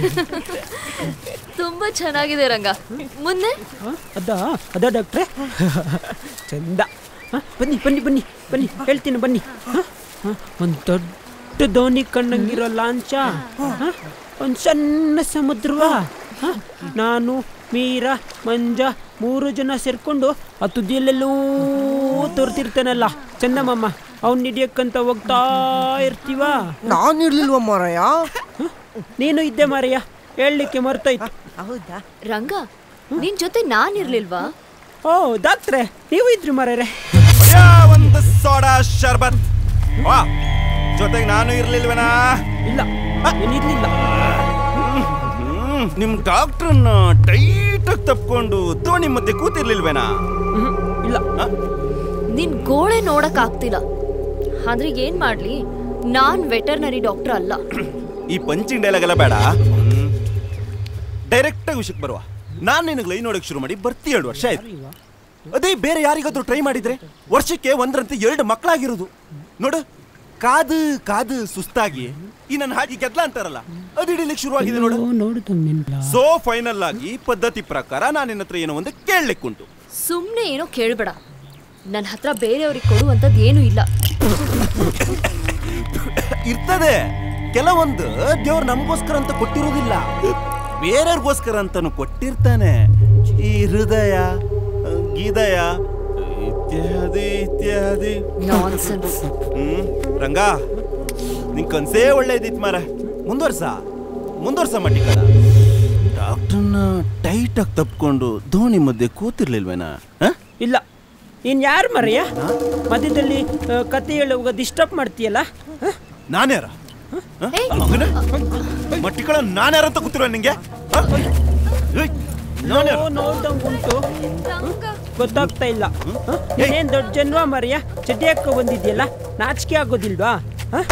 ತುಂಬಾ ಚೆನ್ನಾಗಿದೆ ರಂಗ ಮುಂದೆ ಅದ ಅದ ಡಾಕ್ಟ್ರೆ ಚಂದ ಹ, ಬನ್ನಿ ಬನ್ನಿ ಬನ್ನಿ ಬನ್ನಿ ಹೇಳ್ತೀನಿ ಬನ್ನಿ ಒಂದು ದೊಡ್ಡ ದೋಣಿ ಕಣ್ಣಂಗಿರೋ ಲಾಂಚ ಹ? ಒಂದ್ ಸಣ್ಣ ಸಮುದ್ರವ ಹ? ನಾನು ಮೀರಾ ಮಂಜ ಮೂರು ಜನ ಸೇರ್ಕೊಂಡು ಆ ತುದಿಯಲ್ಲೆಲ್ಲೂ ತೋರ್ತಿರ್ತಾನಲ್ಲ ಚಂದಮ್ಮಮ್ಮ ಅವ್ನ ಹಿಡಿಯಕ್ಕಂತ ಹೋಗ್ತಾ ಇರ್ತೀವ ನಾನು ಇರ್ಲಿಲ್ವ ಮಾರಾಯ ನೀನು ಇದ್ದೆ ಮಾರಯ್ಯ ಹೇಳಲಿಕ್ಕೆ ಮರ್ತೋಯ್ತು ಹೌದಾ ರಂಗ ನಿನ್ ಜೊತೆ ನಾನ್ ಇರ್ಲಿಲ್ವಾ ಓ ಡಾಕ್ಟ್ರೆ ನೀವು ಇದ್ರಿ ಮಾರ್ಯಾರೆ ಒಂದು ಸೋಡಾ ಶರ್ಬತ್ ವಾ ಜೊತೆಗೆ ನಾನು ಇರ್ಲಿಲ್ವೇನಾ ಇಲ್ಲ ಇರ್ಲಿಲ್ಲ ನಿಮ್ ಡಾಕ್ಟ್ರನ್ನ ಟೈಟ್ ಆಗಿ ತಪ್ಕೊಂಡು ದೋಣಿ ಮಧ್ಯೆ ಕೂತಿರ್ಲಿಲ್ವೇನಾ ಇಲ್ಲ ನಿನ್ ಗೋಳೆ ನೋಡಕ್ ಆಗ್ತಿಲ್ಲ ಅಂದ್ರೆ ಏನ್ ಮಾಡ್ಲಿ ನಾನ್ ವೆಟರ್ನರಿ ಡಾಕ್ಟರ್ ಅಲ್ಲ ಈ ಪಂಚಿಂಗ್ ಡೈಲಾಗ್ ಎಲ್ಲ ಬೇಡ ಡೈರೆಕ್ಟ್ ಆಗಿ ವಿಷಯಕ್ಕೆ ಬರುವ ನಾನ್ ನಿನಗೆ ಲೈನ್ ನೋಡಕ್ ಶುರು ಮಾಡಿ ಬರ್ತಿ ಎರಡು ವರ್ಷ ಆಯ್ತು ಅದೇ ಬೇರೆ ಯಾರಿಗಾದ್ರೂ ಟ್ರೈ ಮಾಡಿದ್ರೆ ವರ್ಷಕ್ಕೆ ಒಂದರಂತೆ ಎರಡು ಮಕ್ಕಳಾಗಿರೋದು ನೋಡು ಕಾದು ಕಾದು ಸುಸ್ತಾಗಿ ಈ ನನ್ನ ಹಾಗೆ ಗೆದ್ಲ ಅಂತಾರಲ್ಲ ಅದು ಹಿಡಿಲಿಕ್ಕೆ ಶುರುವಾಗಿದೆ ನೋಡು ನೋಡುದು ಸೋ ಫೈನಲ್ ಆಗಿ ಪದ್ಧತಿ ಪ್ರಕಾರ ನಾನು ನಿನ್ನ ಹತ್ರ ಏನೋ ಒಂದು ಕೇಳಲಿಕ್ಕುಂಟು ಸುಮ್ನೆ ಏನೋ ಕೇಳ್ಬೇಡ ನನ್ನ ಹತ್ರ ಬೇರೆಯವ್ರಿಗೆ ಕೊಡುವಂಥದ್ದು ಏನೂ ಇಲ್ಲ ಇರ್ತದೆ ಕೆಲವೊಂದು ದೇವ್ರು ನಮಗೋಸ್ಕರ ಅಂತ ಕೊಟ್ಟಿರೋದಿಲ್ಲ ಬೇರೆಯವ್ರಿಗೋಸ್ಕರ ಅಂತಾನು ಕೊಟ್ಟಿರ್ತಾನೆ ಈ ಹೃದಯ ಗೀದಯ ಇತ್ಯಾದಿ ಇತ್ಯಾದಿ ನಾನ್ಸೆನ್ಸ್ ಹ್ಮ್ ರಂಗ ನಿನ್ ಕನ್ಸೇ ಒಳ್ಳೇದಿತ್ ಮಾರ ಮುಂದುವರ್ಸ ಮುಂದುವರ್ಸ ಮಟ್ಟಿ ಕಡ ಡಾಕ್ಟರ್ನ ಟೈಟ್ ಆಗಿ ತಪ್ಕೊಂಡು ಧೋಣಿ ಮಧ್ಯೆ ಕೂತಿರ್ಲಿಲ್ವೇನಾ ಇಲ್ಲ ನೀನ್ ಯಾರು ಮರಯ್ಯ ಮಧ್ಯದಲ್ಲಿ ಆ, ಕತೆ ಹೇಳುವಾಗ ಡಿಸ್ಟರ್ಬ್ ಮಾಡ್ತೀಯಲ್ಲ ಹ? ನಾನ್ಯಾರ ಮಟ್ಟಿಗಳ ನಾನ್ಯಾರಂತ ಕೂತಿರೋ ನಿಂಗೆ ಹ? ಏಯ್, ನಾನ್ಯಾರು? ಓ, ನೋಡ್ದಂಗ್ ಉಂಟು ಗೊತ್ತಾಗ್ತಾ ಇಲ್ಲ ಹ? ನೀನೇನ್ ದೊಡ್ಡ ಜನ್ವ ಮರಯ್ಯ ಚಡ್ಡಿ ಹಾಕೋ ಬಂದಿದ್ಯಲ್ಲ ನಾಚಿಕೆ ಆಗೋದಿಲ್ವಾ ಹ?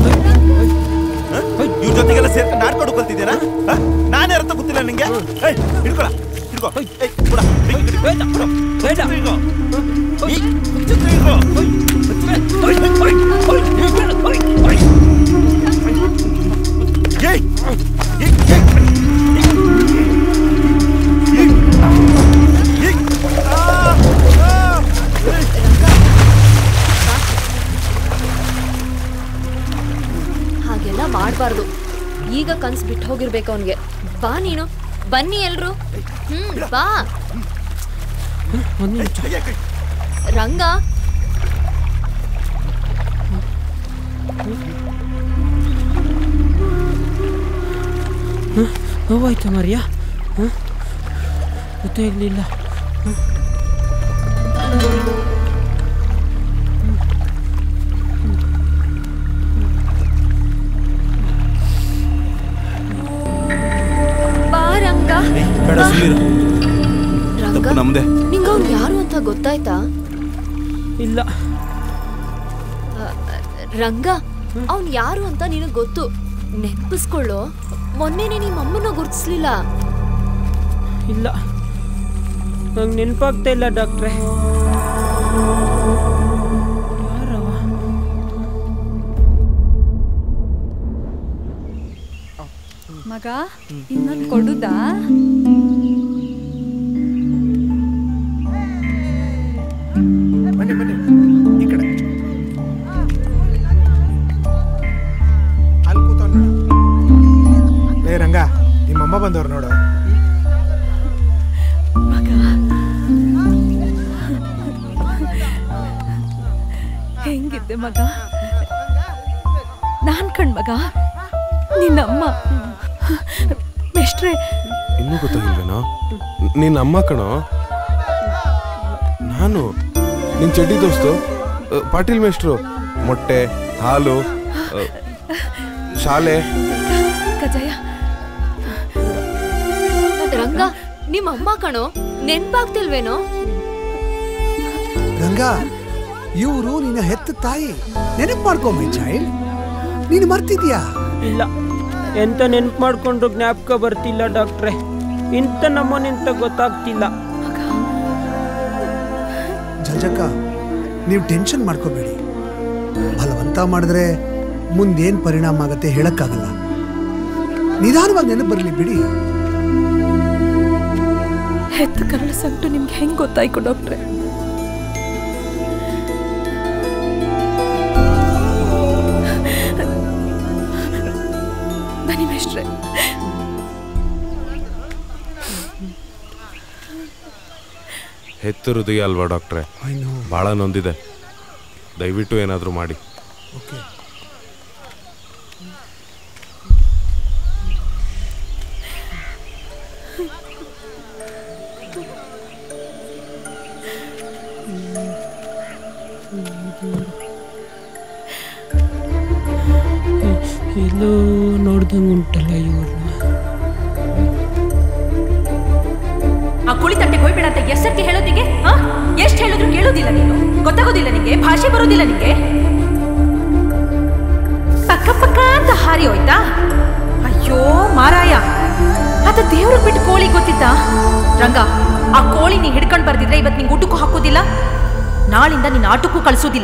ಇವ್ರ ಜೊತೆಗೆಲ್ಲ ಸೇರ್ಕೊಂಡು ನಾಡ್ಕೊಂಡು ಕಲ್ತಿದ್ದೀರಾ ನಾನ್ಯಾರಂತ ಗೊತ್ತಿಲ್ಲ ನಿಂಗೆ ಏಯ್ ಹಿಡ್ಕೊಳ ಹಿಡ್ಕೊ ಏಯ್ ಕೊಡ ಬೆಂಕಿ ಕಡಿ. ಕೊಡು. ಛತ್ರ ಹಿಡ್ಕೊ. ಈ ಛತ್ರ ಹಿಡ್ಕೊ. ಓಯ್, ಓಯ್, ಓಯ್, ಓಯ್, ಓಯ್. ಏಯ್, ಏಯ್, ಏಯ್. ಈಗ ಕನ್ಸ್ ಬಿಟ್ಟು ಹೋಗಿರ್ಬೇಕು ಅವನ್ಗೆ ಬಾ ನೀನು ಬನ್ನಿ ಎಲ್ರು ಹ್ಮ್ ಬಾ ಒಂದು ನಿಮಿಷ ರಂಗ ನೋವಾಯ್ತಾ ಮರಿಯ ಗೊತ್ತೇ ಇರಲಿಲ್ಲ ಬಾ ರಂಗ ಬೇಡ ಸುಮ್ಮನಿರು ರಂಗ ತಪ್ಪು ನಮ್ದೇ ನಿಂಗ ಅವ್ನು ಯಾರು ಅಂತ ಗೊತ್ತಾಯ್ತಾ ಇಲ್ಲ ರಂಗ ಅವ್ನ್ ಯಾರು ಅಂತ ನಿನಗ್ ಗೊತ್ತು ನೆನಪಿಸ್ಕೊಳ್ಳೋ ಮೊನ್ನೆನೆ ನಿಮ್ಮ ಅಮ್ಮನ ಗುರ್ತಿಸ್ಲಿಲ್ಲ ಇಲ್ಲ ನಂಗೆ ನೆನಪಾಗ್ತಾ ಇಲ್ಲ ಡಾಕ್ಟ್ರೆ ಯಾರವ ಮಗ ಇನ್ನೊಂದು ಕೊಡುದಾ ಬನ್ನಿ ಬನ್ನಿ ಈ ಕಡೆ ಅಲ್ಲಿ ಕೂತವ್ ನೋಡು ಲೇ ರಂಗ ನಿಮ್ಮಮ್ಮ ಬಂದವ್ರು ನೋಡು ಹೆಂಗಿದ್ದೆ ಮಗ ನಾನ್ ಕಣ್ ಮಗ ನಿನ್ನಮ್ಮ ಮೆಷ್ಟ್ರೆ ಇನ್ನೂ ಗೊತ್ತಾಗಿಲ್ವೇನೋ ನಿನ್ನ ಅಮ್ಮ ಕಣೋ ನಾನು ನಿನ್ ಚಡ್ಡಿ ದೋಸ್ತು ಅ, ಪಾಟೀಲ್ ಮೇಷ್ಟ್ರು ಮೊಟ್ಟೆ ಹಾಲು ಅ, ಶಾಲೆ ಕಜಯ ರಂಗ ನಿಮ್ಮ ಅಮ್ಮ ಕಣೋ ನೆನ್ಪಾಗ್ತಿಲ್ವೇನೋ ರಂಗ ಇವರು ನಿನ್ನ ಹೆತ್ತ ತಾಯಿ ನೆನಪು ಮಾಡ್ಕೊಂಬ ಚೈಲ್ಡ್ ನೀನು ಮರ್ತಿದ್ಯಾ ಇಲ್ಲ ಎಂತ ನೆನ್ಪು ಮಾಡ್ಕೊಂಡ್ರು ಜ್ಞಾಪಕ ಬರ್ತಿಲ್ಲ ಡಾಕ್ಟ್ರೆ ಇಂಥ ನಮ್ಮನೆಂತ ಗೊತ್ತಾಗ್ತಿಲ್ಲ ಜಲ್ಜಕ್ಕ ನೀವು ಟೆನ್ಷನ್ ಮಾಡ್ಕೋಬೇಡಿ ಬಲವಂತ ಮಾಡಿದ್ರೆ ಮುಂದೇನ್ ಪರಿಣಾಮ ಆಗತ್ತೆ ಹೇಳಕ್ಕಾಗಲ್ಲ ನಿಧಾನವಾಗಿ ನೆನಪು ಬರಲಿ ಬಿಡಿ ಹೆತ್ತ ಕರಳ ಸಂಟು ನಿಮ್ಗೆ ಹೆಂಗ್ ಗೊತ್ತಾಯ್ತು ಡಾಕ್ಟ್ರೆ ಬನ್ನಿ ಮೇಷ್ಟ್ರೆ ಹೆತ್ತು ಹೃದಯ ಅಲ್ವಾ ಡಾಕ್ಟ್ರೆ ಭಾಳ ನೊಂದಿದೆ ದಯವಿಟ್ಟು ಏನಾದರೂ ಮಾಡಿ ಓಕೆ ಎಲ್ಲೋ ನೋಡ್ದಂಗೆ ಉಂಟಲ್ಲ ಇವ್ರನ್ನ ಆ ಕುಳಿ ತಟ್ಟೆಗೆ ಹೋಗ್ಬೇಡ ಅಂತ ಎಷ್ಟಕ್ಕೆ ಹೇಳೋದಿಗೆ ಹಾ ಎಷ್ಟು ಹೇಳಿದ್ರು ಕೇಳೋದಿಲ್ಲ ನೀನು ಗೊತ್ತಾಗೋದಿಲ್ಲ ನಿಂಗೆ ಭಾಷೆ ಬರೋದಿಲ್ಲ ನಿಂಗೆ ಪಕ್ಕ ಪಕ್ಕ ಅಂತ ಹಾರಿ ಹೋಯ್ತಾ ಅಯ್ಯೋ ಮಾರಾಯ ಅದ ದೇವ್ರಿಗೆ ಬಿಟ್ಟು ಕೋಳಿ ಗೊತ್ತಿತ್ತಾ ರಂಗ ಆ ಕೋಳಿ ನೀ ಹಿಡ್ಕೊಂಡ್ ಬರ್ದಿದ್ರೆ ಇವತ್ತು ನಿಂಗೆ ಊಟಕ್ಕೂ ಹಾಕೋದಿಲ್ಲ ನಾಳಿಂದ ನಿನ್ನ ಆಟಕ್ಕೂ ಕಳ್ಸೋದಿಲ್ಲ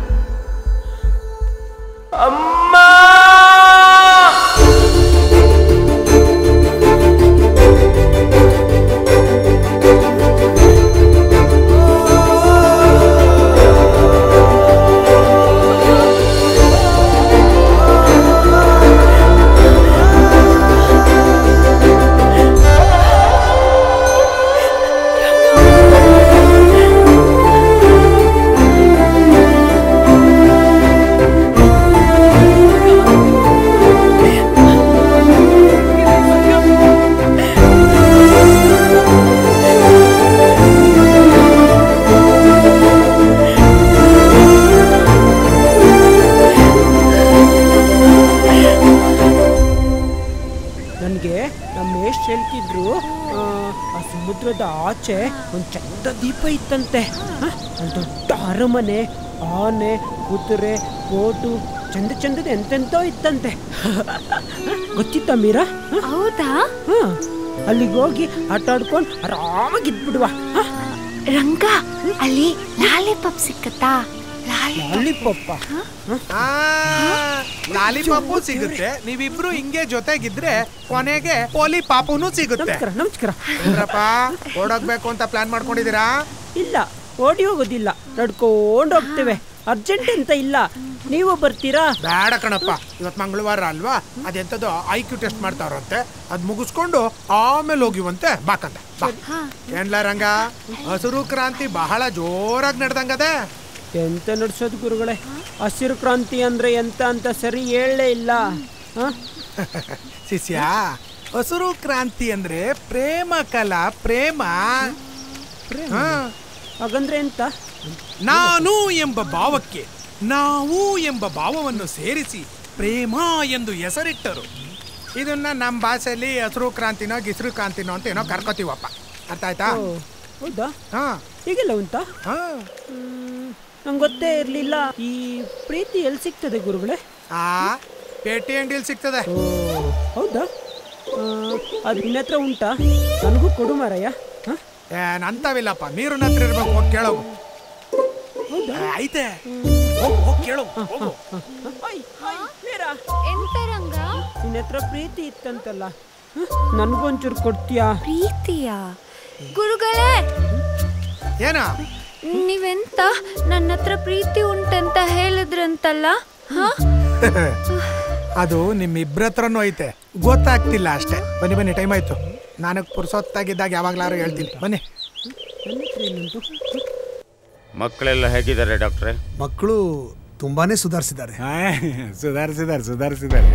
ನನಗೆ ನಮ್ಮ ಮೇಷ್ಟ್ರು ಹೇಳ್ತಿದ್ರು ಆ, ಆ ಸಮುದ್ರದ ಆಚೆ ಒಂದು ಚಂದ ದೀಪ ಇತ್ತಂತೆ ಆ, ಒಂದ್ ದೊಡ್ಡ ಅರಮನೆ ಆನೆ ಕುದುರೆ ಬೋಟು ಚಂದ ಚಂದದ ಎಂತೆಂತೋ ಇತ್ತಂತೆ ಗೊತ್ತಿತ್ತ ಮೀರಾ ಹೌದಾ ಹಾ ಅಲ್ಲಿಗೆ ಹೋಗಿ ಆಟ ಆಡ್ಕೊಂಡು ಆರಾಮಾಗಿ ಇದ್ಬಿಡುವ ರಂಗ ಅಲ್ಲಿ ಲಾಲಿಪಾಪ್ ಸಿಕ್ಕತ್ತಾ ಲಾಲಿಪಾಪ ಲಾಲಿಪಾಪು ಸಿಗುತ್ತೆ ನೀವಿಬ್ರು ಹಿಂಗೆ ಜೊತೆಗಿದ್ರೆ ಕೊನೆಗೆ ಪೋಲಿ ಪಾಪುನು ಸಿಗುತ್ತೆ ನಮಸ್ಕಾರ ನಮಸ್ಕಾರ ಏನ್ರಪ್ಪ ಓಡೋಗ್ಬೇಕು ಅಂತ ಪ್ಲಾನ್ ಮಾಡ್ಕೊಂಡಿದ್ದೀರಾ ಇಲ್ಲ ಓಡಿ ಹೋಗೋದಿಲ್ಲ ನಡ್ಕೊಂಡು ಹೋಗ್ತೇವೆ ಅರ್ಜೆಂಟ್ ಅಂತ ಇಲ್ಲ ನೀವು ಬರ್ತೀರಾ ಬೇಡ ಕಣಪ್ಪ ಇವತ್ತು ಮಂಗಳವಾರ ಅಲ್ವಾ ಅದೆಂಥದ್ದು ಐ ಕ್ಯೂ ಟೆಸ್ಟ್ ಮಾಡ್ತಾರಂತೆ ಅದ್ ಮುಗಿಸ್ಕೊಂಡು ಆಮೇಲೆ ಹೋಗಿವಂತೆ ಬಾಕಂತ ಬಾ ಏನ್ಲ ರಂಗ ಹಸಿರು ಕ್ರಾಂತಿ ಬಹಳ ಜೋರಾಗಿ ನಡೆದಂಗದೆ ಎಂತ ನಡ್ಸೋದು ಗುರುಗಳೇ ಹಸಿರು ಕ್ರಾಂತಿ ಅಂದ್ರೆ ಎಂತ ಅಂತ ಸರಿ ಹೇಳಲೇ ಇಲ್ಲ ಹ? ಶಿಷ್ಯ ಹಸಿರು ಕ್ರಾಂತಿ ಅಂದ್ರೆ ಪ್ರೇಮ ಕಲಾ ಪ್ರೇಮ ಹಾ. ಹಾಗಂದ್ರೆ ಎಂತ ನಾನು ಎಂಬ ಭಾವಕ್ಕೆ ನಾವು ಎಂಬ ಭಾವವನ್ನು ಸೇರಿಸಿ ಪ್ರೇಮ ಎಂದು ಹೆಸರಿಟ್ಟರು ಇದನ್ನ ನಮ್ಮ ಭಾಷೆಯಲ್ಲಿ ಹಸಿರು ಕ್ರಾಂತಿನೋ ಗಿಸಿರು ಕ್ರಾಂತಿನೋ ಅಂತ ಏನೋ ಕರ್ಕೋತೀವಪ್ಪ ಅರ್ಥ ಆಯ್ತಾ ಓ, ಹೌದಾ ಹಾ ಹೀಗೆಲ್ಲ ಉಂಟಾ ಹಾ ನಂಗೆ ಗೊತ್ತೇ ಇರಲಿಲ್ಲ ಈ ಪ್ರೀತಿ ಎಲ್ಲಿ ಸಿಗ್ತದೆ ಗುರುಗಳೇ ಆ ಪೇಟಿ ಅಂಗಡಿಯಲ್ಲಿ ಸಿಗ್ತದೆ ಹೌದಾ ಆ, ಅದು ನಿನ್ನ ಹತ್ರ ಉಂಟಾ ನನಗೂ ಕೊಡು ಮಾರಯ್ಯ ಹ? ಏನಂತವಿಲ್ಲಪ್ಪ ನೀರಿನ ಹತ್ರ ಇರ್ಬೇಕು ಹೋಗಿ ಕೇಳೋಗು ಏ, ಐತೆ ಹೋಗ್ ಹೋಗ್ ಕೇಳೋಗು ಹೋಗು ಎಂತ ರಂಗ ನಿನ್ನ ಹತ್ರ ಪ್ರೀತಿ ಇತ್ತಂತಲ್ಲ ಹ? ನನ್ಗೊಂಚೂರು ಕೊಡ್ತೀಯಾ ಪ್ರೀತಿಯ ಗುರುಗಳೇ ಏನ ನೀವೆಂತ ನನ್ನ ಹತ್ರ ಪ್ರೀತಿ ಉಂಟಂತ ಹೇಳಿದ್ರಂತಲ್ಲ ಹಾ ಅದು ನಿಮ್ಮಿಬ್ರ ಹತ್ರನೂ ಐತೆ ಗೊತ್ತಾಗ್ತಿಲ್ಲ ಅಷ್ಟೇ ಬನ್ನಿ ಬನ್ನಿ ಟೈಮ್ ಆಯ್ತು ನನಗೆ ಪುರ್ಸೊತ್ತಾಗಿದ್ದಾಗ ಯಾವಾಗ್ಲಾರು ಹೇಳ್ತೀನಿ ಬನ್ನಿ ನನ್ನ ಹತ್ರ ಏನುಂಟು ಮಕ್ಕಳೆಲ್ಲ ಹೇಗಿದ್ದಾರೆ ಡಾಕ್ಟ್ರೆ ಮಕ್ಕಳು ತುಂಬಾನೇ ಸುಧಾರಿಸಿದ್ದಾರೆ ಸುಧಾರಿಸಿದ್ದಾರೆ ಸುಧಾರಿಸಿದ್ದಾರೆ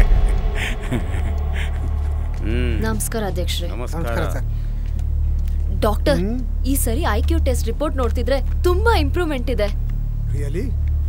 ನಮಸ್ಕಾರ ಅಧ್ಯಕ್ಷರೇ ನಮಸ್ಕಾರ ಡಾಕ್ಟರ್ ಈ ಸರಿ ಐ ಕ್ಯೂ ಟೆಸ್ಟ್ ರಿಪೋರ್ಟ್ ನೋಡ್ತಿದ್ರೆ ತುಂಬಾ ಇಂಪ್ರೂವ್ಮೆಂಟ್ ಇದೆ really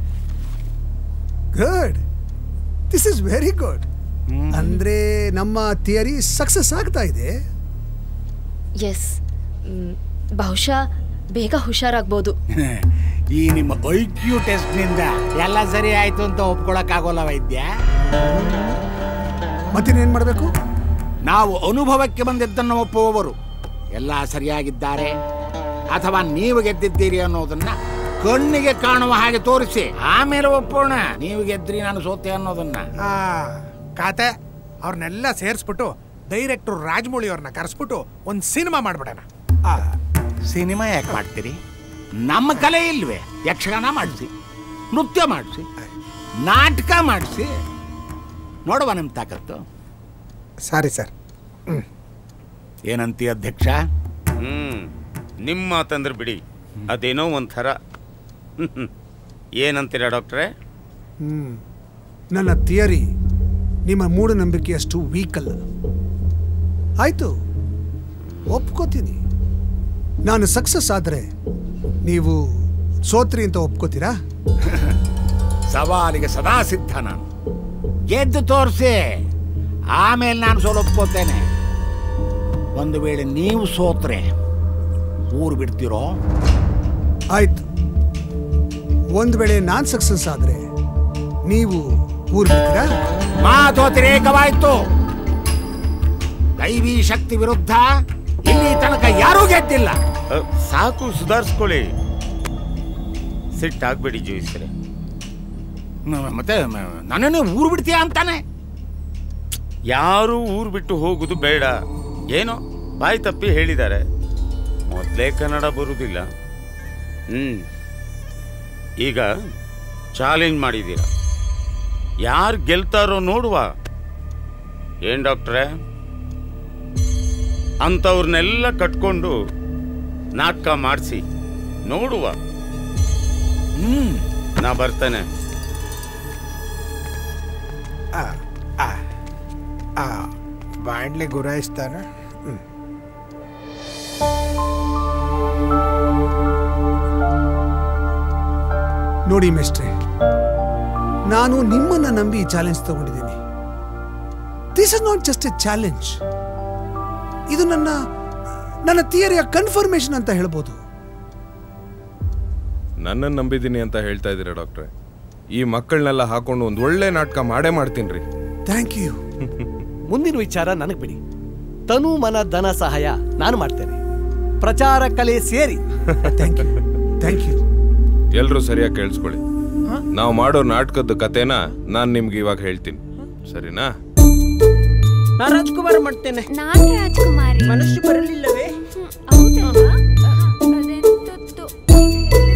good this is very good ಅಂದ್ರೆ ನಮ್ಮ ಥಿಯರಿ ಸಕ್ಸಸ್ ಆಗ್ತಾ ಇದೆ ಎಸ್ ಬಹುಶಃ ಬೇಗ ಹುಷಾರಾಗ್ಬೋದು ಈ ನಿಮ್ಮ ಐ ಕ್ಯೂ ಟೆಸ್ಟ್ನಿಂದ ಎಲ್ಲ ಸರಿ ಆಯ್ತು ಅಂತ ಒಪ್ಕೊಳಕ್ಕಾಗೋಲ್ಲ ವೈದ್ಯ ಮತ್ತಿನ್ನೇನ್ ಮಾಡಬೇಕು ನಾವು ಅನುಭವಕ್ಕೆ ಬಂದಿದ್ದನ್ನು ಒಪ್ಪುವವರು ಎಲ್ಲ ಸರಿಯಾಗಿದ್ದಾರೆ ಅಥವಾ ನೀವು ಗೆದ್ದಿದ್ದೀರಿ ಅನ್ನೋದನ್ನ ಕಣ್ಣಿಗೆ ಕಾಣುವ ಹಾಗೆ ತೋರಿಸಿ ಆಮೇಲೆ ಒಪ್ಪೋಣ ನೀವು ಗೆದ್ರಿ ನಾನು ಸೋತೆ ಅನ್ನೋದನ್ನ ಆ ಖಾತೆ ಅವ್ರನ್ನೆಲ್ಲ ಸೇರಿಸ್ಬಿಟ್ಟು ಡೈರೆಕ್ಟರ್ ರಾಜಮೌಳಿ ಅವ್ರನ್ನ ಕರೆಸ್ಬಿಟ್ಟು ಒಂದು ಸಿನಿಮಾ ಮಾಡ್ಬಿಡೋಣ ಸಿನಿಮಾ ಯಾಕೆ ಮಾಡ್ತೀರಿ ನಮ್ಮ ಕಲೆ ಇಲ್ವೇ ಯಕ್ಷಗಾನ ಮಾಡಿಸಿ ನೃತ್ಯ ಮಾಡಿಸಿ ನಾಟಕ ಮಾಡಿಸಿ ನೋಡುವ ನಿಮ್ಮ ತಾಕತ್ತು ಸಾರಿ ಸರ್ ಏನಂತೀಯ ಅಧ್ಯಕ್ಷ ಹ್ಮ್ ನಿಮ್ಮ ಮಾತಂದ್ರೆ ಬಿಡಿ ಅದೇನೋ ಒಂಥರ ಏನಂತೀರಾ ಡಾಕ್ಟ್ರೆ ಹ್ಮ್ ನನ್ನ ಥಿಯರಿ ನಿಮ್ಮ ಮೂಢನಂಬಿಕೆಯಷ್ಟು ವೀಕ್ ಅಲ್ಲ ಆಯ್ತು ಒಪ್ಕೋತೀನಿ ನಾನು ಸಕ್ಸಸ್ ಆದರೆ ನೀವು ಸೋತ್ರಿ ಅಂತ ಒಪ್ಕೋತೀರಾ ಸವಾಲಿಗೆ ಸದಾ ಸಿದ್ಧ ನಾನು ಗೆದ್ದು ತೋರಿಸಿ ಆಮೇಲೆ ನಾನು ಸೋಲೊಪ್ಕೋತೇನೆ ಒಂದು ವೇಳೆ ನೀವು ಸೋತ್ರೆ ಊರು ಬಿಡ್ತೀರೋ ಆಯ್ತು ಒಂದು ವೇಳೆ ನಾನು ಸಕ್ಸಸ್ ಆದರೆ ನೀವು ಊರು ಬಿಡ್ತೀರಾ ಮಾತು ಅತಿರೇಕವಾಯ್ತು ದೈವಿ ಶಕ್ತಿ ವಿರುದ್ಧ ಇಲ್ಲಿ ತನಕ ಯಾರೂ ಗೆದ್ದಿಲ್ಲ ಅ, ಸಾಕು ಸುಧಾರಿಸ್ಕೊಳ್ಳಿ ಸಿಟ್ಟಾಗ್ಬೇಡಿ ಜೋಯಿಸ್ರೆ ಮ- ಮತ್ತೆ ಮ- ನನ್ನನ್ನೇ ಊರು ಬಿಡ್ತೀಯ ಅಂತಾನೆ ಯಾರು ಊರು ಬಿಟ್ಟು ಹೋಗುದು ಬೇಡ ಏನೋ ಬಾಯಿ ತಪ್ಪಿ ಹೇಳಿದ್ದಾರೆ ಮೊದಲೇ ಕನ್ನಡ ಬರುವುದಿಲ್ಲ ಹ್ಮ್ ಈಗ ಚಾಲೆಂಜ್ ಮಾಡಿದ್ದೀರ ಯಾರು ಗೆಲ್ತಾರೋ ನೋಡುವ ಏನ್ ಡಾಕ್ಟ್ರೆ ಅಂಥವ್ರನ್ನೆಲ್ಲ ಕಟ್ಕೊಂಡು ನಾಟಕ ಮಾಡಿಸಿ ನೋಡುವ ಹ್ಮ್ ನಾ ಬರ್ತೇನೆ ಆ, ಆ, ಆ, ಬಾಂಡ್ಲಿ ಗುರಾಯಿಸ್ತಾನೆ ಹ್ಮ್. ನೋಡಿ ಮೆಸ್ಟ್ರೆ ನಾನು ನಿಮ್ಮನ್ನ ನಂಬಿ ಈ ಚಾಲೆಂಜ್ ತಗೊಂಡಿದ್ದೀನಿ this is not just a challenge ಇದು ನನ್ನ ನನ್ನ ಥಿಯರಿಯ ಕನ್ಫರ್ಮೇಶನ್ ಅಂತ ಹೇಳ್ಬೋದು ನನ್ನನ್ನು ನಂಬಿದ್ದೀನಿ ಅಂತ ಹೇಳ್ತಾ ಇದ್ದೀರಾ ಡಾಕ್ಟ್ರೆ ಈ ಮಕ್ಕಳನ್ನೆಲ್ಲ ಹಾಕೊಂಡು ಒಂದು ಒಳ್ಳೆ ನಾಟಕ ಮಾಡೇ ಮಾಡ್ತೀನಿ ರೀ ಥ್ಯಾಂಕ್ ಯು ಮುಂದಿನ ವಿಚಾರ ನನಗೆ ಬಿಡಿ ತನು ಮನ ಧನ ಸಹಾಯ ನಾನು ಮಾಡ್ತೇನೆ ಪ್ರಚಾರ ಕಲೆ ಸೇರಿ ಥ್ಯಾಂಕ್ ಯು ಥ್ಯಾಂಕ್ ಯು ಎಲ್ಲರೂ ಸರಿಯಾಗಿ ಕೇಳಿಸ್ಕೊಳ್ಳಿ ನಾವು ಮಾಡೋ ನಾಟಕದ ಕತೆನ ನಾನು ನಿಮ್ಗೆ ಇವಾಗ ಹೇಳ್ತೀನಿ ಸರಿನಾ ನಾ ರಾಜ್ಕುಮಾರ್ ಮಾಡ್ತೇನೆ ನಾನು ರಾಜ್ಕುಮಾರಿ ಮನಸ್ಸು ಬರಲಿಲ್ಲವೇ ಹೌದಾ ಅದೆಂತದ್ದು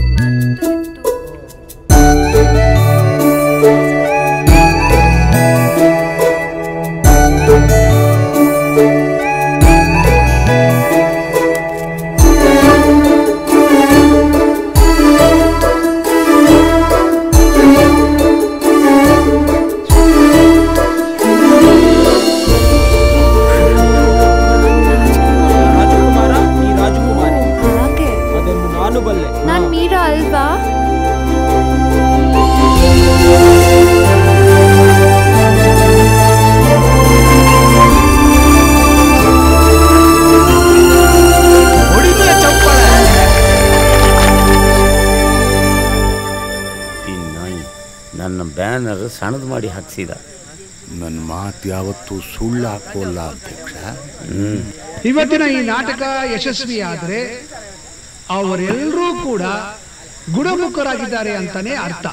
ನನ್ನ ಬ್ಯಾನರ್ ಸಣ್ಣದು ಮಾಡಿ ಹಾಕ್ಸಿದ ನನ್ನ ಮಾತು ಯಾವತ್ತೂ ಸುಳ್ಳು ಹಾಕೋಲ್ಲ ಅಧ್ಯಕ್ಷ ಹ್ಮ್ ಇವತ್ತಿನ ಈ ನಾಟಕ ಯಶಸ್ವಿ ಆದರೆ ಅವರೆಲ್ಲರೂ ಕೂಡ ಗುಣಮುಖರಾಗಿದ್ದಾರೆ ಅಂತಾನೆ ಅರ್ಥ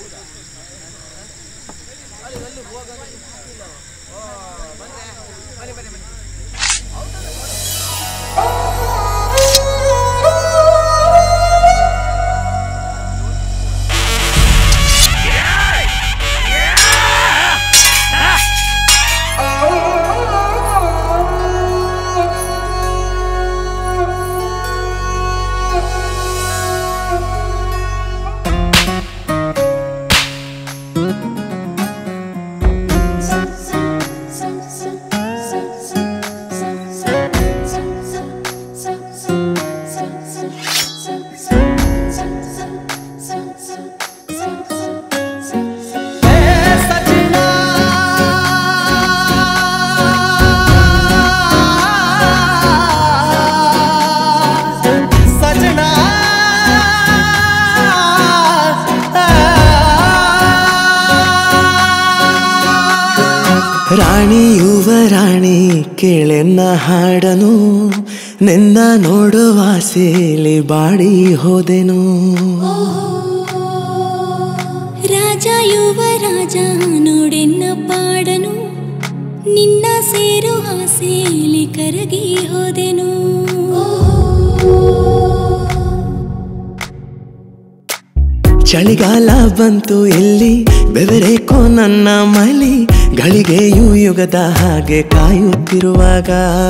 ಸಜನಾ ರಾಣಿ ಯುವರಾಣಿ ಕೇಳೆನ್ನ ಹಾಡನು ನಿನ್ನ ನೋಡುವ ಸೇಲಿ ಬಾಡಿ ಹೋದೆನು ರಾಜ ಯುವ ರಾಜ ನೋಡೆನ್ನ ಪಾಡನು ನಿನ್ನ ಸೇರು ಆಸೆಯಲ್ಲಿ ಕರಗಿ ಹೋದೆನು ಚಳಿಗಾಲ ಬಂತು ಇಲ್ಲಿ ಬೆವರೇಕೋ ನನ್ನ ಮಲಿ ಗಳಿಗೆಯು ಯುಗದ ಹಾಗೆ ಕಾಯುತ್ತಿರುವಾಗ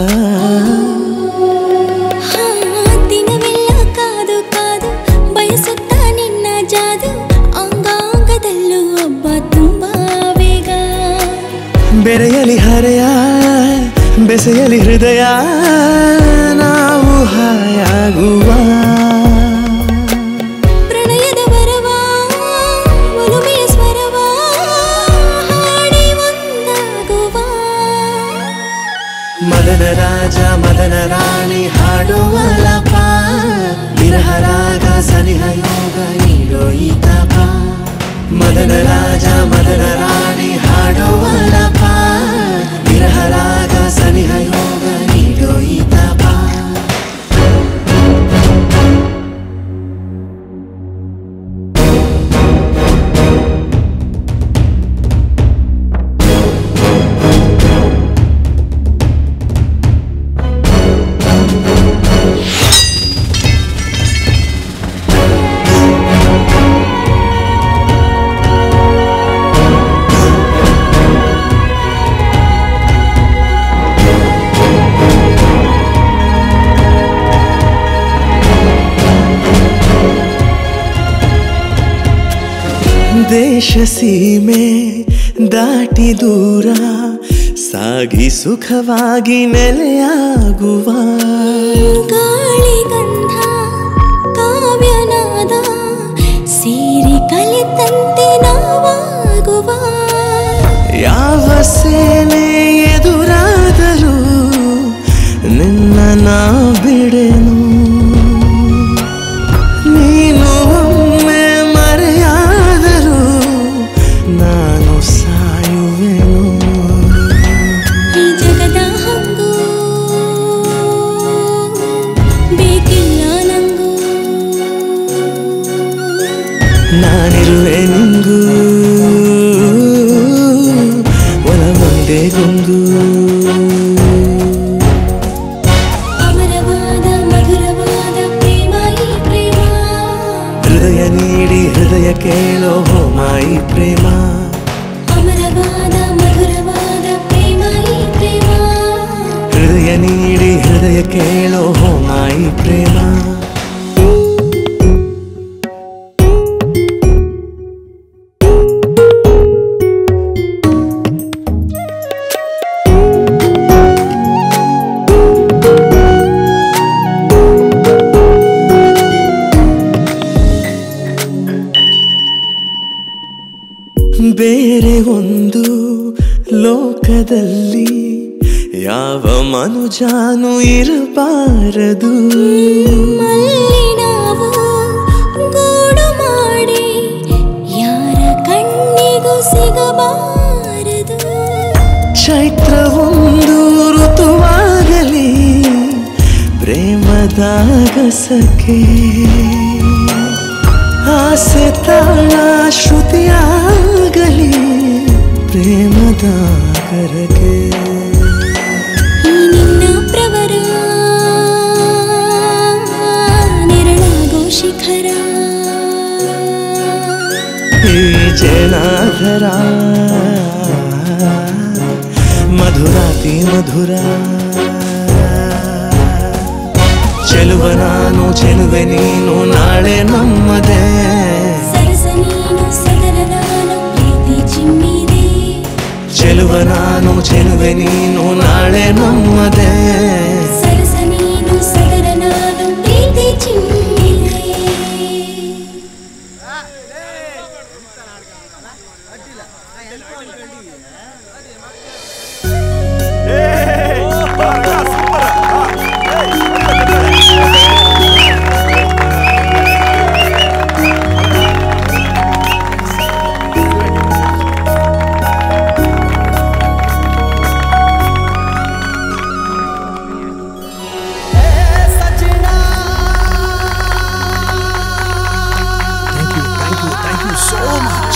ಹಾ, ದಿನವೆಲ್ಲ ಕಾದು ಕಾದು ಬಯಸುತ್ತ ನಿನ್ನ ಜಾದು ಅಂಗಾಂಗದಲ್ಲೂ ಒಬ್ಬ ತುಂಬಾ ವೇಗ ಬೆರೆಯಲಿ ಹರೆಯ ಬೆಸೆಯಲಿ ಹೃದಯ ನಾವು ಹಾಯಾಗುವ ಪ್ರಣಯದ ವರವ ಒಲುಮೆಯ ಸ್ವರವ ಹಾಡಿ ಒಂದಾಗುವ ಮದನ ರಾಜ ಮದನ ರಾಣಿ ಹಾಡುವ ಲಪ ವಿರಹ ರಾಗ ಸನಿಹ ಯೋಗ ನೀಡೋ ಈ ತಪ ಮದನ ರಾಜ ಮದನ ರಾಣಿ ಹಾಡುವ ಲಪ ವಿರಹ ರಾಗ ಸನಿಹ ಯೋಗ ನೀಡೋ ಈ ತಪ ದೇಶ ಸೀಮೆ ದಾಟಿ ದೂರ ಸಾಗಿ ಸುಖವಾಗಿ ನೆಲೆಯಾಗುವ ಗಾಳಿ ಗಂಧ ಕಾವ್ಯನಾದ ಸೇರಿ ಕಲಿತಂತೆ ನಾವಾಗುವ ಯಾವ ಸೇನೆ ಎದುರಾದರೂ ನಿನ್ನ ನಾ ಬಿಡೆನು ನೀನು ಒಮ್ಮೆ ಮರೆಯಾದರೂ ನಾನು ಸಾಯುವೆನು ಈ ಜಗದ ಹಂಗು ಬೇಕಿಲ್ಲ ನಂಗೂ ನಾನಿರುವೆ ನಿಂಗೂ ಒಲ ಒಂದೇ ಗುಂಗು ಅಮರವಾದ ಮಧುರವಾದ ಪ್ರೇಮ ಈ ಪ್ರೇಮ ಹೃದಯ ನೀಡಿ ಹೃದಯ ಕೇಳೋ ಹೋಮಾಯಿ ಪ್ರೇಮ ಅಮರವಾದ ಮಧುರವಾದ ಪ್ರೇಮ ಈ ಪ್ರೇಮ ಹೃದಯ ನೀಡಿ ಹೃದಯ ಕೇಳೋ ಹೋಮಾಯಿ ಪ್ರೇಮ ಬೇರೆ ಒಂದು ಲೋಕದಲ್ಲಿ ಯಾವ ಮನುಜಾನು ಇರಬಾರದು ಮಲ್ಲಿ ನಾವು ಗೂಡು ಮಾಡಿ ಯಾರ ಕಣ್ಣ ಚೈತ್ರವೊಂದು ಋತುವಾಗಲಿ ಪ್ರೇಮದಾಗಸಕ್ಕೆ ಆಸೆ ತಾಳ ಶ್ರುತಿಯಾಗಲಿ ಪ್ರೇಮದಾಗರಕ್ಕೆ ಈ ನಿನ್ನ ಪ್ರವರ ನೆರಳಾಗೋ ಶಿಖರ ಈ ಜನಾಧರ ಮಧುರಾತಿ ಮಧುರ ಚೆಲುವ ನಾನು ಚೆಲುವೆ ನೀನು ನಾಳೆ ನಮ್ಮದೇ ಸರಸ ನೀನು ಸದರ ನಾನು ಪ್ರೀತಿ ಚಿಮ್ಮಿದೆ ಚೆಲುವ ನಾನು ಚೆಲುವೆ ನೀನು ನಾಳೆ ನಮ್ಮದೇ ಸರಸ ನೀನು ಸದರ ನಾನು ಪ್ರೀತಿ ಚಿಮ್ಮಿದೆ ಥ್ಯಾಂಕ್ ಯು ಸೋ ಮಚ್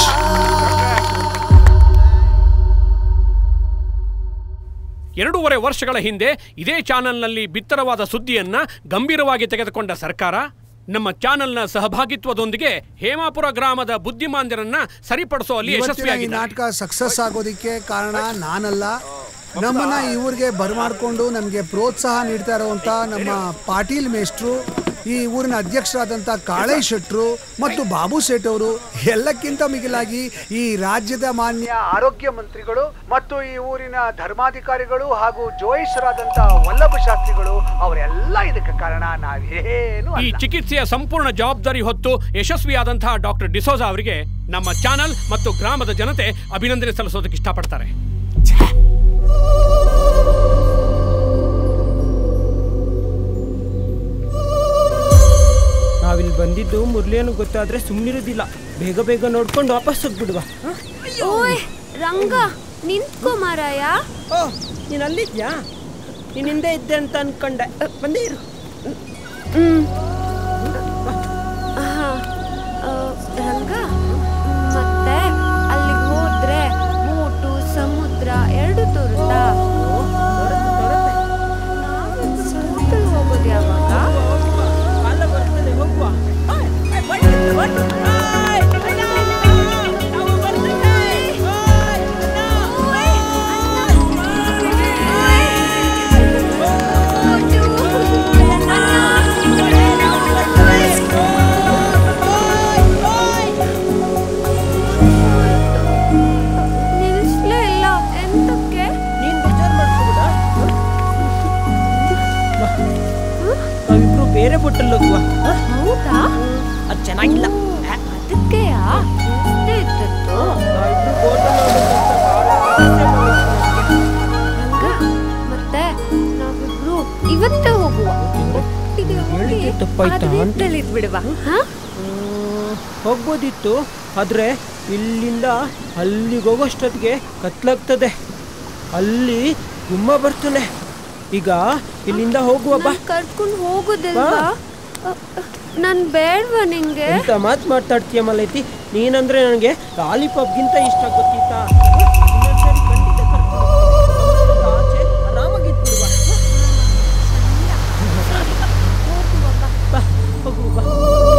ಎರಡೂವರೆ ವರ್ಷಗಳ ಹಿಂದೆ ಇದೇ ಚಾನೆಲ್ನಲ್ಲಿ ಬಿತ್ತರವಾದ ಸುದ್ದಿಯನ್ನ ಗಂಭೀರವಾಗಿ ತೆಗೆದುಕೊಂಡ ಸರ್ಕಾರ ನಮ್ಮ ಚಾನೆಲ್ನ ಸಹಭಾಗಿತ್ವದೊಂದಿಗೆ ಹೇಮಾಪುರ ಗ್ರಾಮದ ಬುದ್ಧಿಮಾಂದ್ಯರನ್ನ ಸರಿಪಡಿಸುವಲ್ಲಿ ಇವತ್ತಿನ ಈ ಯಶಸ್ವಿಯಾಗಿದೆ ನಾಟಕ ಸಕ್ಸಸ್ ಆಗೋದಿಕ್ಕೆ ಕಾರಣ ನಾನಲ್ಲ ನಮ್ಮನ್ನ ಈ ಊರಿಗೆ ಬರಮಾಡ್ಕೊಂಡು ನಮಗೆ ಪ್ರೋತ್ಸಾಹ ನೀಡ್ತಾ ಇರುವಂತ ನಮ್ಮ ಪಾಟೀಲ್ ಮೇಷ್ಟ್ರು ಈ ಊರಿನ ಅಧ್ಯಕ್ಷರಾದಂಥ ಕಾಳೈ ಶೆಟ್ರು ಮತ್ತು ಬಾಬು ಸೇಠ್ ಅವರು ಎಲ್ಲಕ್ಕಿಂತ ಮಿಗಿಲಾಗಿ ಈ ರಾಜ್ಯದ ಮಾನ್ಯ ಆರೋಗ್ಯ ಮಂತ್ರಿಗಳು ಮತ್ತು ಈ ಊರಿನ ಧರ್ಮಾಧಿಕಾರಿಗಳು ಹಾಗೂ ಜೋಯಿಸರಾದಂಥ ವಲ್ಲಭ ಶಾಸ್ತ್ರಿಗಳು ಅವರೆಲ್ಲ ಇದಕ್ಕೆ ಕಾರಣ ನಾವೇನು ಈ ಚಿಕಿತ್ಸೆಯ ಸಂಪೂರ್ಣ ಜವಾಬ್ದಾರಿ ಹೊತ್ತು ಯಶಸ್ವಿಯಾದಂತಹ ಡಾಕ್ಟರ್ ಡಿಸೋಜಾ ಅವರಿಗೆ ನಮ್ಮ ಚಾನೆಲ್ ಮತ್ತು ಗ್ರಾಮದ ಜನತೆ ಅಭಿನಂದನೆ ಸಲ್ಲಿಸೋದಕ್ಕೆ ಇಷ್ಟಪಡ್ತಾರೆ ನಾವಿಲ್ಲಿ ಬಂದಿದ್ದು ಮುರಳಿಯನ್ನು ಗೊತ್ತಾದ್ರೆ ಸುಮ್ಮನಿರೋದಿಲ್ಲ ಬೇಗ ಬೇಗ ನೋಡ್ಕೊಂಡು ವಾಪಸ್ ಹೋಗ್ಬಿಡುವ ಓಯ್ ರಂಗ ನಿಂತ್ಕೋ ಮಾರಾಯ ಓ ನೀನು ಅಲ್ಲಿದ್ಯಾ ನೀನು ಹಿಂದೆ ಇದ್ದೆ ಅಂತ ಅನ್ಕೊಂಡೆ ಬಂದೇ ಇರು ಆಹಾ, ಆ, ರಂಗ ಮತ್ತೆ ಅಲ್ಲಿಗೆ ಹೋದ್ರೆ ಮೂಟು ಸಮುದ್ರ ಎರಡು ತೋರುತ್ತಾ ಸಮುದ್ರಕ್ಕೆ ಹೋಗೋದು ಯಾವಾಗ ನಿಲ್ಸ್ಲೇ ಇಲ್ಲ ಎಂತಕ್ಕೆ ನೀನು ಬೇಜಾರು ಮಾಡ್ಕೋಬೇಡ ನಾವಿಬ್ರು ಬೇರೆ ಹೋಟೆಲ್ ಹೋಗುವ ಹೌದಾ ಅದು ಚೆನ್ನಾಗಿಲ್ಲ ಅದಕ್ಕೆಯಾ ಅಷ್ಟೇ ಇದ್ದದ್ದು ರಂಗ ಮತ್ತೆ ನಾವಿಬ್ರು ಇವತ್ತೇ ಹೋಗುವ ಒಟ್ಟಿಗೆ ಹೋಗಿ ಹೇಳಿದ್ದೆ ತಪ್ಪಾಯ್ತಾ ಅಂತ. ಅದೇ ಬಿಡುವ ಹಾ ಹೋಗ್ಬೋದಿತ್ತು ಆದ್ರೆ ಇಲ್ಲಿಂದ ಅಲ್ಲಿಗೆ ಹೋಗೋಷ್ಟೊತ್ತಿಗೆ ಕತ್ಲಾಗ್ತದೆ ಅಲ್ಲಿ ಗುಮ್ಮ ಬರ್ತಾನೆ ಈಗ ಇಲ್ಲಿಂದ ಹೋಗುವ ಬಾ ಕರ್ಕೊಂಡು ಹೋಗುದಿಲ್ವಾ ನನ್ ಬೇಡ್ವಾ ನಿಂಗೆ ಎಂತ ಮಾತು ಮಾತಾಡ್ತೀಯ ಮಲೈತಿ ನೀನಂದ್ರೆ ನನಗೆ ಲಾಲಿಪಾಪ್ಗಿಂತ ಇಷ್ಟ ಗೊತ್ತಿತ್ತಾ ಇನ್ನೊಂದ್ಸರಿ ಖಂಡಿತ ಕರ್ಕೊಂಡು ಹೋಗು. ಆಚೆ ಆರಾಮಾಗಿದ್ಬಿಡುವ ಬಾ ಹೋಗುವ ಬಾ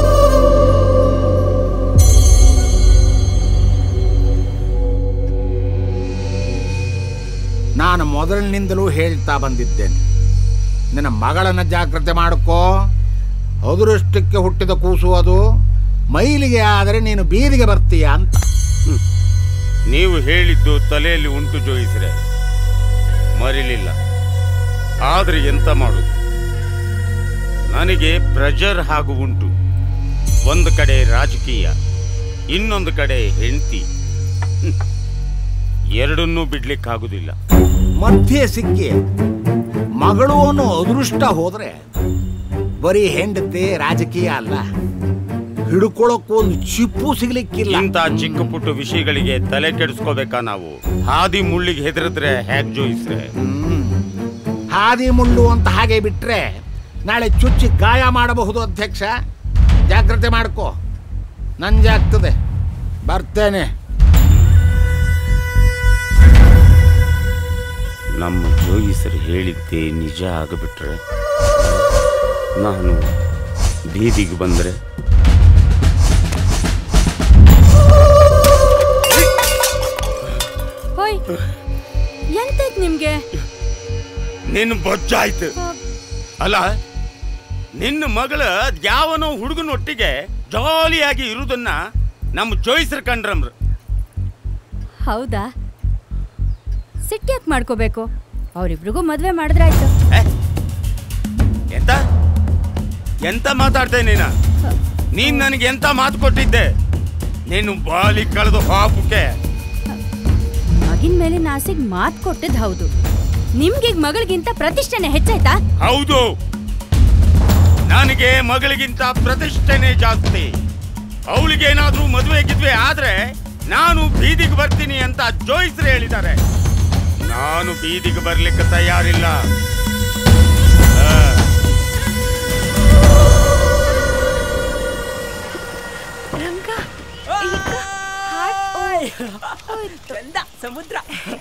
ನಾನು ಮೊದಲಿನಿಂದಲೂ ಹೇಳ್ತಾ ಬಂದಿದ್ದೇನೆ ನಿನ್ನ ಮಗಳನ್ನ ಜಾಗ್ರತೆ ಮಾಡಿಕೋ ಅದೃಷ್ಟಕ್ಕೆ ಹುಟ್ಟಿದ ಕೂಸು ಅದು ಮೈಲಿಗೆ ಆದರೆ ನೀನು ಬೀದಿಗೆ ಬರ್ತೀಯ ಅಂತ ನೀವು ಹೇಳಿದ್ದು ತಲೆಯಲ್ಲಿ ಉಂಟು ಜೋಯಿಸ್ರೆ ಮರಿಲಿಲ್ಲ ಆದ್ರೆ ಎಂತ ಮಾಡುದು ನನಗೆ ಪ್ರೆಜರ್ ಹಾಗೂ ಉಂಟು ಒಂದು ಕಡೆ ರಾಜಕೀಯ ಇನ್ನೊಂದು ಕಡೆ ಹೆಂಡತಿ ಎರಡನ್ನೂ ಬಿಡ್ಲಿಕ್ಕಾಗುದಿಲ್ಲ ಮಧ್ಯೆ ಸಿಕ್ಕಿ ಮಗಳು ಅನ್ನೋ ಅದೃಷ್ಟ ಹೋದ್ರೆ ಬರೀ ಹೆಂಡತಿ ರಾಜಕೀಯ ಅಲ್ಲ ಹಿಡ್ಕೊಳಕ್ಕೂ ಒಂದು ಚಿಪ್ಪು ಸಿಗ್ಲಿಕ್ಕಿಲ್ಲ ಇಂಥ ಚಿಕ್ಕ ಪುಟ್ಟ ವಿಷಯಗಳಿಗೆ ತಲೆ ಕೆಡಿಸ್ಕೋಬೇಕಾ ನಾವು ಹಾದಿ ಮುಳ್ಳಿಗೆ ಹೆದರಿದ್ರೆ ಹೇಗ್ ಜೋಯಿಸ್ರೆ ಹಾದಿ ಮುಳ್ಳು ಅಂತ ಹಾಗೆ ಬಿಟ್ರೆ ನಾಳೆ ಚುಚ್ಚಿ ಗಾಯ ಮಾಡಬಹುದು ಅಧ್ಯಕ್ಷ ಜಾಗ್ರತೆ ಮಾಡ್ಕೋ ನಂಜಾಗ್ತದೆ ಬರ್ತೇನೆ ನಮ್ಮ ಜೋಯಿಸರು ಹೇಳಿದ್ದೇ ನಿಜ ಆಗಿಬಿಟ್ರೆ ನಾನು ಬೀದಿಗೆ ಬಂದರೆ ಹೋಯ್ ಎಂತೈತ್ ನಿಮ್ಗೆ ನಿನ್ನ ಬೊಜ್ಜಾಯ್ತು ಅಲ್ಲ ನಿನ್ನ ಮಗಳ ಯಾವನೋ ಹುಡುಗನೊಟ್ಟಿಗೆ ಜಾಲಿಯಾಗಿ ಇರುವುದನ್ನ ನಮ್ಮ ಜೋಯಿಸ್ರು ಕಂಡ್ರಮ್ರು ಹೌದಾ ಸಿಟ್ಟ್ಯಾಕ್ ಮಾಡ್ಕೋಬೇಕು ಅವರಿಬ್ರಿಗೂ ಮದ್ವೆ ಮಾಡಿದ್ರಾಯ್ತು ಎಂತ ಎಂತ ಮಾತಾಡ್ತೇ ನೀನ ನೀನ್ ನನಗೆ ಎಂತ ಮಾತು ಕೊಟ್ಟಿದ್ದೆ ನೀನು ಬಾಲಿ ಕಳೆದು ಹಾಪಕ್ಕೆ ಮಗಿನ ಮೇಲೆ ನಾಸಿಗ್ ಮಾತ್ ಕೊಟ್ಟಿದ್ ಹೌದು ನಿಮ್ಗೆ ಮಗಳಿಗಿಂತ ಪ್ರತಿಷ್ಠೆನೆ ಹೆಚ್ಚಾಯ್ತಾ ಹೌದು ನನಗೆ ಮಗಳಿಗಿಂತ ಪ್ರತಿಷ್ಠೆನೇ ಜಾಸ್ತಿ ಅವಳಿಗೇನಾದ್ರೂ ಮದುವೆ ಗಿದ್ವೆ ಆದ್ರೆ ನಾನು ಬೀದಿಗೆ ಬರ್ತೀನಿ ಅಂತ ಜೋಯಿಸ್ರು ಹೇಳಿದ್ದಾರೆ ನಾನು ಬೀದಿಗೆ ಬರ್ಲಿಕ್ಕೆ ತಯಾರಿಲ್ಲ ಆ. ಚಂದ ಸಮುದ್ರ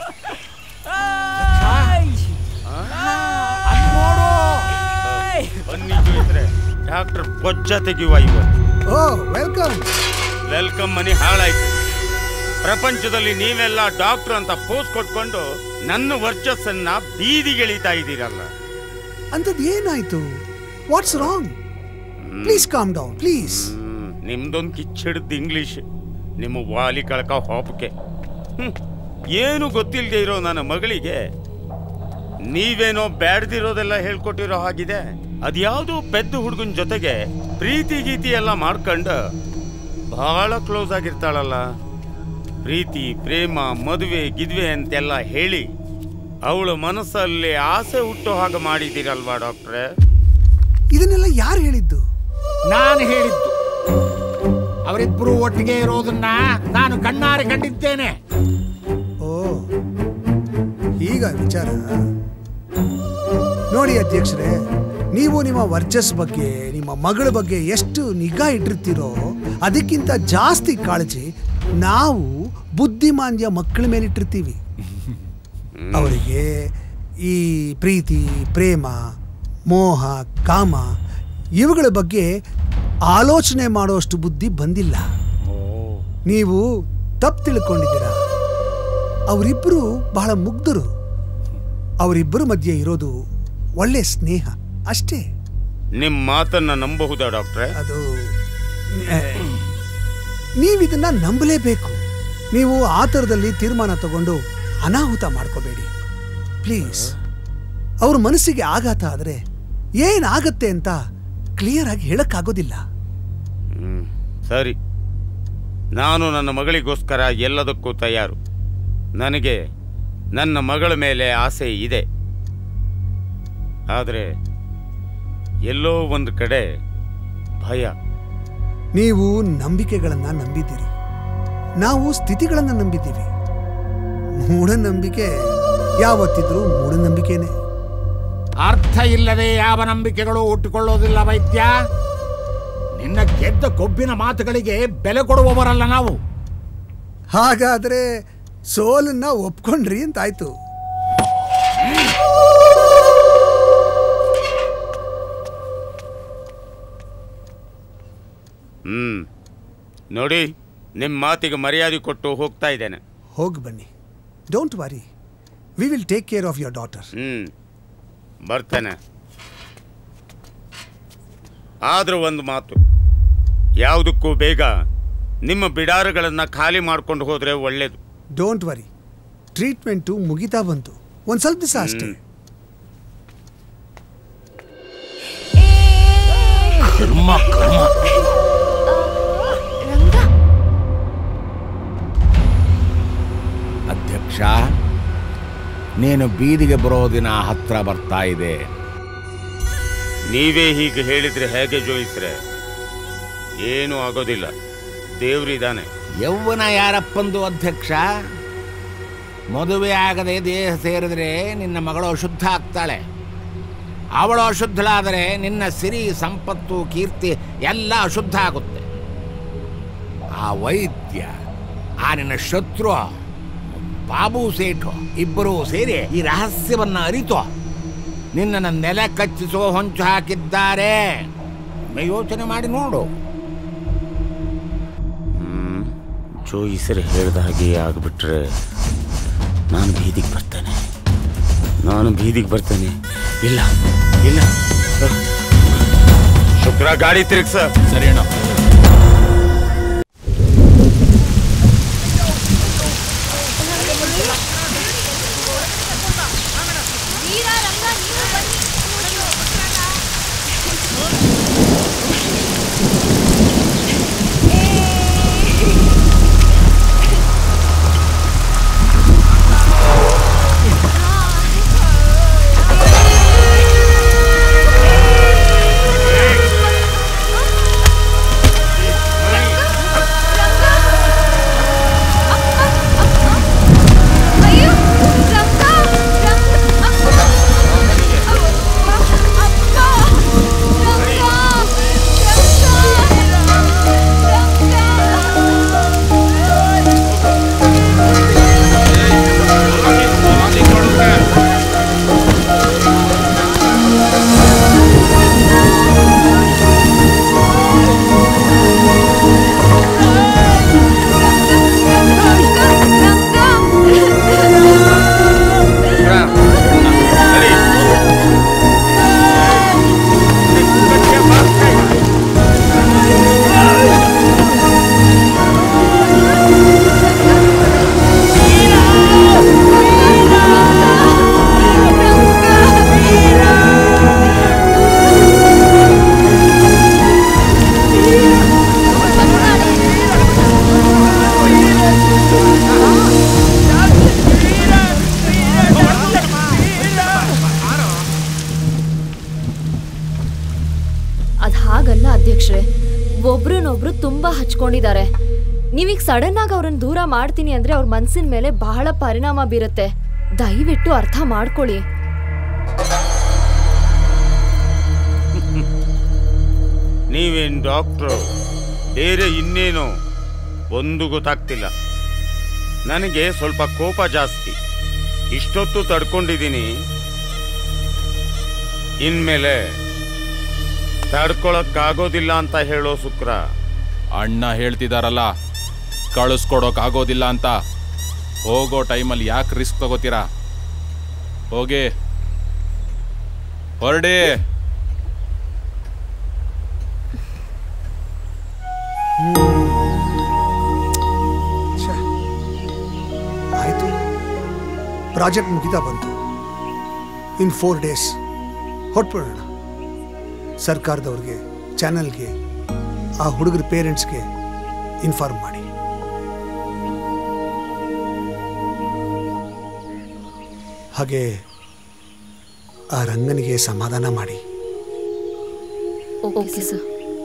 ಬನ್ನಿ ಜೋಯಿಸ್ರೆ ಡಾಕ್ಟರ್ ಬೊಜ್ಜ ತೆಗೆಯುವ ಇವತ್ತು ಓ ವೆಲ್ಕಮ್ ವೆಲ್ಕಮ್ ಮನಿ ಹಾಳಾಯ್ತು ಪ್ರಪಂಚದಲ್ಲಿ ನೀವೆಲ್ಲ ಡಾಕ್ಟರ್ ಅಂತ ಪೋಸ್ಟ್ ಕೊಟ್ಕೊಂಡು ನನ್ನ ವರ್ಚಸ್ಸನ್ನ ಬೀದಿಗೆಳಿತಾ ಇದ್ದೀರಲ್ಲ ಅಂಥದ್ದು ಏನಾಯ್ತು what's wrong please calm down please hmm, ನಿಮ್ದೊಂದು ಕಿಚ್ಚಿಡ್ದು ಇಂಗ್ಲಿಷ್ ನಿಮ್ಮ ವಾಲಿ ಕಳಕ ಹಾಪಕ್ಕೆ ಹ್ಮ್, ಏನು ಗೊತ್ತಿಲ್ಲದೆ ಇರೋ ನನ್ನ ಮಗಳಿಗೆ ನೀವೇನೋ ಬ್ಯಾಡ್ದಿರೋದೆಲ್ಲ ಹೇಳ್ಕೊಟ್ಟಿರೋ ಹಾಗಿದೆ ಅದ್ಯಾವುದೋ ಪೆದ್ದ ಹುಡುಗನ ಜೊತೆಗೆ ಪ್ರೀತಿ ಗೀತಿ ಎಲ್ಲ ಮಾಡ್ಕೊಂಡು ಬಹಳ ಕ್ಲೋಸ್ ಆಗಿರ್ತಾಳಲ್ಲ ಪ್ರೀತಿ ಪ್ರೇಮ ಮದುವೆ ಗಿದ್ವೆ ಅಂತೆಲ್ಲ ಹೇಳಿ ಅವಳ ಮನಸ್ಸಲ್ಲಿ ಆಸೆ ಹುಟ್ಟೋ ಹಾಗೆ ಮಾಡಿದ್ದೀರಲ್ವಾ ಡಾಕ್ಟ್ರೆ ಇದನ್ನೆಲ್ಲ ಯಾರು ಹೇಳಿದ್ದು ನಾನು ಹೇಳಿದ್ದು ಅವರಿಬ್ಬರು ಒಟ್ಟಿಗೆ ಇರೋದನ್ನ ನಾನು ಕಣ್ಣಾರೆ ಕಂಡಿದ್ದೇನೆ ಓ ಈಗ ವಿಚಾರ ನೋಡಿ ಅಧ್ಯಕ್ಷರೇ ನೀವು ನಿಮ್ಮ ವರ್ಚಸ್ ಬಗ್ಗೆ ನಿಮ್ಮ ಮಗಳ ಬಗ್ಗೆ ಎಷ್ಟು ನಿಗಾ ಇಟ್ಟಿರ್ತೀರೋ ಅದಕ್ಕಿಂತ ಜಾಸ್ತಿ ಕಾಳಜಿ ನಾವು ಬುದ್ಧಿಮಾಂದ್ಯ ಮಕ್ಕಳ ಮೇಲೆ ಇಟ್ಟಿರ್ತೀವಿ ಅವರಿಗೆ ಈ ಪ್ರೀತಿ ಪ್ರೇಮ ಮೋಹ ಕಾಮ ಇವುಗಳ ಬಗ್ಗೆ ಆಲೋಚನೆ ಮಾಡುವಷ್ಟು ಬುದ್ಧಿ ಬಂದಿಲ್ಲ ನೀವು ತಪ್ಪು ತಿಳ್ಕೊಂಡಿದ್ದೀರಾ ಅವರಿಬ್ಬರು ಬಹಳ ಮುಗ್ಧರು ಅವರಿಬ್ಬರ ಮಧ್ಯೆ ಇರೋದು ಒಳ್ಳೆ ಸ್ನೇಹ ಅಷ್ಟೇ ನಿಮ್ ಮಾತನ್ನ ನಂಬಹುದಾ ಡಾಕ್ಟ್ರೆ ಅದು ನೀವಿದನ್ನ ನಂಬಲೇಬೇಕು ನೀವು ಆ ಥರದಲ್ಲಿ ತೀರ್ಮಾನ ತಗೊಂಡು ಅನಾಹುತ ಮಾಡ್ಕೋಬೇಡಿ ಪ್ಲೀಸ್ ಅವ್ರ ಮನಸ್ಸಿಗೆ ಆಘಾತ ಆದರೆ ಏನಾಗತ್ತೆ ಅಂತ ಕ್ಲಿಯರ್ ಆಗಿ ಹೇಳಕ್ಕಾಗೋದಿಲ್ಲ ಹ್ಮ್ ಸರಿ ನಾನು ನನ್ನ ಮಗಳಿಗೋಸ್ಕರ ಎಲ್ಲದಕ್ಕೂ ತಯಾರು ನನಗೆ ನನ್ನ ಮಗಳ ಮೇಲೆ ಆಸೆ ಇದೆ ಆದರೆ ಎಲ್ಲೋ ಒಂದು ಕಡೆ ಭಯ ನೀವು ನಂಬಿಕೆಗಳನ್ನ ನಂಬಿದ್ದೀರಿ ನಾವು ಸ್ಥಿತಿಗಳನ್ನ ನಂಬಿದ್ದೀವಿ ಮೂಢನಂಬಿಕೆ ಯಾವತ್ತಿದ್ರೂ ಮೂಢನಂಬಿಕೆನೇ ಅರ್ಥ ಇಲ್ಲದೆ ಯಾವ ನಂಬಿಕೆಗಳು ಹುಟ್ಟಿಕೊಳ್ಳೋದಿಲ್ಲ ವೈದ್ಯ ನಿನ್ನ ಗೆದ್ದ ಕೊಬ್ಬಿನ ಮಾತುಗಳಿಗೆ ಬೆಲೆ ಕೊಡುವವರಲ್ಲ ನಾವು ಹಾಗಾದ್ರೆ ಸೋಲನ್ನ ಒಪ್ಕೊಂಡ್ರಿ ಅಂತಾಯ್ತು ಹ್ಮ್ ನೋಡಿ ನಿಮ್ಮ ಮಾತಿಗೆ ಮರ್ಯಾದೆ ಕೊಟ್ಟು ಹೋಗ್ತಾ ಇದ್ದೇನೆ ಹೋಗಿ ಬನ್ನಿ don't worry we will take care of your daughter hmm ಬರ್ತೇನೆ ಆದ್ರೂ ಒಂದು ಮಾತು ಯಾವುದಕ್ಕೂ ಬೇಗ ನಿಮ್ಮ ಬಿಡಾರಗಳನ್ನ ಖಾಲಿ ಮಾಡ್ಕೊಂಡು ಹೋದ್ರೆ ಒಳ್ಳೇದು ಡೋಂಟ್ ವರಿ ಟ್ರೀಟ್ಮೆಂಟು ಮುಗಿತಾ ಬಂತು ಒಂದು ಸ್ವಲ್ಪ ದಿವಸ ಅಷ್ಟೇ ಕರ್ಮ ಕರ್ಮ ಅಧ್ಯಕ್ಷ ನೀನು ಬೀದಿಗೆ ಬರೋ ದಿನ ಹತ್ರ ಬರ್ತಾ ಇದೆ ನೀವೇ ಹೀಗೆ ಹೇಳಿದ್ರೆ ಹೇಗೆ ಜೋಯಿಸ್ರೆ ಏನೂ ಆಗೋದಿಲ್ಲ ದೇವ್ರಿದಾನೆ ಯೌವನ ಯಾರಪ್ಪಂದು ಅಧ್ಯಕ್ಷ ಮದುವೆ ಆಗದೆ ದೇಹ ಸೇರಿದ್ರೆ ನಿನ್ನ ಮಗಳು ಅಶುದ್ಧ ಆಗ್ತಾಳೆ ಅವಳು ಅಶುದ್ಧಳಾದರೆ ನಿನ್ನ ಸಿರಿ ಸಂಪತ್ತು ಕೀರ್ತಿ ಎಲ್ಲ ಅಶುದ್ಧ ಆಗುತ್ತೆ ಆ ವೈದ್ಯ ಆ ನಿನ್ನ ಶತ್ರು ಬಾಬು ಸೇಠು ಇಬ್ಬರು ಸೇರಿ ಈ ರಹಸ್ಯವನ್ನ ಅರಿತು ನಿನ್ನನ್ನು ನೆಲ ಕಚ್ಚಿಸುವ ಹೊಂಚು ಹಾಕಿದ್ದಾರೆ ಯೋಚನೆ ಮಾಡಿ ನೋಡು ಹ್ಮ್ ಜೋ ಈ ಸರಿ ಹೇಳ್ದ ಹಾಗೆ ಆಗ್ಬಿಟ್ರೆ ನಾನು ಬೀದಿಗೆ ಬರ್ತೇನೆ ನಾನು ಬೀದಿಗೆ ಬರ್ತೇನೆ ಇಲ್ಲ ಇಲ್ಲ ಶುಕ್ರ ಗಾಡಿ ತಿರುಗ್ಸ ಸರಿ ಅಣ್ಣ ಅದ್ ಹಾಗಲ್ಲ ಅಧ್ಯಕ್ಷರೇ ಒಬ್ರನ್ನೊಬ್ರು ತುಂಬಾ ಹಚ್ಕೊಂಡಿದ್ದಾರೆ ನೀವೀಗ ಸಡನ್ ಆಗಿ ಅವ್ರನ್ನ ದೂರ ಮಾಡ್ತೀನಿ ಅಂದ್ರೆ ಅವ್ರ ಮನ್ಸಿನ ಮೇಲೆ ಬಹಳ ಪರಿಣಾಮ ಬೀರುತ್ತೆ ದಯವಿಟ್ಟು ಅರ್ಥ ಮಾಡ್ಕೊಳ್ಳಿ ನೀವೇನು ಡಾಕ್ಟ್ರು ಬೇರೆ ಇನ್ನೇನು ಒಂದು ಗೊತ್ತಾಗ್ತಿಲ್ಲ ನನಗೆ ಸ್ವಲ್ಪ ಕೋಪ ಜಾಸ್ತಿ ಇಷ್ಟೊತ್ತು ತಡ್ಕೊಂಡಿದ್ದೀನಿ ಇನ್ಮೇಲೆ ತಡ್ಕೊಳಕ್ಕಾಗೋದಿಲ್ಲ ಅಂತ ಹೇಳೋ ಶುಕ್ರ ಅಣ್ಣ ಹೇಳ್ತಿದಾರಲ್ಲ ಕಳಿಸ್ಕೊಡೋಕ್ಕಾಗೋದಿಲ್ಲ ಅಂತ ಹೋಗೋ ಟೈಮಲ್ಲಿ ಯಾಕೆ ರಿಸ್ಕ್ ತಗೋತೀರಾ ಹೋಗಿ ಹೊರಡಿ ಆಯಿತು ಪ್ರಾಜೆಕ್ಟ್ ಮುಗಿತಾ ಬಂತು ಇನ್ ಫೋರ್ ಡೇಸ್ ಹೊಟ್ಬಿಡೋಣ ಸರ್ಕಾರದವ್ರಿಗೆ ಚಾನಲ್ಗೆ ಆ ಹುಡುಗರ ಪೇರೆಂಟ್ಸ್ಗೆ ಇನ್ಫಾರ್ಮ್ ಮಾಡಿ ಹಾಗೆ ಆ ರಂಗನಿಗೆ ಸಮಾಧಾನ ಮಾಡಿ ಓಕೆ ಸರ್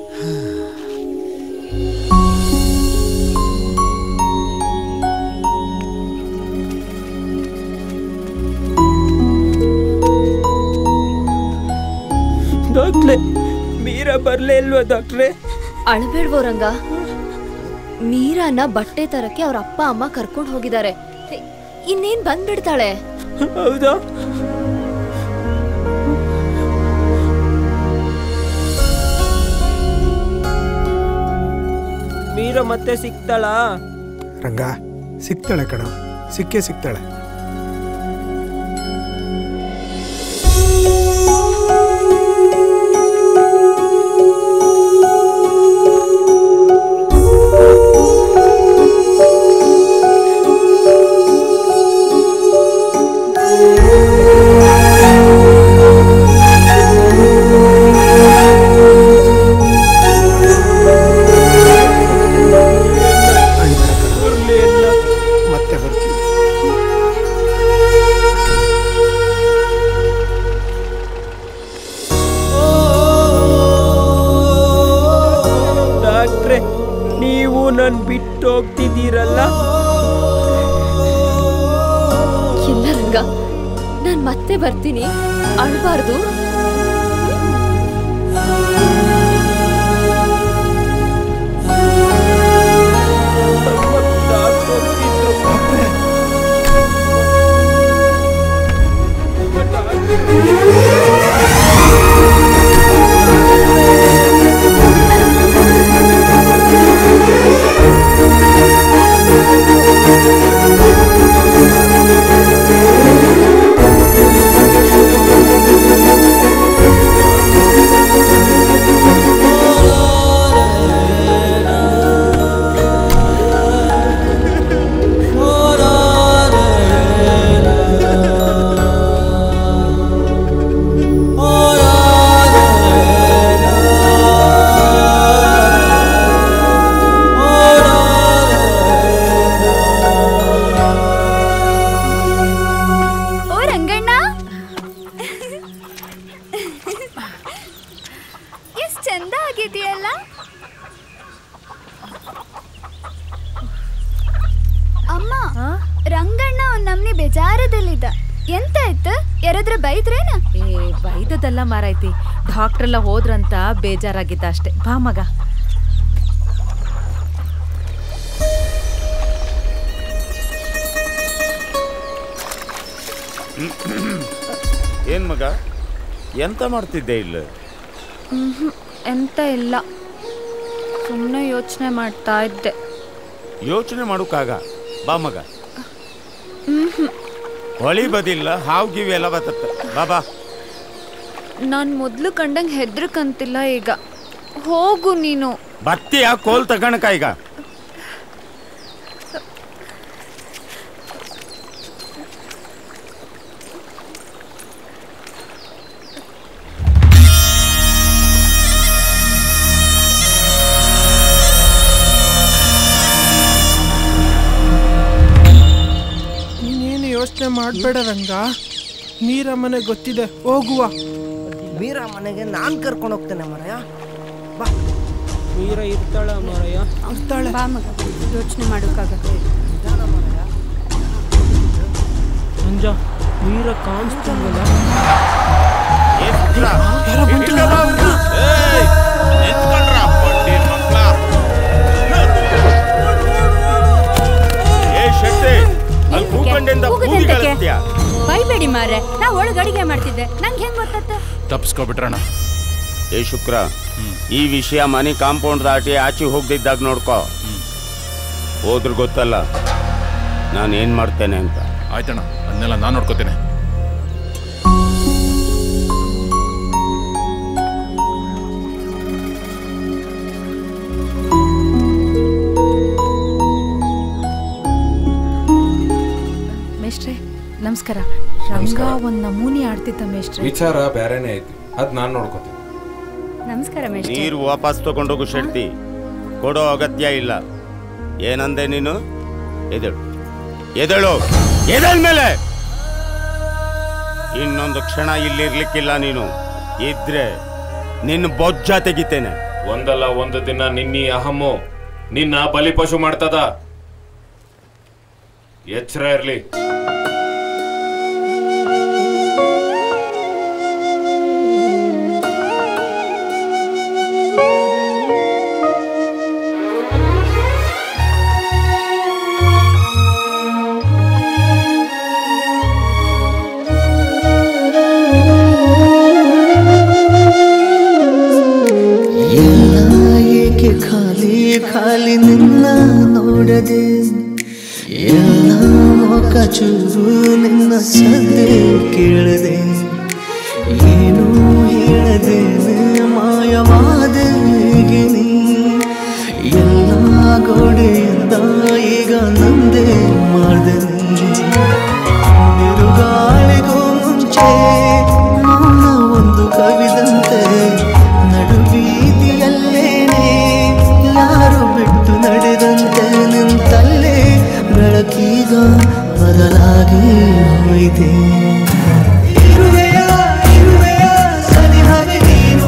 ಡಾಕ್ಟ್ರೆ ಮೀರಾ ಬರ್ಲೇ ಇಲ್ವಾ ಡಾಕ್ಟ್ರೆ ಅಳ್ಬೇಡ್ವೋ ರಂಗ ಮೀರಾನ ಬಟ್ಟೆ ತರಕ್ಕೆ ಅವ್ರ ಅಪ್ಪ ಅಮ್ಮ ಕರ್ಕೊಂಡು ಹೋಗಿದ್ದಾರೆ ಇನ್ನೇನ್ ಬಂದ್ಬಿಡ್ತಾಳೆ ಹೌದಾ ಮೀರಾ ಮತ್ತೆ ಸಿಗ್ತಾಳಾ ರಂಗ ಸಿಗ್ತಾಳೆ ಕಣ ಸಿಕ್ಕೇ ಸಿಗ್ತಾಳೆ ಮತ್ತೆ ಬರ್ತೀವಿ ರಂಗ ನಾನ್ ಮತ್ತೆ ಬರ್ತೀನಿ ಅಳ್ಬಾರ್ದು ಓ ರಂಗಣ್ಣ ಎಷ್ಟ್ ಚಂದ ಆಗಿದೆಯಲ್ಲ ಅಮ್ಮ ರಂಗಣ್ಣ ಒಂದ್ ನಮ್ನಿ ಬೇಜಾರದಲ್ಲಿದ್ದ ಎಂತ ಆಯ್ತು ಯಾರಾದ್ರ ಬೈದ್ರೇನ ಏ ಬೈದದಲ್ಲ ಮಾರಾಯ್ತಿ ಡಾಕ್ಟ್ರೆಲ್ಲ ಹೋದ್ರಂತ ಬೇಜಾರಾಗಿದ್ದ ಅಷ್ಟೇ ಬಾ ಮಗ ಏನ್ ಮಗ ಎಂತ ಮಾಡ್ತಿದ್ದೆ ಇಲ್ಲ ಎಂತ ಇಲ್ಲ ಸುಮ್ಮನೆ ಯೋಚನೆ ಮಾಡ್ತಾ ಇದ್ದೆ ಯೋಚನೆ ಮಾಡೋಕ್ಕಾಗ ಬಾ ಮಗ ಹೊಳಿ ಬದಿಲ್ಲ ಹಾವು ಗಿವಿ ಎಲ್ಲ ಬತ್ತತ್ತ ಬಾ ಬಾ ನಾನು ಮೊದಲು ಕಂಡಂಗೆ ಹೆದ್ರಕಂತಿಲ್ಲ ಈಗ ಹೋಗು ನೀನು ಬತ್ತಿಯ ಕೋಲ್ ತಗಣಕ ಈಗ ನೀನೇನು ಯೋಚನೆ ಮಾಡಬೇಡ ರಂಗ ನೀರ ಮನೆ ಗೊತ್ತಿದೆ ಹೋಗುವ ಮೀರ ಮನೆಗೆ ನಾನ್ ಕರ್ಕೊಂಡು ಹೋಗ್ತೇನೆ ಮರಯ ಬಾ ಮೀರ ಇರ್ತಾಳ ಮಾರಯ್ಯ ಇರ್ತಾಳೆ ಬಾ ಮಗ ಯೋಚನೆ ಮಾಡೋಕ್ಕಾಗತ್ತೆ ಅಂಜ ಮೀರ ಕಾಣಿಸ್ತಾನಲ್ಲ ಯಾರೋ ಬಂದ್ರಲ್ಲ? ಏ ಶೆಟ್ಟಿ ಅಲ್ಲಿ ಕೂಕಂಡಿಂದ ಕೂಗಿಗಳತ್ಯ ಬೈಬೇಡಿ ಮಾರೆ ನಾ ಒಳಗೆ ಅಡಿಗೆ ಮಾಡ್ತಿದ್ದೆ ನಂಗೆ ಹೆಂಗ್ ಗೊತ್ತಾತ ತಪ್ಪಿಸ್ಕೊಬಿಟ್ರಣ ಏ ಶುಕ್ರ ಈ ವಿಷಯ ಮನೆ ಕಾಂಪೌಂಡ್ ದಾಟಿ ಆಚೆ ಹೋಗ್ದಿದ್ದಾಗ ನೋಡ್ಕೋ ಹೋದ್ರ ಗೊತ್ತಲ್ಲ ನಾನು ಏನ್ ಮಾಡ್ತೇನೆ ಅಂತ ಆಯ್ತಣ್ಣ ಅದನ್ನೆಲ್ಲ ನಾನು ನೋಡ್ಕೋತೇನೆ ಮೇಷ್ಟ್ರೆ ನಮಸ್ಕಾರ ರಂಗ ಒಂದ್ ನಮೂನಿ ಆಡ್ತಿದ್ದ ಮೇಷ್ಟ್ರೆ ವಿಚಾರ ಬೇರೆನೇ ಐತಿ ಅದ್ ನಾನ್ ನೋಡ್ಕೋತೀನಿ ನಮಸ್ಕಾರ ಮೇಷ್ಟ್ರೆ ನೀರು ವಾಪಸ್ ತಗೊಂಡೋಗು ಶೆಟ್ಟಿ ಕೊಡೋ ಅಗತ್ಯ ಇಲ್ಲ ಏನಂದೆ ನೀನು ಎದಳು ಎದಳು ಎದಳ ಮೇಲೆ ಇನ್ನೊಂದು ಕ್ಷಣ ಇಲ್ಲಿರ್ಲಿಕ್ಕಿಲ್ಲ ನೀನು ಇದ್ರೆ ನಿನ್ನ ಬೊಜ್ಜ ತೆಗಿತೇನೆ ಒಂದಲ್ಲ ಒಂದು ದಿನ ನಿನ್ನಿ ಅಹಮ್ಮು ನಿನ್ನ ಬಲಿಪಶು ಮಾಡ್ತದ ಎಚ್ಚರ ಇರ್ಲಿ ಎಲ್ಲ ಏಕೆ ಖಾಲಿ ಖಾಲಿ ನಿನ್ನ ನೋಡದೆ ಎಲ್ಲ ಮೊಕ ಚೂರು ನಿನ್ನ ಸದ್ದೆ ಕೇಳದೆ ಏನು ಹೇಳದೇನೆ ಮಾಯವಾದ ಹೇಗೆ ನೀ ಎಲ್ಲ ಗೋಡೆಯಿಂದ ಈಗ ನಂದೇ ಮಾಡ್ದೆ ನೀ ಬಿರುಗಾಳಿಗೂ ಮುಂಚೆ ಮೌನ ಒಂದು ಕವಿದಂತೆ ನಡು ಬೀದಿಯಲ್ಲೇನೆ ಯಾರು ಬಿಟ್ಟು ನಡೆದಂತೆ ನಿಂತಲ್ಲೇ ಬೆಳಕೀಗ ಬದಲಾಗಿ ಹೋಯಿತೆ ಇರುವೆಯ ಇರುವೆಯ ಸನಿಹವೇ ನೀನು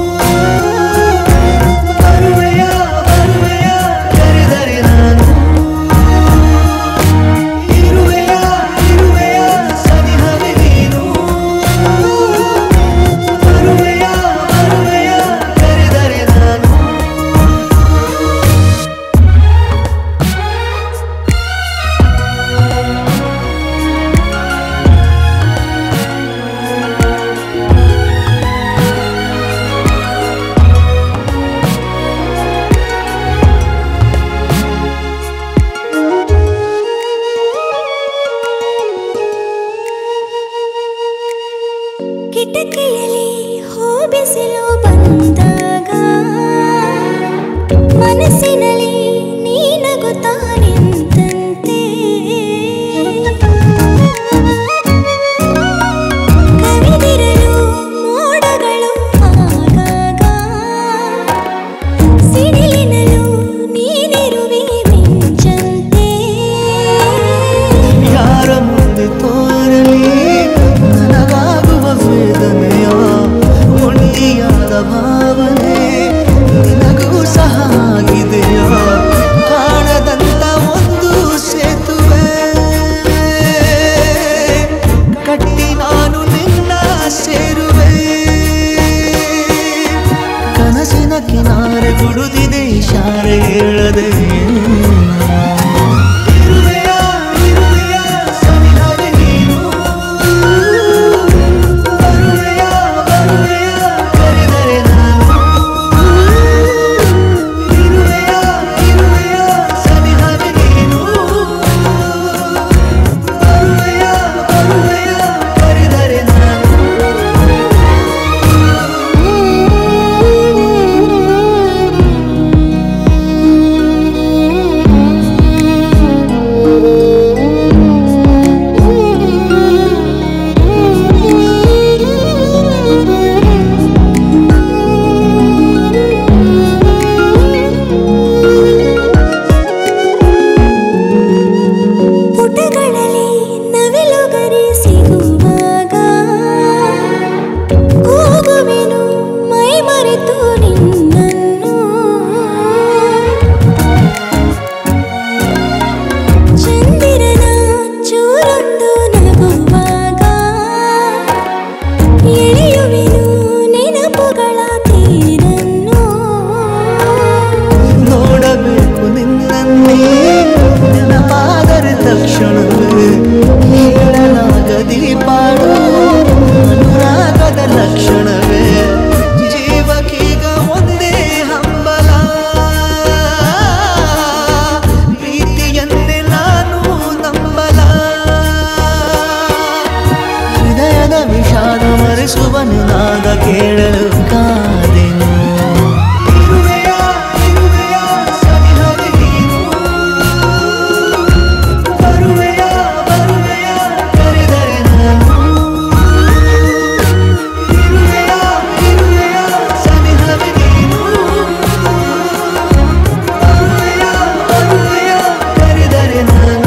ಬರುವೆಯ ಬರುವೆಯ ಕರೆದರೆ ನಾನು ಇರುವೆಯ ಇರುವೆಯ ಸನಿಹವೇ ಸಿಗದೆ ಇರುವೆಯ ಇರುವೆಯ ಸನಿಹವೇ ನೀನು ಬರುವೆಯ ಬರುವೆಯ ಕರೆದರೆ ನಾನು ಇರುವೆಯ ಇರುವೆಯ ಸನಿಹವೇ ನೀನು ಬರುವೆಯ ಬರುವೆಯ ಕರೆದರೆ ನಾನು ಪುಟಗಳಲ್ಲಿ ನವಿಲುಗರಿ ಸಿಗುವಾಗ ಕೂಗುವೆನು ಮೈ ಮರೆತು ನಿನ್ನನ್ನು ಚಂದಿರನ ಚೂರೊಂದು ನಗುವಾಗ ಎಳೆಯುವೆನು ನೆನಪುಗಳ ತೀರನ್ನು ನೋಡಬೇಕು ನಿನ್ನನ್ನೇ ನೆನಪಾದರೆ ತಕ್ಷಣವೇ ಹೇಳಲಾಗದಿ ಪಾಡು ಅನುರಾಗದ ಲಕ್ಷಣವೇ ಜೀವಕ್ಕೀಗ ಒಂದೇ ಹಂಬಲ ಪ್ರೀತಿಯನ್ನೇ ನಾನು ನಂಬಲ ಹೃದಯದ ವಿಷಾದ ಮರೆಸುವ ನಿನಾದ ಕೇಳಲು ಕಾದೆನು ಇರುವೆಯ ಇರುವೆಯ ಸನಿಹವೇ ನೀನು ಬರುವೆಯ ಬರುವೆಯ ಕರೆದರೆ ನಾನು ಇರುವೆಯ ಇರುವೆಯ ಸನಿಹವೇ ನೀನು ಬರುವೆಯ ಬರುವೆಯ ಕರೆದರೆ ನಾನು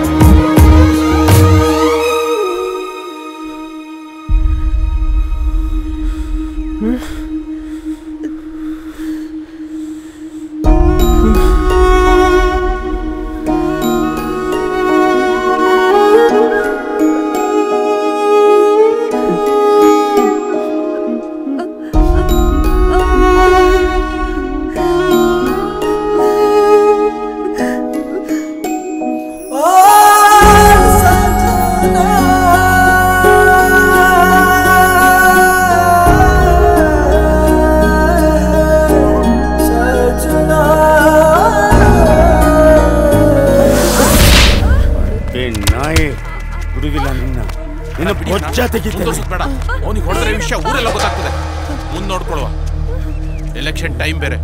ಏ ನಾಯಿ ಬಿಡುವಿಲ್ಲ ನಿನ್ನ ನಿನ್ನ ಬೊಜ್ಜ ತೆಗಿತೇನೆ ಬೇಡ ಅವನಿಗೆ ಹೊಡೆದ್ರೆ ವಿಷಯ ಊರೆಲ್ಲ ಗೊತ್ತಾಗ್ತದೆ ಮುಂದೆ ನೋಡ್ಕೊಳ್ಳುವ ಎಲೆಕ್ಷನ್ ಟೈಮ್ ಬೇರೆ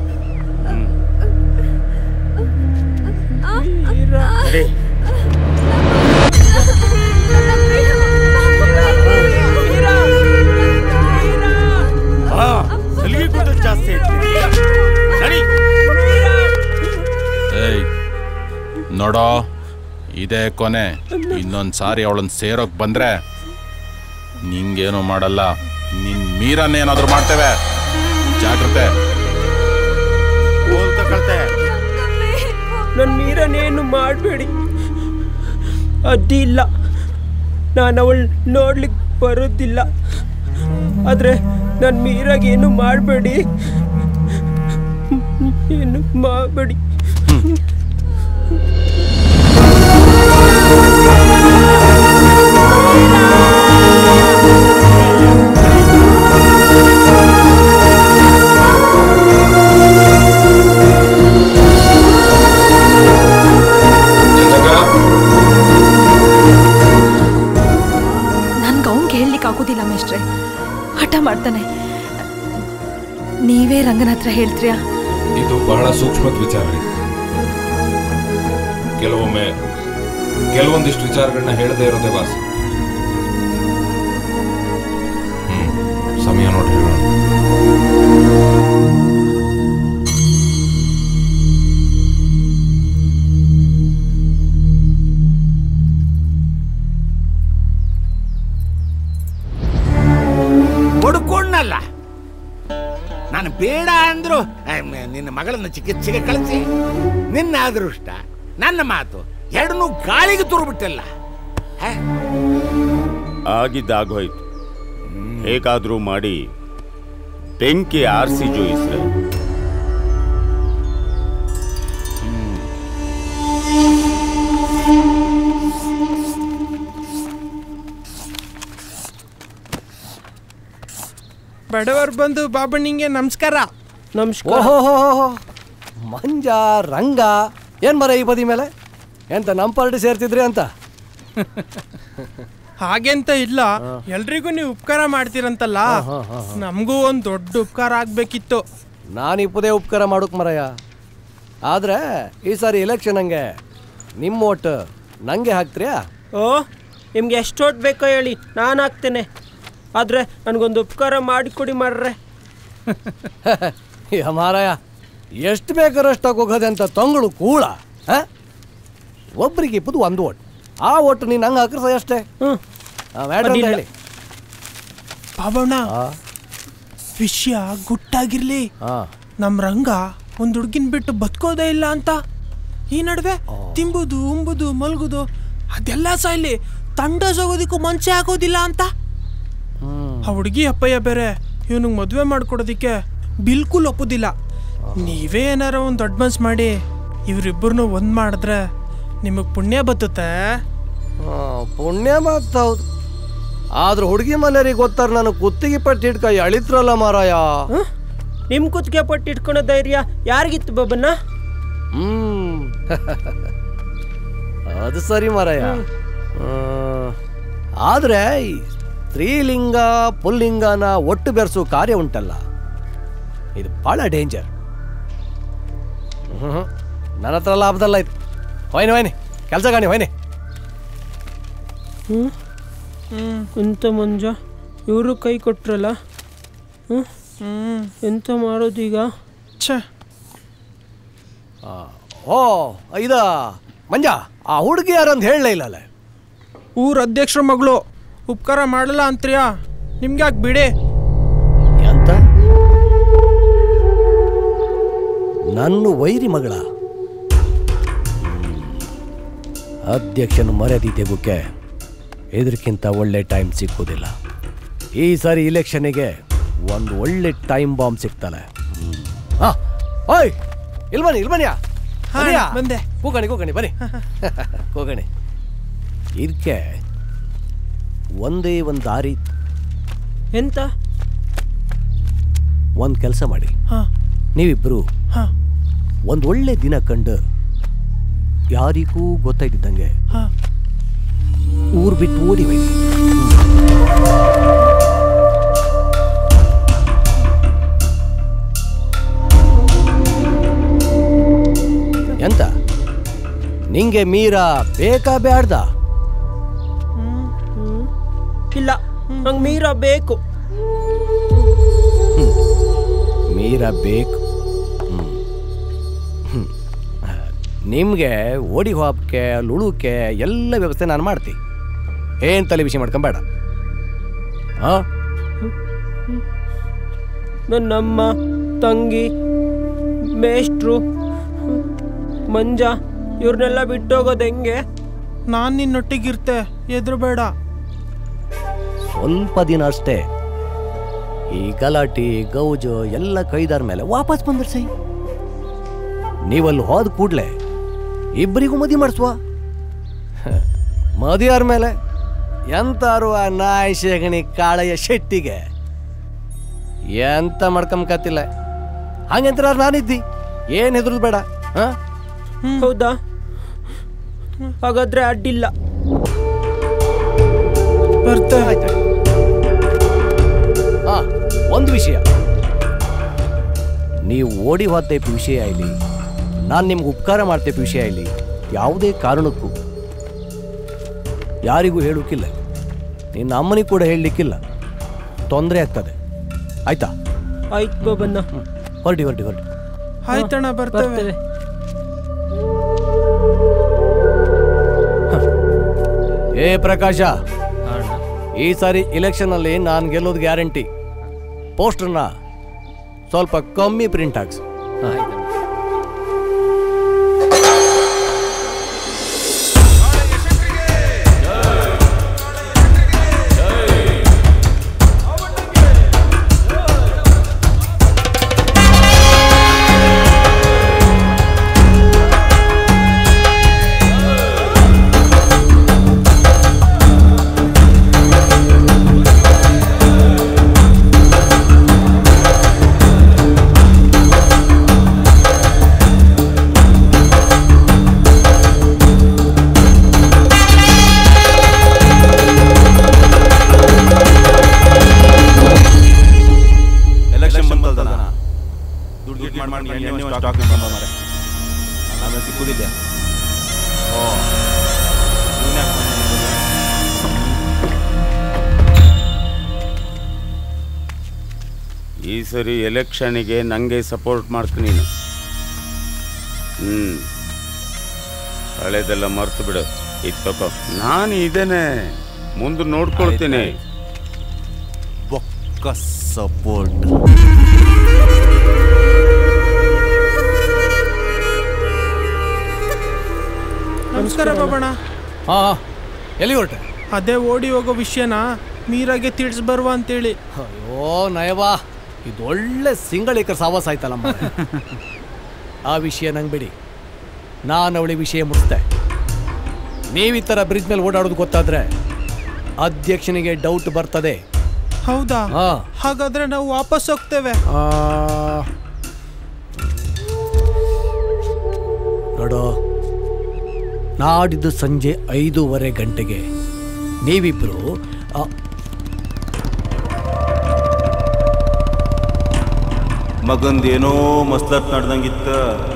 ನಡಿ. ಆ, ಸಲಿಗೆ ಕೂಡ ಜಾಸ್ತಿ ಐತೆ. ನಡಿ. ಏಯ್ ನೋಡೋ ಇದೇ ಕೊನೆ ಇನ್ನೊಂದ್ ಸಾರಿ ಅವಳನ್ನ ಸೇರೋಕ್ ಬಂದ್ರೆ ನಿಂಗೇನು ಮಾಡಲ್ಲ ನಿನ್ ಮೀರನ್ನೇನಾದ್ರೂ ಮಾಡ್ತೇವೆ ಜಾಗ್ರತೆ ಓಲ್ ತಗೊಳ್ತೆ ನನ್ನ ಮೀರನೇನು ಮಾಡಬೇಡಿ ಅಡ್ಡಿಲ್ಲ ನಾನು ಅವಳು ನೋಡ್ಲಿಕ್ಕೆ ಬರೋದಿಲ್ಲ ಆದರೆ ನನ್ನ ಮೀರಾಗೇನು ಮಾಡಬೇಡಿ ಏನು ಮಾಡಬೇಡಿ ನನ್ಗೆ ಅವ್ನ್ಗೆ ಹೇಳಲಿಕ್ಕೆ ಆಗೋದಿಲ್ಲ ಮೇಷ್ಟ್ರೆ ಹಠ ಮಾಡ್ತಾನೆ ನೀವೇ ರಂಗನ ಹತ್ರ ಹೇಳ್ತೀರಾ ಇದು ಬಹಳ ಸೂಕ್ಷ್ಮದ ವಿಚಾರ ರೀ ಕೆಲವೊಮ್ಮೆ ಕೆಲವೊಂದಿಷ್ಟು ವಿಚಾರಗಳನ್ನ ಹೇಳದೇ ಇರೋದೇ ವಾಸ ಹ್ಮ್ ಸಮಯ ನೋಡಿ ಹೇಳೋಣ ಬಡ್ಕೊಂಡಲ್ಲ ನಾನು ಬೇಡ ಅಂದ್ರು ಆಮ್, ನಿನ್ನ ಮಗಳನ್ನ ಚಿಕಿತ್ಸೆಗೆ ಕಳಿಸಿ ನಿನ್ನ ಅದೃಷ್ಟ ನನ್ನ ಮಾತು ಎರಡನ್ನೂ ಗಾಳಿಗೆ ತುರುಬಿಟ್ಟಲ್ಲ ಆಗಿದ್ದಾಗೋಯ್ತು ಹೇಗಾದ್ರೂ ಮಾಡಿ ಬೆಂಕಿ ಆರಿಸಿ ಜೋಯಿಸ್ರೆ ಬಡವರು ಬಂದು ಬಾಬಣ್ಣಿಂಗೆ ನಮಸ್ಕಾರ ನಮಸ್ಕಾರ ಓಹೋ ಮಂಜ ರಂಗ ಏನ್ ಮರ ಈ ಬದಿ ಮೇಲೆ ಎಂತ ನಮ್ಮ ಪಾರ್ಟಿ ಸೇರ್ತಿದ್ರಿ ಅಂತ ಹಾಗೆಂತ ಇಲ್ಲ ಎಲ್ರಿಗೂ ನೀವು ಉಪಕಾರ ಮಾಡ್ತೀರಂತಲ್ಲ ಹಾ, ಹಾ, ಹಾ. ನಮಗೂ ಒಂದು ದೊಡ್ಡ ಉಪಕಾರ ಆಗ್ಬೇಕಿತ್ತು ನಾನು ಇಪ್ಪದೇ ಉಪಕಾರ ಮಾಡೋಕ್ ಮರಯ್ಯ ಆದ್ರೆ ಈ ಸಾರಿ ಎಲೆಕ್ಷನ್ ಹಂಗೆ ನಿಮ್ಮ ಓಟ್ ನಂಗೆ ಹಾಕ್ತೀರಾ ಓ ನಿಮ್ಗೆ ಎಷ್ಟು ಓಟ್ ಬೇಕೋ ಹೇಳಿ ನಾನು ಹಾಕ್ತೇನೆ ಆದರೆ ನನಗೊಂದು ಉಪಕಾರ ಮಾಡಿಕೊಡಿ ಮಾರ್ರೆ ಯಾ ಮಾರಾಯ ಎಷ್ಟು ಬೇಕಾದ್ರೆ ಅಷ್ಟು ಹೋಗೋದೆ ಅಂತ ತೊಂಗಳು ಕೂಳ ಆ? ಒಬ್ರಿಗೆ ಇಪ್ಪದು ಒಂದು ಓಟ್ ಆ ಓಟ್ ನೀನು ಹಂಗೆ ಹಾಕ್ರ ಅಷ್ಟೇ ಹ್ಞೂ ಮ್ಯಾಡ್ರ್ ಅಂತ ಅಡ್ಡಿಲ್ಲ. ಹೇಳಿ ಬಾಬಣ್ಣ ವಿಷಯ ಗುಟ್ಟಾಗಿರ್ಲಿ ನಮ್ ರಂಗ ಒಂದ್ ಹುಡ್ಗಿನ್ ಬಿಟ್ಟು ಬದುಕೋದೇ ಇಲ್ಲ ಅಂತ ಈ ನಡುವೆ ತಿಂಬುದು ಉಂಬುದು ಮಲ್ಗುದು ಅದೆಲ್ಲ ಸಾಯ್ಲಿ ತಂಡ ಹೋಗೋದಿಕ್ಕೂ ಮನ್ಸೆ ಆಗೋದಿಲ್ಲ ಅಂತ ಆ ಹುಡುಗಿ ಅಪ್ಪಯ್ಯ ಬೇರೆ ಇವನಿಗೆ ಮದುವೆ ಮಾಡ್ಕೊಡೋದಿಕ್ಕೆ ಬಿಲ್ಕುಲ್ ಒಪ್ಪುದಿಲ್ಲ ನೀವೇ ಏನಾರ ಒಂದು ಅಡ್ವಾನ್ಸ್ ಮಾಡಿ ಇವರಿಬ್ಬರನ್ನು ಒಂದ್ ಮಾಡಿದ್ರೆ ನಿಮಗೆ ಪುಣ್ಯ ಬರ್ತತೆ ಆ, ಪುಣ್ಯ ಮಾತ್ ಹೌದು ಆದ್ರೆ ಹುಡುಗಿ ಮನೆಯರಿಗೆ ಗೊತ್ತಾರ ನಾನು ಕುತ್ತಿಗೆ ಪಟ್ಟಿ ಹಿಡ್ಕ ಎಳಿತ್ರಲ್ಲ ಮಾರಾಯ ನಿಮ್ಮ ಕುತ್ತಿಗೆ ಪಟ್ಟು ಇಟ್ಕೊಳೋ ಧೈರ್ಯ ಯಾರಿಗಿತ್ತು ಬಾಬಣ್ಣ ಹ್ಮ್ ಅದು ಸರಿ ಮಾರಾಯ ಆ, ಆದ್ರೆ ಈ ಸ್ತ್ರೀಲಿಂಗ ಪುಲ್ಲಿಂಗನ ಒಟ್ಟು ಬೆರೆಸೋ ಕಾರ್ಯ ಉಂಟಲ್ಲ ಇದು ಬಹಳ ಡೇಂಜರ್ ಹ್ಮ್ ನನ್ನ ಹತ್ರ ಲಾಭದಲ್ಲ ಇದು ಹೋಯ್ನಿ ಹೋಯ್ನಿ ಕೆಲಸ ಕಾಣಿ ಹೋಯ್ನಿ ಹ್ಞೂ ಎಂತ ಮಂಜ ಇವರು ಕೈ ಕೊಟ್ರಲ್ಲ ಹ್ಞೂ ಎಂತ ಮಾಡೋದೀಗ ಛೇ ಓ ಇದ ಮಂಜ ಆ ಹುಡುಗಿ ಯಾರಂತ ಹೇಳಲೇ ಇಲ್ಲಲ್ಲ ಊರ ಅಧ್ಯಕ್ಷರ ಮಗಳು ಉಪಕಾರ ಮಾಡಲ್ಲ ಅಂತ್ರಿಯಾ ನಿಮ್ಗೆ ಯಾಕೆ ಬಿಡಿ ಎಂತ ನನ್ನ ವೈರಿ ಮಗಳ ಅಧ್ಯಕ್ಷನ ಮರ್ಯಾದೆ ತೆಗೋಕೆ ಇದಕ್ಕಿಂತ ಒಳ್ಳೆ ಟೈಮ್ ಸಿಕ್ಕುವುದಿಲ್ಲ ಈ ಸಾರಿ ಇಲೆಕ್ಷನ್ನಿಗೆ ಒಂದು ಒಳ್ಳೆ ಟೈಮ್ ಬಾಂಬ್ ಸಿಗ್ತಾಳೆ ಹಾ ಓಯ್ ಇಲ್ಲಿ ಬನ್ನಿ ಇಲ್ಲಿ ಬನ್ನಿಯಾ ಹಾ, ಬನ್ನಿಯಾ? ಬಂದೆ. ಕೂಗಣಿ ಕೂಗಣಿ ಬನ್ನಿ ಕೂಗಣಿ ಇದಕ್ಕೆ ಒಂದೇ ಒಂದು ದಾರಿ ಎಂತ ಒಂದು ಕೆಲಸ ಮಾಡಿ ಹಾ. ನೀವಿಬ್ಬರು ಹಾ. ಒಂದು ಒಳ್ಳೆ ದಿನ ಕಂಡು ಯಾರಿಗೂ ಗೊತ್ತಾಯ್ತಿದ್ದಂಗೆ ಹಾ. ಊರು ಬಿಟ್ಟು ಓಡಿ ಹೋಯ್ತು ಎಂತ ನಿಂಗೆ ಮೀರಾ ಬೇಕಾ ಬ್ಯಾಡ್ದ ಇಲ್ಲ ನಂಗೆ ಮೀರಾ ಬೇಕು ಮೀರಾ ಬೇಕು ಹ್ಮ್. ಹ್ಮ್. ನಿಮ್ಗೆ ಓಡಿ ಹೋಗಕ್ಕೆ ಲುಳುಕ್ಕೆ ಎಲ್ಲ ವ್ಯವಸ್ಥೆ ನಾನು ಮಾಡ್ತೀನಿ ಏನ್ ತಲೆ ಬಿಸಿ ಮಾಡ್ಕೊಂಬೇಡ ಹಾ ನನ್ನಮ್ಮ ತಂಗಿ ಮೇಷ್ಟ್ರು ಮಂಜ ಇವ್ರನ್ನೆಲ್ಲ ಬಿಟ್ಟೋಗೋದು ಹೆಂಗೆ ನಾನು ನಿನ್ನೊಟ್ಟಿಗಿರ್ತೆ ಎದುರು ಬೇಡ ಸ್ವಲ್ಪ ದಿನ ಅಷ್ಟೇ ಈ ಗಲಾಟೆ ಗೌಜು ಎಲ್ಲ ಕೈದಾರ ಮೇಲೆ ವಾಪಸ್ ಬಂದ್ರೆ ಸೈ ನೀವಲ್ಲಿ ಹೋದ ಕೂಡ್ಲೆ ಇಬ್ಬರಿಗೂ ಮದಿ ಮಾಡಿಸುವ ಮದಿಯಾರ ಮೇಲೆ ಎಂತಾರು ಆ ನಾಯಿ ಶೇಗಣಿ ಕಾಳಯ್ಯ ಶೆಟ್ಟಿಗೆ ಎಂತ ಮಾಡ್ಕೊಂಬಕತ್ತಿಲ್ಲ ಹಂಗಂತರ ನಾನಿದ್ದಿ ಏನ್ ಹೆದ್ರು ಬೇಡ ಹಾ ಹೌದಾ ಹಾಗಾದ್ರೆ ಅಡ್ಡಿಲ್ಲ ಹಾ ಒಂದು ವಿಷಯ ನೀವು ಓಡಿ ಹೋದ ವಿಷಯ ಇಲ್ಲಿ ನಾನು ನಿಮ್ಗೆ ಉಪಕಾರ ಮಾಡ್ತೇ ವಿಷಯ ಇಲ್ಲಿ ಯಾವುದೇ ಕಾರಣಕ್ಕೂ ಯಾರಿಗೂ ಹೇಳೋಕ್ಕಿಲ್ಲ ನಿನ್ನ ಅಮ್ಮನಿಗೆ ಕೂಡ ಹೇಳಲಿಕ್ಕಿಲ್ಲ ತೊಂದರೆ ಆಗ್ತದೆ ಆಯ್ತಾ ಆಯ್ತು ಬಾಬಣ್ಣ ಹೊರಟಿ ಹೊರಟಿ ಹೊರಟಿ ಆಯ್ತಣ್ಣ ಬರ್ತೇವೆ ಏ ಪ್ರಕಾಶ ಈ ಸಾರಿ ಇಲೆಕ್ಷನ್ ಅಲ್ಲಿ ನಾನು ಗೆಲ್ಲೋದು ಗ್ಯಾರಂಟಿ ಪೋಸ್ಟರ್ನ ಸ್ವಲ್ಪ ಕಮ್ಮಿ ಪ್ರಿಂಟ್ ಹಾಕ್ಸು ಈ ಸರಿ ಎಲೆಕ್ಷನ್ಗೆ ನನಗೆ ಸಪೋರ್ಟ್ ಮಾಡ್ತೀನಿ ನೀನು ಹ್ಞೂ ಹಳೆದೆಲ್ಲ ಮರ್ತು ಬಿಡು ಇದು ತಗೋ ನಾನು ಇದೇನೆ ಮುಂದೆ ನೋಡ್ಕೊಳ್ತೀನಿ ಬೊಕ್ಕ ಸಪೋರ್ಟ್ ನಮಸ್ಕಾರ ಬಾಬಣ್ಣ ಹಾ ಎಲ್ಲಿ ಹೊರಟೆ ಅದೇ ಓಡಿ ಹೋಗೋ ವಿಷಯನ ಮೀರಾಗೆ ತಿಳಿಸ್ ಬರುವ ಅಂತೇಳಿ ಅಯ್ಯೋ ನಯವಾ ಇದು ಒಳ್ಳೆ ಸಿಂಗಳಿಕರ ಸಾವಾಸ ಆಯ್ತಲ್ಲಮ್ಮ ಆ ವಿಷಯ ನಂಗೆ ಬಿಡಿ ನಾನು ಅವಳಿ ವಿಷಯ ಮುಗಿಸ್ದೆ ನೀವು ಈ ಥರ ಬ್ರಿಡ್ಜ್ ಮೇಲೆ ಓಡಾಡೋದು ಗೊತ್ತಾದ್ರೆ ಅಧ್ಯಕ್ಷನಿಗೆ ಡೌಟ್ ಬರ್ತದೆ ಹೌದಾ ಹಾ. ಹಾಗಾದ್ರೆ ನಾವು ವಾಪಸ್ ಹೋಗ್ತೇವೆ ಆ, ನೋಡು ನಾಡಿದ್ದು ಸಂಜೆ ಐದೂವರೆ ಗಂಟೆಗೆ ನೀವಿಬ್ರು ಆ, ಮಗಂದೇನೋ ಮಸ್ಲತ್ ನಡ್ದಂಗಿತ್ತ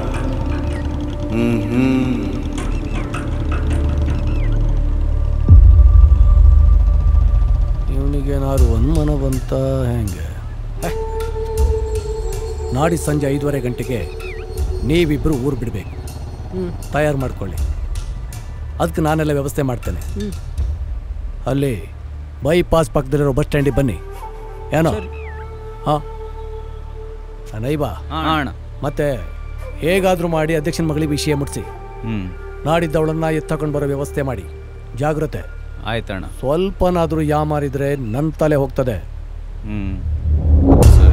ಹ್ಮ್ ಹ್ಮ್ ಇವನಿಗೇನಾದ್ರು ಅನುಮಾನ ಬಂತ ಹೆಂಗೆ ಹೆ. ನಾಡಿ ಸಂಜೆ ಐದೂವರೆ ಗಂಟೆಗೆ ನೀವಿಬ್ಬರು ಊರು ಬಿಡಬೇಕು ತಯಾರು ಮಾಡ್ಕೊಳ್ಳಿ ಅದಕ್ಕೆ ನಾನೆಲ್ಲ ವ್ಯವಸ್ಥೆ ಮಾಡ್ತೇನೆ ಅಲ್ಲಿ ಬೈಪಾಸ್ ಪಕ್ಕದಲ್ಲಿರೋ ಬಸ್ ಸ್ಟ್ಯಾಂಡಿಗೆ ಬನ್ನಿ ಏನೋ ಹಾಂ ನೈಬಾ ಅಣ್ಣ. ಮತ್ತೆ ಹೇಗಾದರೂ ಮಾಡಿ ಅಧ್ಯಕ್ಷನ ಮಗಳಿಗೆ ವಿಷಯ ಮುಟ್ಟಿಸಿ ಹ್ಮ್ ನಾಡಿದ್ದವಳನ್ನ ಎತ್ತಕೊಂಡು ಬರೋ ವ್ಯವಸ್ಥೆ ಮಾಡಿ ಜಾಗ್ರತೆ ಆಯ್ತಣ್ಣ ಸ್ವಲ್ಪನಾದರೂ ಯಾಮಾರಿದ್ರೆ ನನ್ನ ತಲೆ ಹೋಗ್ತದೆ ಹ್ಮ್ ಸರಿ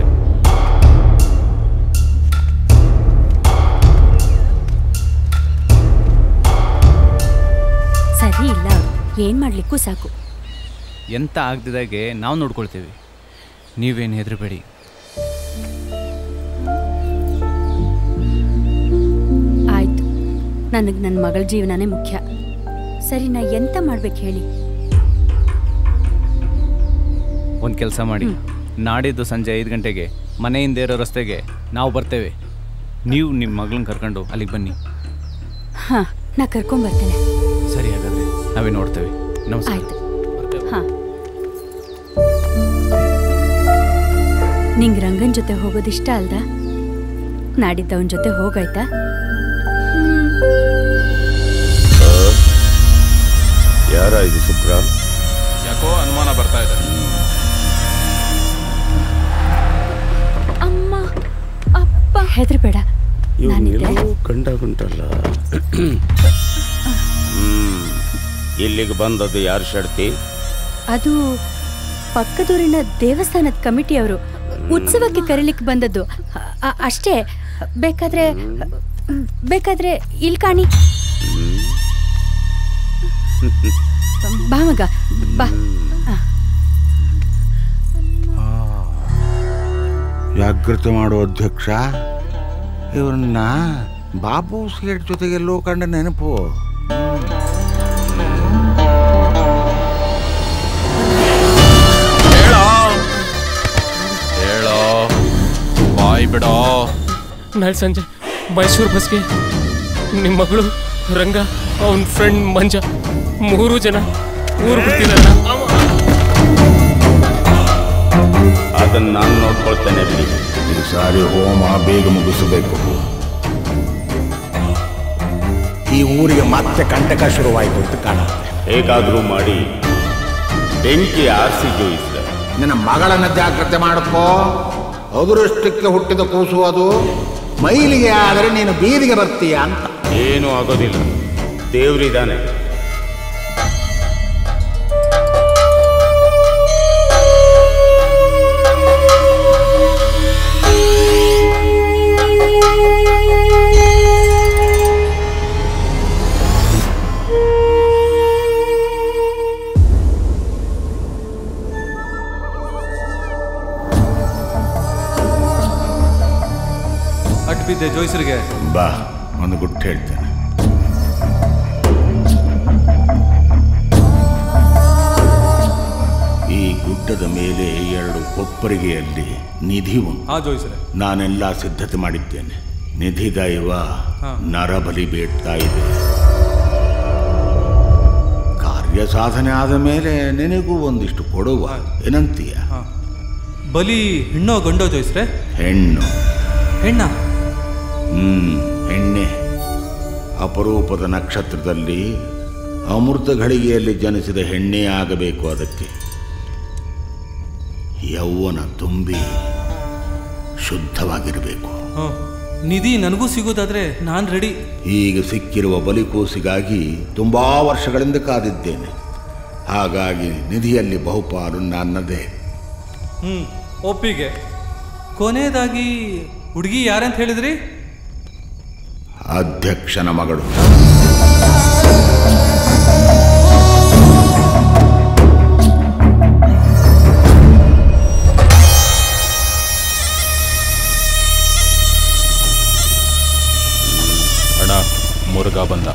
ಸರಿ ಇಲ್ಲ ಏನ್ ಮಾಡ್ಲಿಕ್ಕೂ ಸಾಕು ಎಂತ ಆಗ್ದಿದಾಗೆ ನಾವು ನೋಡ್ಕೊಳ್ತೀವಿ ನೀವೇನು ಹೆದರಬೇಡಿ ಆಯ್ತು ನನಗೆ ನನ್ನ ಮಗಳ ಜೀವನನೇ ಮುಖ್ಯ ಸರಿ ನಾ ಎಂತ ಮಾಡ್ಬೇಕು ಹೇಳಿ ಒಂದು ಕೆಲಸ ಮಾಡಿ ನಾಡಿದ್ದು ಸಂಜೆ ಐದು ಗಂಟೆಗೆ ಮನೆಯಿಂದ ಇರೋ ರಸ್ತೆಗೆ ನಾವು ಬರ್ತೇವೆ ನೀವು ನಿಮ್ಮ ಮಗಳನ್ನ ಕರ್ಕೊಂಡು ಅಲ್ಲಿಗೆ ಬನ್ನಿ ಹಾ ನಾ ಕರ್ಕೊಂಬರ್ತೇನೆ ಸರಿ ಹಾಗಾದ್ರೆ ನಾವೇ ನೋಡ್ತೇವೆ ನಮಸ್ಕಾರ ಆಯ್ತು ಹಾ ನಿಂಗೆ ರಂಗನ್ ಜೊತೆ ಹೋಗೋದಿಷ್ಟ ಅಲ್ದಾ ನಾಡಿದ್ದವನ್ ಜೊತೆ ಹೋಗಾಯ್ತಾ ಯಾರ ಇದು ಶುಕ್ರ ಯಾಕೋ ಅನುಮಾನ ಬರ್ತಾ ಇದೆ ಅಮ್ಮ ಅಪ್ಪ ಹೆದರ್ಬೇಡ ನಾನಿದ್ದೆ ಇವನ್ನೆಲ್ಲೋ ಕಂಡಾಗುಂಟಲ್ಲ ಹ್ಮ್ ಇಲ್ಲಿಗೆ ಬಂದದ್ದು ಯಾರು ಶಡ್ತಿ ಅದು ಪಕ್ಕದೂರಿನ ದೇವಸ್ಥಾನದ ಕಮಿಟಿಯವರು ಉತ್ಸವಕ್ಕೆ ಕರೀಲಿಕ್ಕೆ ಬಂದದ್ದು ಅ- ಅ- ಅಷ್ಟೇ ಬೇಕಾದ್ರೆ ಬೇಕಾದ್ರೆ ಇಲ್ಲಿ ಕಾಣಿ ಬಾ ಮಗ ಬಾ ಆ. ಜಾಗೃತಿ ಮಾಡೋ ಅಧ್ಯಕ್ಷ ಇವ್ರನ್ನ ಬಾಬು ಸೇಟ್ ಜೊತೆಗೆಲ್ಲೋ ಕಂಡ ನೆನಪು ಹೇಳೋ ಬಾಯ್ ಬಿಡೋ ನಾಳೆ ಸಂಜೆ ಮೈಸೂರು ಬಸ್ಗೆ ನಿಮ್ಮ ಮಗಳು ರಂಗ ಅವನ ಫ್ರೆಂಡ್ ಮಂಜ ಮೂರು ಜನ ಊರು ಬಿಡ್ತಿರಲ್ಲ ಅದನ್ನ ನಾನು ನೋಡ್ಕೊಳ್ತೇನೆ ಬಿಡಿ ಈ ಸಾರಿ ಹೋಮ ಬೇಗ ಮುಗಿಸಬೇಕು ಈ ಊರಿಗೆ ಮತ್ತೆ ಕಂಟಕ ಶುರುವಾಯಿತು ಅಂತ ಕಾಣುತ್ತೆ ಹೇಗಾದ್ರೂ ಮಾಡಿ ಬೆಂಕಿ ಆರಿಸಿ ಜೋಯಿಸಿದೆ ನಿನ್ನ ಮಗಳನ್ನ ಜಾಗ್ರತೆ ಮಾಡ್ಕೋ ಅದೃಷ್ಟಕ್ಕೆ ಹುಟ್ಟಿದ ಕೂಸು ಅದು ಮೈಲಿಗೆ ಆದರೆ ನೀನು ಬೀದಿಗೆ ಬರ್ತೀಯ ಅಂತ ಏನೂ ಆಗೋದಿಲ್ಲ ದೇವ್ರಿದ್ದಾನೆ ಅಟ್ ಬಿದ್ದೆ ಜೋಯ್ಸರಿಗೆ ಬಾ ಒಂದು ಗುಟ್ಟು ಹೇಳ್ತೇನೆ ಈ ಗುಡ್ಡದ ಮೇಲೆ ಎರಡು ಕೊಪ್ಪರಿಗೆಯಲ್ಲಿ ನಿಧಿ ಉಂಟು ಹಾ ಜೋಯ್ಸರೆ ನಾನೆಲ್ಲ ಸಿದ್ಧತೆ ಮಾಡಿದ್ದೇನೆ ನಿಧಿ ದೈವ ಹಾ. ನರಬಲಿ ಬೇಡ್ತಾ ಇದೆ ಕಾರ್ಯ ಸಾಧನೆ ಆದ ಮೇಲೆ ನಿನಗೂ ಒಂದಿಷ್ಟು ಕೊಡುವ ಏನಂತೀಯ ಬಲಿ ಹೆಣ್ಣೋ ಗಂಡೋ ಜೋಯಿಸ್ರೆ ಹೆಣ್ಣು ಹೆಣ್ಣ ಹ್ಮ್ ಹೆಣ್ಣೆ ಅಪರೂಪದ ನಕ್ಷತ್ರದಲ್ಲಿ ಅಮೃತ ಘಳಿಗೆಯಲ್ಲಿ ಜನಿಸಿದ ಹೆಣ್ಣೇ ಆಗಬೇಕು ಅದಕ್ಕೆ ಯೌವನ ತುಂಬಿ ಶುದ್ಧವಾಗಿರಬೇಕು ಹ್ಞೂ ನಿಧಿ ನನಗೂ ಸಿಗೋದಾದ್ರೆ ನಾನು ರೆಡಿ ಈಗ ಸಿಕ್ಕಿರುವ ಬಲಿಕೂಸಿಗಾಗಿ ತುಂಬಾ ವರ್ಷಗಳಿಂದ ಕಾದಿದ್ದೇನೆ ಹಾಗಾಗಿ ನಿಧಿಯಲ್ಲಿ ಬಹುಪಾಲು ನನ್ನದೇ ಹ್ಞೂ ಒಪ್ಪಿಗೆ ಕೊನೆಯದಾಗಿ ಹುಡುಗಿ ಯಾರಂತ ಹೇಳಿದ್ರಿ ಅಧ್ಯಕ್ಷನ ಮಗಳು ಅಣ್ಣ ಮುರುಘಾ ಬಂದ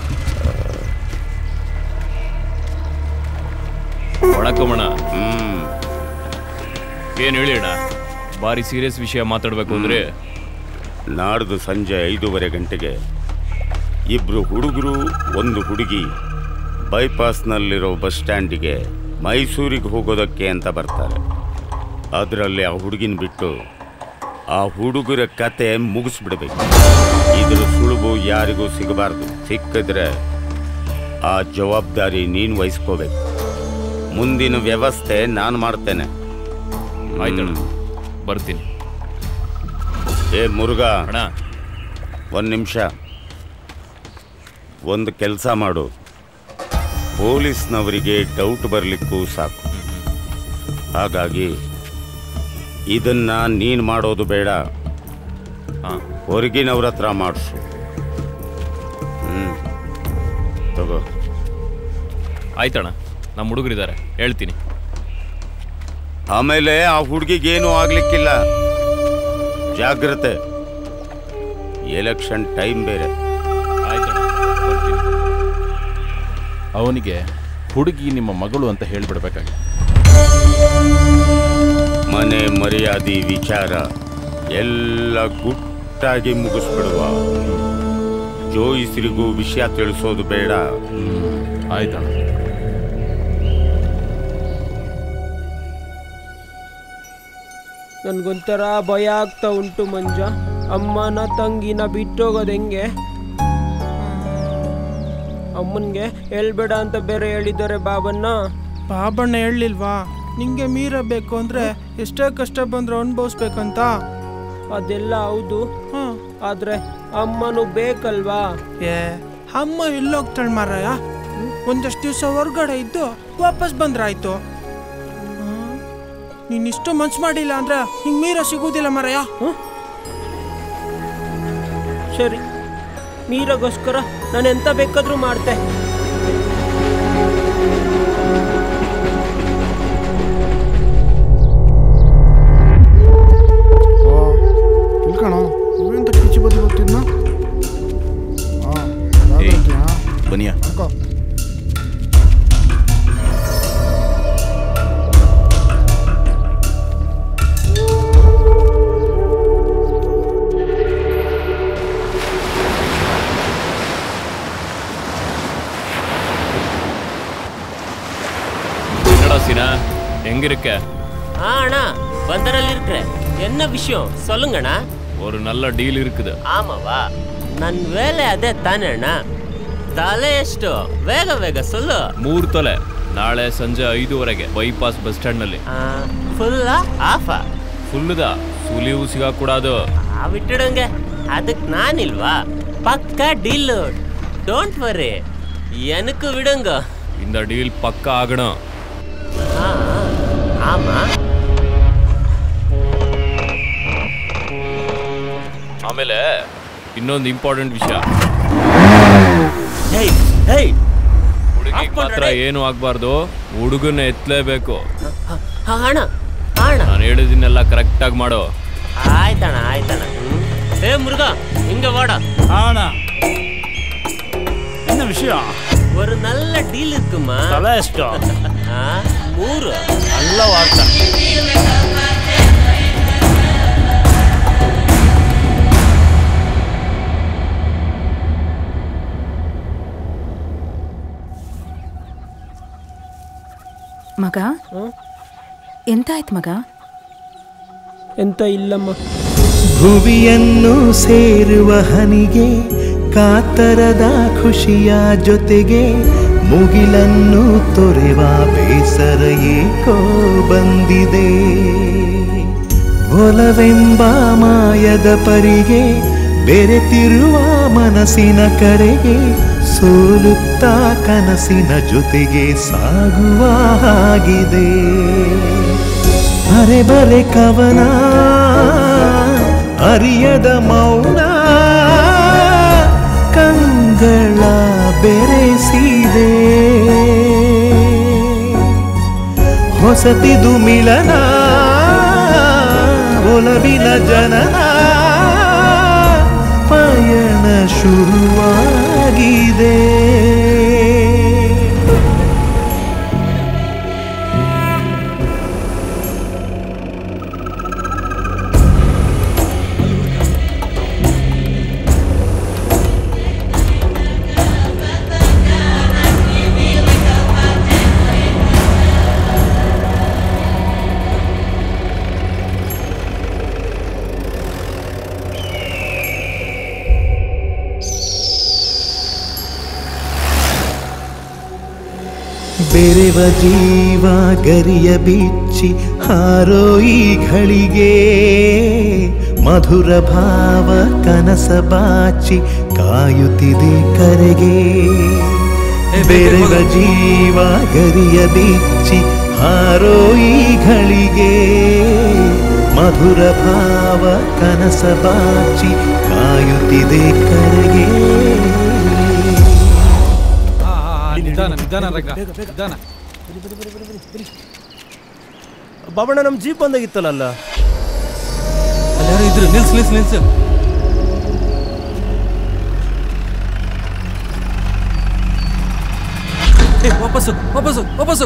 ಒಳಕಮಣ ಹ್ಮ್ ಏನ್ ಹೇಳಿ ಅಣ್ಣ ಭಾರಿ ಸೀರಿಯಸ್ ವಿಷಯ ಮಾತಾಡ್ಬೇಕು ಅಂದ್ರೆ ನಾಡ್ದು ಸಂಜೆ ಐದೂವರೆ ಗಂಟೆಗೆ ಇಬ್ರು ಹುಡುಗರು ಒಂದು ಹುಡುಗಿ ಬೈಪಾಸ್ನಲ್ಲಿರೋ ಬಸ್ ಸ್ಟ್ಯಾಂಡಿಗೆ ಮೈಸೂರಿಗೆ ಹೋಗೋದಕ್ಕೆ ಅಂತ ಬರ್ತಾರೆ ಅದರಲ್ಲಿ ಆ ಹುಡುಗಿನ ಬಿಟ್ಟು ಆ ಹುಡುಗರ ಕತೆ ಮುಗಿಸ್ಬಿಡ್ಬೇಕು ಇದ್ರ ಸುಳುಬು ಯಾರಿಗೂ ಸಿಗಬಾರ್ದು ಸಿಕ್ಕಿದ್ರೆ ಆ ಜವಾಬ್ದಾರಿ ನೀನು ವಹಿಸ್ಕೋಬೇಕು ಮುಂದಿನ ವ್ಯವಸ್ಥೆ ನಾನು ಮಾಡ್ತೇನೆ ಆಯ್ತಣ್ಣ ಬರ್ತೀನಿ ಏ ಮುರುಘಾ ಅಣ್ಣ ಒಂದು ನಿಮಿಷ ಒಂದು ಕೆಲಸ ಮಾಡು ಪೊಲೀಸ್ನವರಿಗೆ ಡೌಟ್ ಬರಲಿಕ್ಕೂ ಸಾಕು ಹಾಗಾಗಿ ಇದನ್ನ ನೀನು ಮಾಡೋದು ಬೇಡ ಹೊರಗಿನವ್ರ ಹತ್ರ ಮಾಡಿಸು ಹ್ಞೂ ತಗೋ ಆಯ್ತಣ್ಣ ನಮ್ಮ ಹುಡುಗರಿದ್ದಾರೆ ಹೇಳ್ತೀನಿ ಆಮೇಲೆ ಆ ಹುಡುಗಿಗೇನೂ ಆಗ್ಲಿಕ್ಕಿಲ್ಲ ಜಾಗ್ರತೆ ಎಲೆಕ್ಷನ್ ಟೈಮ್ ಬೇರೆ ಅವನಿಗೆ ಹುಡುಗಿ ನಿಮ್ಮ ಮಗಳು ಅಂತ ಹೇಳ್ಬಿಡ್ಬೇಕಾಗಿ ಮನೆ ಮರ್ಯಾದೆ ವಿಚಾರ ಎಲ್ಲ ಗುಟ್ಟಾಗಿ ಮುಗಿಸ್ಬಿಡುವ ಜೋಯಿಸ್ರಿಗೂ ವಿಷಯ ತಿಳಿಸೋದು ಬೇಡ ಆಯ್ತಣ್ಣ ನನ್ಗೊಂಥರ ಭಯ ಆಗ್ತಾ ಉಂಟು ಮಂಜ ಅಮ್ಮನ ತಂಗಿನ ಬಿಟ್ಟೋಗೋದು ಹೆಂಗೆ ಅಮ್ಮನ್ಗೆ ಹೇಳ್ಬೇಡ ಅಂತ ಬೇರೆ ಹೇಳಿದ್ದಾರೆ ಬಾಬನ್ನ ಬಾಬಣ್ಣ ಹೇಳಲಿಲ್ವಾ ನಿಂಗೆ ಮೀರ ಬೇಕು ಅಂದ್ರೆ ಎಷ್ಟೇ ಕಷ್ಟ ಬಂದ್ರು ಅನುಭವಿಸ್ಬೇಕಂತ ಅದೆಲ್ಲ ಹೌದು ಆದ್ರೆ ಅಮ್ಮನು ಬೇಕಲ್ವಾ ಏ ಅಮ್ಮ ಎಲ್ಲೋಗ್ತಾಳೆ ಮಾರಾಯ ಒಂದಷ್ಟು ದಿವಸ ಹೊರ್ಗಡೆ ಇದ್ದು ವಾಪಸ್ ಬಂದ್ರಾಯ್ತು ನೀನ್ ಇಷ್ಟು ಮನ್ಸು ಮಾಡಿಲ್ಲ ಅಂದ್ರೆ ನಿಂಗೆ ಮೀರ ಸಿಗುದಿಲ್ಲ ಮಾರಾಯ ಸರಿ ಮೀರಗೋಸ್ಕರ ನಾನು ಎಂತ ಬೇಕಾದ್ರೂ ಮಾಡ್ತೆ ತಿಳ್ಕಣೋ ಇವೆಂತ ಕಿಚ್ಚಿ ಬದಿ ಗೊತ್ತಿದ್ನ ಬನಿಯಾ என்னடா சீனா எங்க இருக்க ஆ அண்ணா பந்தரில் இருக்கிறேன் என்ன விஷயம் சொல்லுங்கண்ணா ஒரு நல்ல டீல் இருக்குது ஆமாவா ನನ್ನ ವೇಳೆ ಅದೇ ತಾನೇ ಅಣ್ಣ ತಲೆ ಎಷ್ಟು ಬೇಗ ಬೇಗ ಸೊಲ್ಲು ಮೂರು ತೊಲೆ ನಾಳೆ ಸಂಜೆ ಐದುವರೆಗೆ ಬೈಪಾಸ್ ಬಸ್ ಸ್ಟ್ಯಾಂಡ್ನಲ್ಲಿ ಫುಲ್ಲಾ ಆಫಾ ಫುಲ್ದಾ ಸುಲಿವು ಸಿಗಾಕೂಡದು ಆ ಬಿಟ್ಟಿಡಂಗೆ ಅದಕ್ಕೆ ನಾನಿಲ್ವಾ ಪಕ್ಕ ಡೀಲ್ ಡೋಂಟ್ ವರಿ எனக்கு விடுங்க இந்த டீல் பக்கா ஆகணும் ஆ, ஆமா ಆಮೇಲೆ ಇನ್ನೊಂದು ಇಂಪಾರ್ಟೆಂಟ್ ವಿಷಯ ಹೇಯ್ ಹೇಯ್ ಹುಡುಗಿಗೆ ಮಾತ್ರ ಏನು ಆಗ್ಬಾರ್ದು ಹುಡುಗನ ಎತ್ತಲೇಬೇಕು ಹಾ, ಅಣ್ಣ ಅಣ್ಣ ನಾನು ಹೇಳಿದಿನ್ನೆಲ್ಲ ಕರೆಕ್ಟಾಗಿ ಮಾಡೋ ಆಯ್ತಣ್ಣ ಆಯ್ತಣ್ಣ ಹ್ಮ್. ಏ ಮುರುಗ இங்க வாடா ஆனா என்ன விஷயம் ஒரு நல்ல டீல் இருக்குமா தலை இஷ்டம் ஆ, ಮೂರು நல்ல வார்த்தை ಮಗ ಎಂತಾಯ್ತು ಮಗ ಎಂತ ಇಲ್ಲಮ್ಮ ಭುವಿಯನ್ನು ಸೇರುವ ಹನಿಗೆ ಕಾತರದ ಖುಷಿಯ ಜೊತೆಗೆ ಮುಗಿಲನ್ನು ತೊರೆವ ಬೇಸರ ಏಕೋ ಬಂದಿದೆ ಒಲವೆಂಬ ಮಾಯದ ಪರಿಗೆ ಬೆರೆತಿರುವ ಮನಸ್ಸಿನ ಕರೆಗೆ ಸೋಲುತ್ತಾ ಕನಸಿನ ಜೊತೆಗೆ ಸಾಗುವ ಹಾಗಿದೆ ಅರೆ ಬರೆ ಕವನ ಅರಿಯದ ಮೌನ ಕಂಗಳ ಬೆರೆಸಿದೆ ಹೊಸತಿದು ಮಿಲನ ಒಲವಿನ ಜನನ ಪಯಣ ಶುರುವಾಗಿದೆ ಬೆರೆವ ಜೀವ ಗರಿಯ ಬಿಚ್ಚಿ ಹಾರೋ ಈ ಘಳಿಗೆ ಮಧುರ ಭಾವ ಕನಸ ಬಾಚಿ ಕಾಯುತ್ತಿದೆ ಕರೆಗೆ ಬೆರೆವ ಜೀವ ಗರಿಯ ಬಿಚ್ಚಿ ಹಾರೋ ಈ ಘಳಿಗೆ ಮಧುರ ಭಾವ ಕನಸ ಬಾಚಿ ಕಾಯುತ್ತಿದೆ ಕರೆಗೆ ನಿಧಾನ ನಿಧಾನ ರಂಗ ನಿಧಾನ ಬಾಬಣ್ಣ ನಮ್ಮ ಜೀಪ್ ಬಂದಾಗಿತ್ತಲ್ಲ ಅಲ್ಲ ಯಾರು ಇದ್ರು ನಿಲ್ಸ್ ನಿಲ್ಸ್ ನಿಲ್ಸ್ ಏ ವಾಪಸ್ಸು ವಾಪಸ್ಸು ವಾಪಸ್ಸು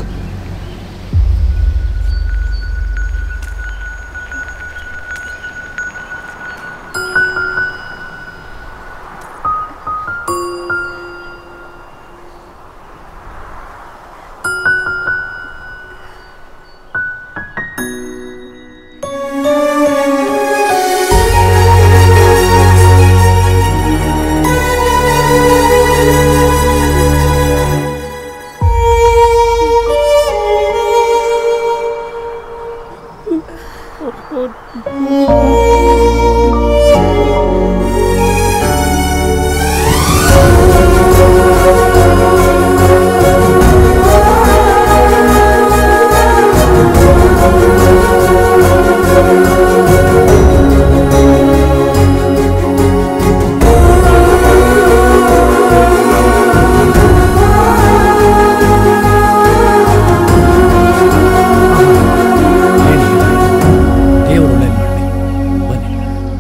ದೇವರು ಒಳ್ಳೇದು ಮಾಡಲಿ ಬನ್ನಿ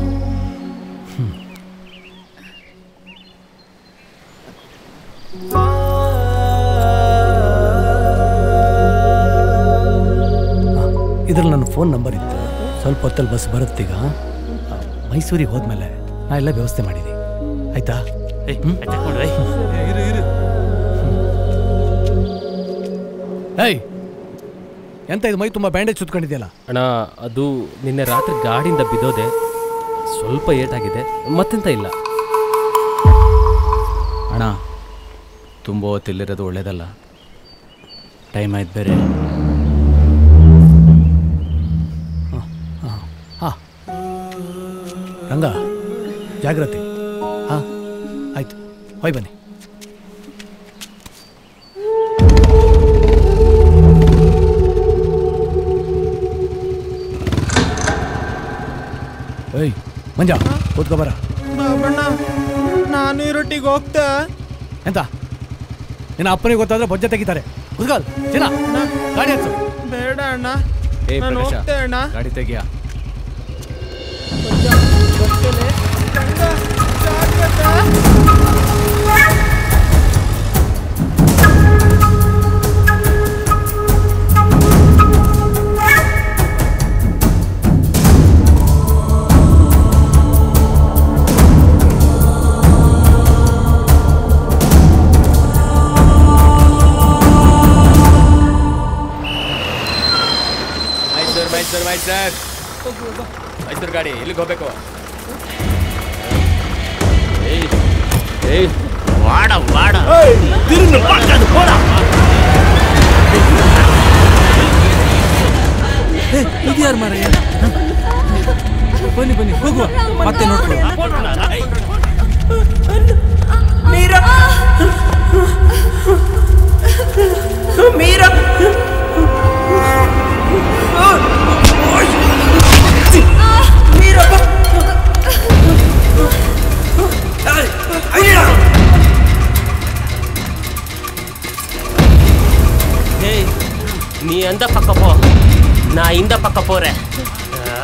ಇದ್ರಲ್ಲಿ ನನ್ನ ಫೋನ್ ನಂಬರ್ ಇತ್ತು ಸ್ವಲ್ಪ ಹೊತ್ತಲ್ಲಿ ಬಸ್ ಬರುತ್ತೀಗ ಮೈಸೂರಿಗೆ ಹೋದ್ಮೇಲೆ ನಾ ಎಲ್ಲ ವ್ಯವಸ್ಥೆ ಮಾಡಿದ್ದೀನಿ ಆಯ್ತಾ ಏಯ್ ಎಂತ ಇದು ಮೈ ತುಂಬ ಬ್ಯಾಂಡೇಜ್ ಸುತ್ಕೊಂಡಿದ್ಯಲ್ಲ ಅಣ್ಣ ಅದು ನಿನ್ನೆ ರಾತ್ರಿ ಗಾಡಿಯಿಂದ ಬಿದ್ದೋದೆ ಸ್ವಲ್ಪ ಏಟಾಗಿದೆ ಮತ್ತೆಂತ ಇಲ್ಲ ಅಣ್ಣ ತುಂಬ ಹೊತ್ತಿಲ್ಲಿರೋದು ಒಳ್ಳೇದಲ್ಲ ಟೈಮ್ ಆಯ್ತು ಬೇರೆ ಹಾಂ ರಂಗ ಜಾಗ್ರತೆ ಹಾಂ ಆಯ್ತು ಹೋಯ್ ಬನ್ನಿ ಏಯ್ ಮಂಜ ಕೂತ್ಕೋ ಬರ ಬಾಬಣ್ಣ ನಾನು ಇರೊಟ್ಟಿಗೆ ಹೋಗ್ತಾ ಎಂತ ನಿನ್ನ ಅಪ್ಪನಿಗೆ ಗೊತ್ತಾದ್ರೆ ಬೊಜ್ಜೆ ತೆಗಿತಾರೆ ಕುತ್ಕೋಲ್ ಚಿನ್ನ ಗಾಡಿ ಹಚ್ಚು ಬೇಡ ಅಣ್ಣ ಏ ನಾನು ಪ್ರಕಾಶ ಹೋಗ್ತೆ ಅಣ್ಣ ಗಾಡಿ ತೆಗಿಯ ಬರ್ತೇನೆ. ರಂಗ, ಜಾಗ್ರತೆ. ಮೈಸೂರು ಮೈಸೂರು ಮೈಸೂರು ಮೈಸೂರು ಗಾಡಿ ಇಲ್ಲಿಗೆ ಹೋಗ್ಬೇಕು ಏಯ್ ಏಯ್ ವಾಡ ವಾಡ ಇದ್ಯಾರು ಮಾರಯ್ಯ ಬನ್ನಿ ಬನ್ನಿ ಹೋಗುವ ಮತ್ತೆ ನೋಡ್ಕೊಳ್ಳೋ ಮೀರಾ ಮೀರಾ ಮೀರಾ ஏய் நீ எந்த பக்கம் போ நான் இந்த பக்கம் போறேன் ஆ.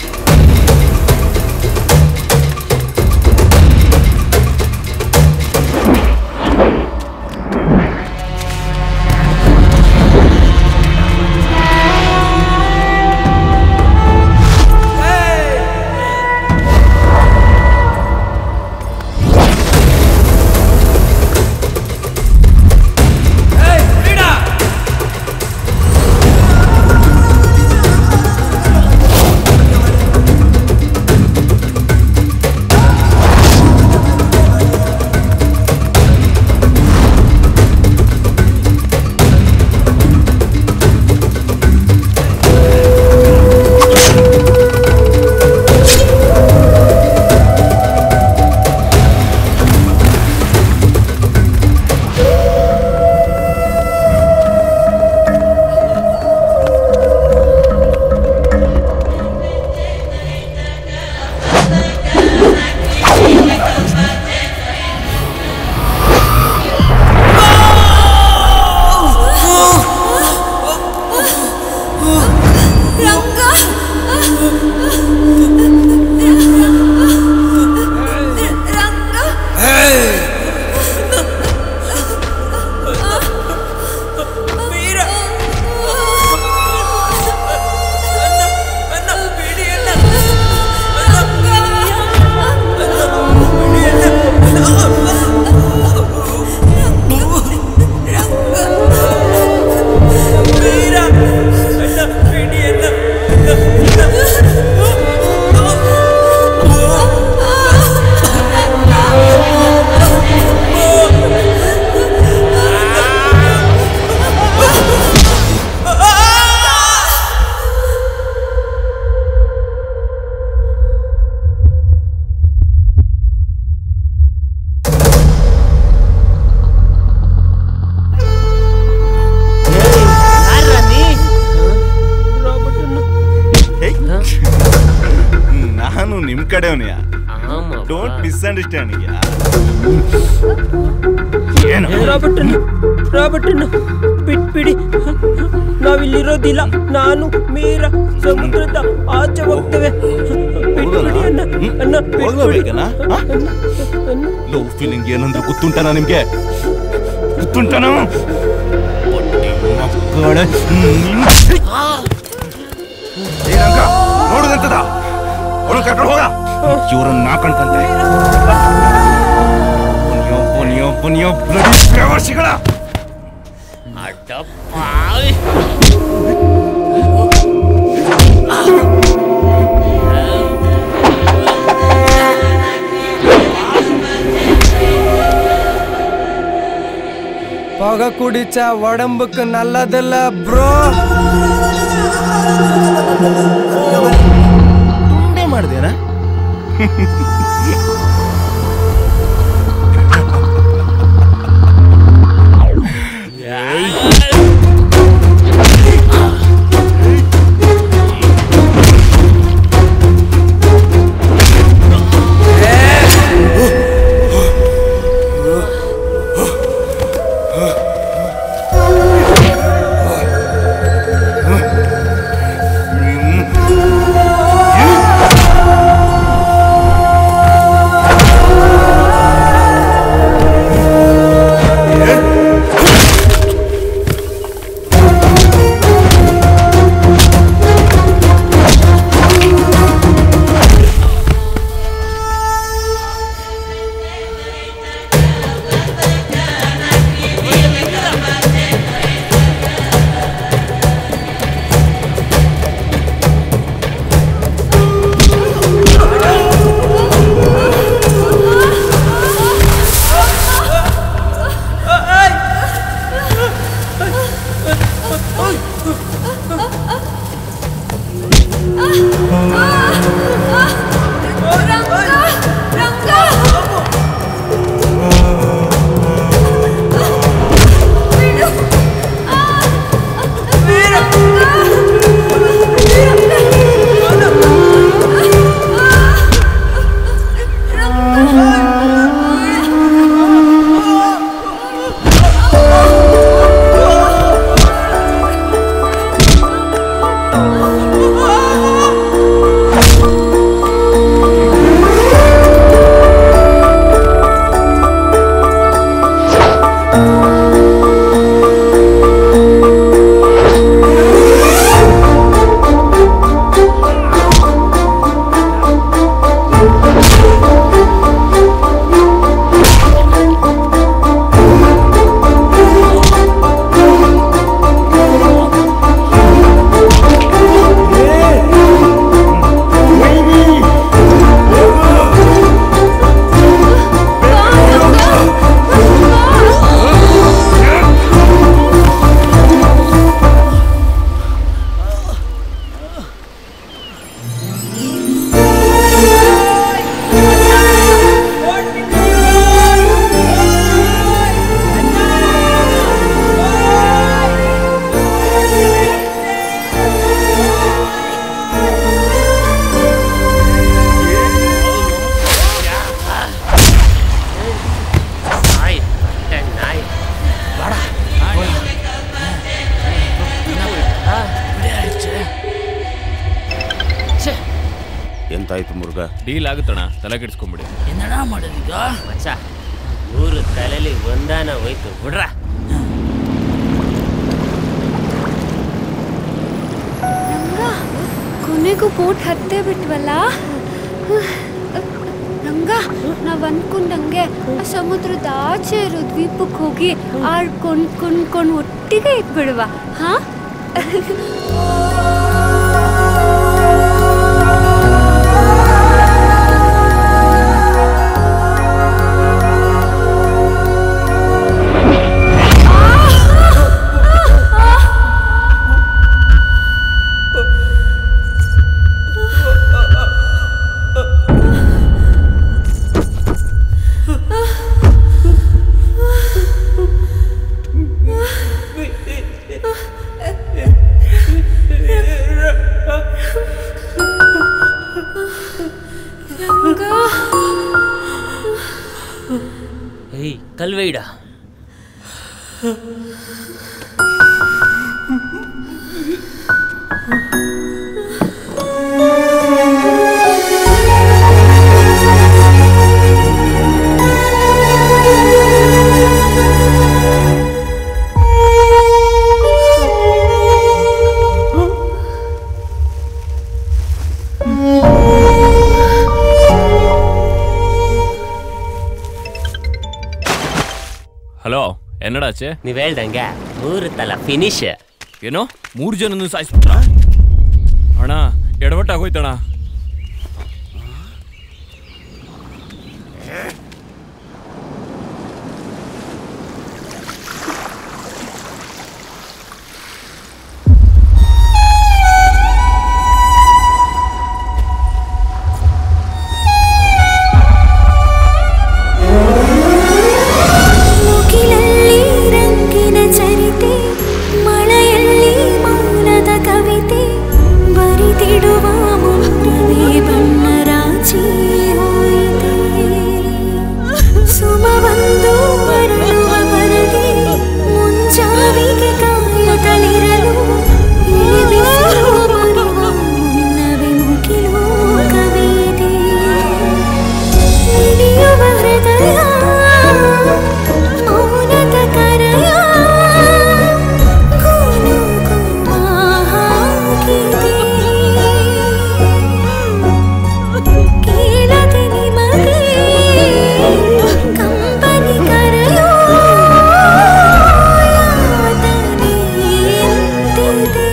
ನಾನು ನಿಮ್ ಕಡೆಯವನಿಯ ಡೋಂಟ್ ಮಿಸ್ಅಂಡರ್ಸ್ಟ್ಯಾಂಡ್ ಏನು ರಾಬರ್ಟನ್ ರಾಬರ್ಟನ್ ಬಿಟ್ಬಿಡಿ ನಾವಿಲ್ಲಿರೋದಿಲ್ಲ ನಾನು ಮೀರಾ ಸಮುದ್ರದ ಆಚೆ ಹೋಗ್ತೇವೆ ಬಿಟ್ಬಿಡಿ ಅಣ್ಣ ಅಣ್ಣ ಬಿಟ್ಬಿಡಿ ಹೋಗ್ಲೇಬೇಕನಾ ಲವ್ ಫೀಲಿಂಗ್ ಏನಂದ್ರೆ ಗೊತ್ತುಂಟನಾ ನಿಮ್ಗೆ ಗೊತ್ತುಂಟನಾ ಮಕ್ಕಳೇ ಏನಂಕ ನೋಡುದಂತದ ಅವಳು ಕರ್ಕೊಂಡು ಹೋಗ ಇವ್ರನ್ನ ನಾ ಕಣ್ಕಂತೆ ಬನ್ನಿಯೋ ಬನ್ನಿಯೋ ಬನ್ನಿಯೋ ಬ್ಲಡಿ ಪ್ರವಾಸಿಗಳ పొగ కుడిచ ఉడంబుకు నల్లదిల్ల బ్రో ತುಂಡೆ ಮಾಡ್ದೇನಾ ನಾಯಿ ಹೊಟ್ಟೆ ನಾಯಿ ಬೇಡ ಎಂತಾಯ್ತು ಮುರುಗ ಡೀಲ್ ಆಗುತ್ತಣ್ಣ ತಲೆ ಕೆಡಿಸ್ಕೊಂಬಿಡಿ ಏನಣ್ಣ ಮಾಡೋದೀಗ ಮಚ್ಚ ಮೂರು ತಲೆಲಿ ಒಂದಾನ ಹೋಯ್ತು ಬಿಡ್ರ ಕೊನೆಗೂ ಬೋಟ್ ಹತ್ತೇ ಬಿಟ್ವಲ್ಲ ರಂಗ ನಾವ್ ಅನ್ಕೊಂಡಂಗೆ ಆ ಸಮುದ್ರದ ಆಚೆ ಇರೋ ದ್ವೀಪಕ್ಕೆ ಹೋಗಿ ಆಡ್ಕೊಂಡ್ ಕೊಂಡ್ಕೊಂಡ್ ಒಟ್ಟಿಗೆ ಇದ್ಬಿಡುವ ಹಾ ರಂಗ ಏಯ್ ಕಲ್ವೇಡ ಹಲೋ ಎನ್ನಡಾಚೆ ನೀವ್ ಹೇಳ್ದಂಗೆ ಮೂರು ತಲ ಫಿನಿಶ್ ಏನೋ ಮೂರು ಜನನು ಸಾಯಿಸ್ಬಿಟ್ರ ಅಣ್ಣ ಎಡವಟ್ಟಾಗೋಯ್ತಣ್ಣ ಮುಗಿಲಲ್ಲಿ ರಂಗಿನ ಚರಿತೆ ಮಳೆಯಲ್ಲಿ ಮೌನದ ಕವಿತೆ ಬರಿದಿಡುವ ಮುನ್ನವೇ ಬಣ್ಣ ರಾಜಿ ಹೋಯಿತೆ ಸುಮವೊಂದು ಅರಳುವವರೆಗೆ ಮುಂಜಾವಿಗೆ ಕಾಯುತ್ತಲಿರಲು ಇಳಿಬಿಸಿಲು ಬರುವ ಮುನ್ನವೇ ಮುಗಿಲು ಕವಿದೆ ಇಳಿಯುವ ಹೃದಯ ಮೌನದ ಕರೆಯ ಕೂನುಗುವ ಹಾಗಿದೆ ಕೇಳದೆ ನಿಮಗೆ ಕಂಬನಿ ಕರೆಯೋ ಯಾತನೆ ಎಂತಿದೆ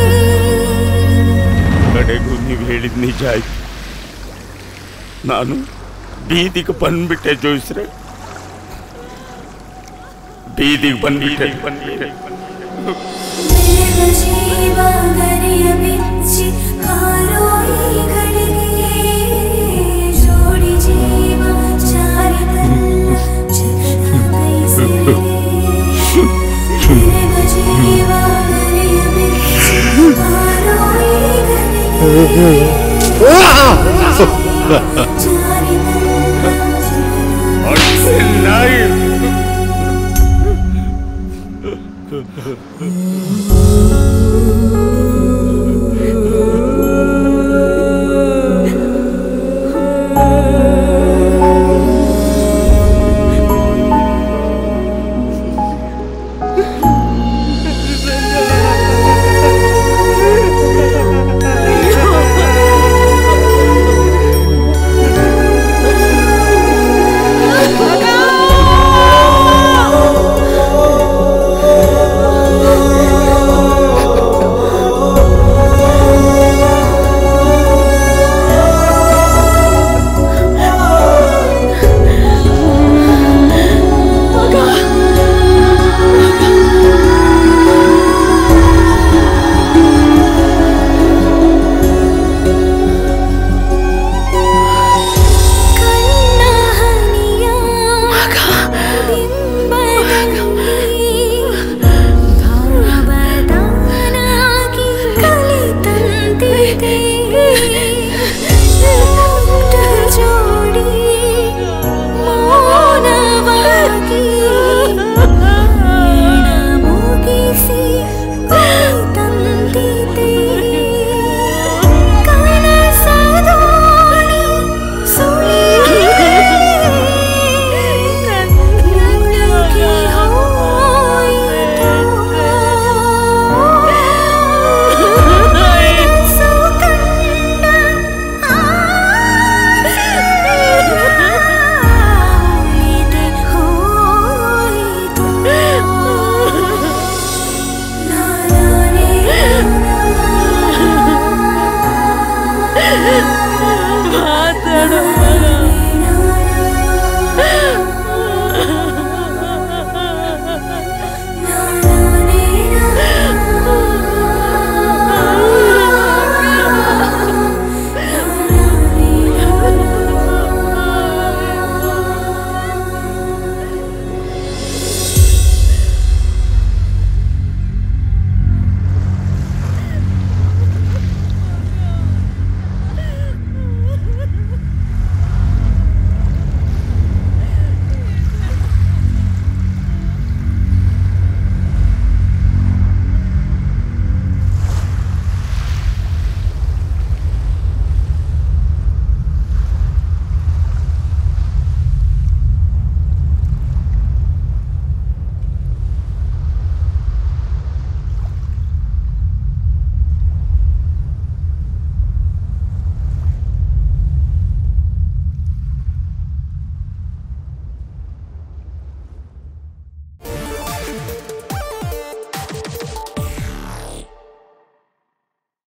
ಕಡೆಗೂ ನೀವು ಹೇಳಿದ ನಿಜ ಆಯ್ತು ನಾನು ಬೀದಿಗೆ ಬಂದ್ಬಿಟ್ಟೆ ಜೋಯಿಸ್ರೆ ಬೀದಿಗೆ ಬಂದ್ಬಿಟ್ಟೆ ಬಂದ್ಬಿಟ್ಟೆ ಜೀವಗರಿಯ ಬಿಚ್ಚಿ ಹಾರೋ ಈ ಗಳಿಗೆ ಜೋಡಿ ಜೀವ ಚಾರಿತಲ್ಲ ಜಗದ ಕೈ ಸೇರಿ ಜೀವಗರಿಯ ಬಿಚ್ಚಿ ಹಾರೋ ಈ ನಾಯಿ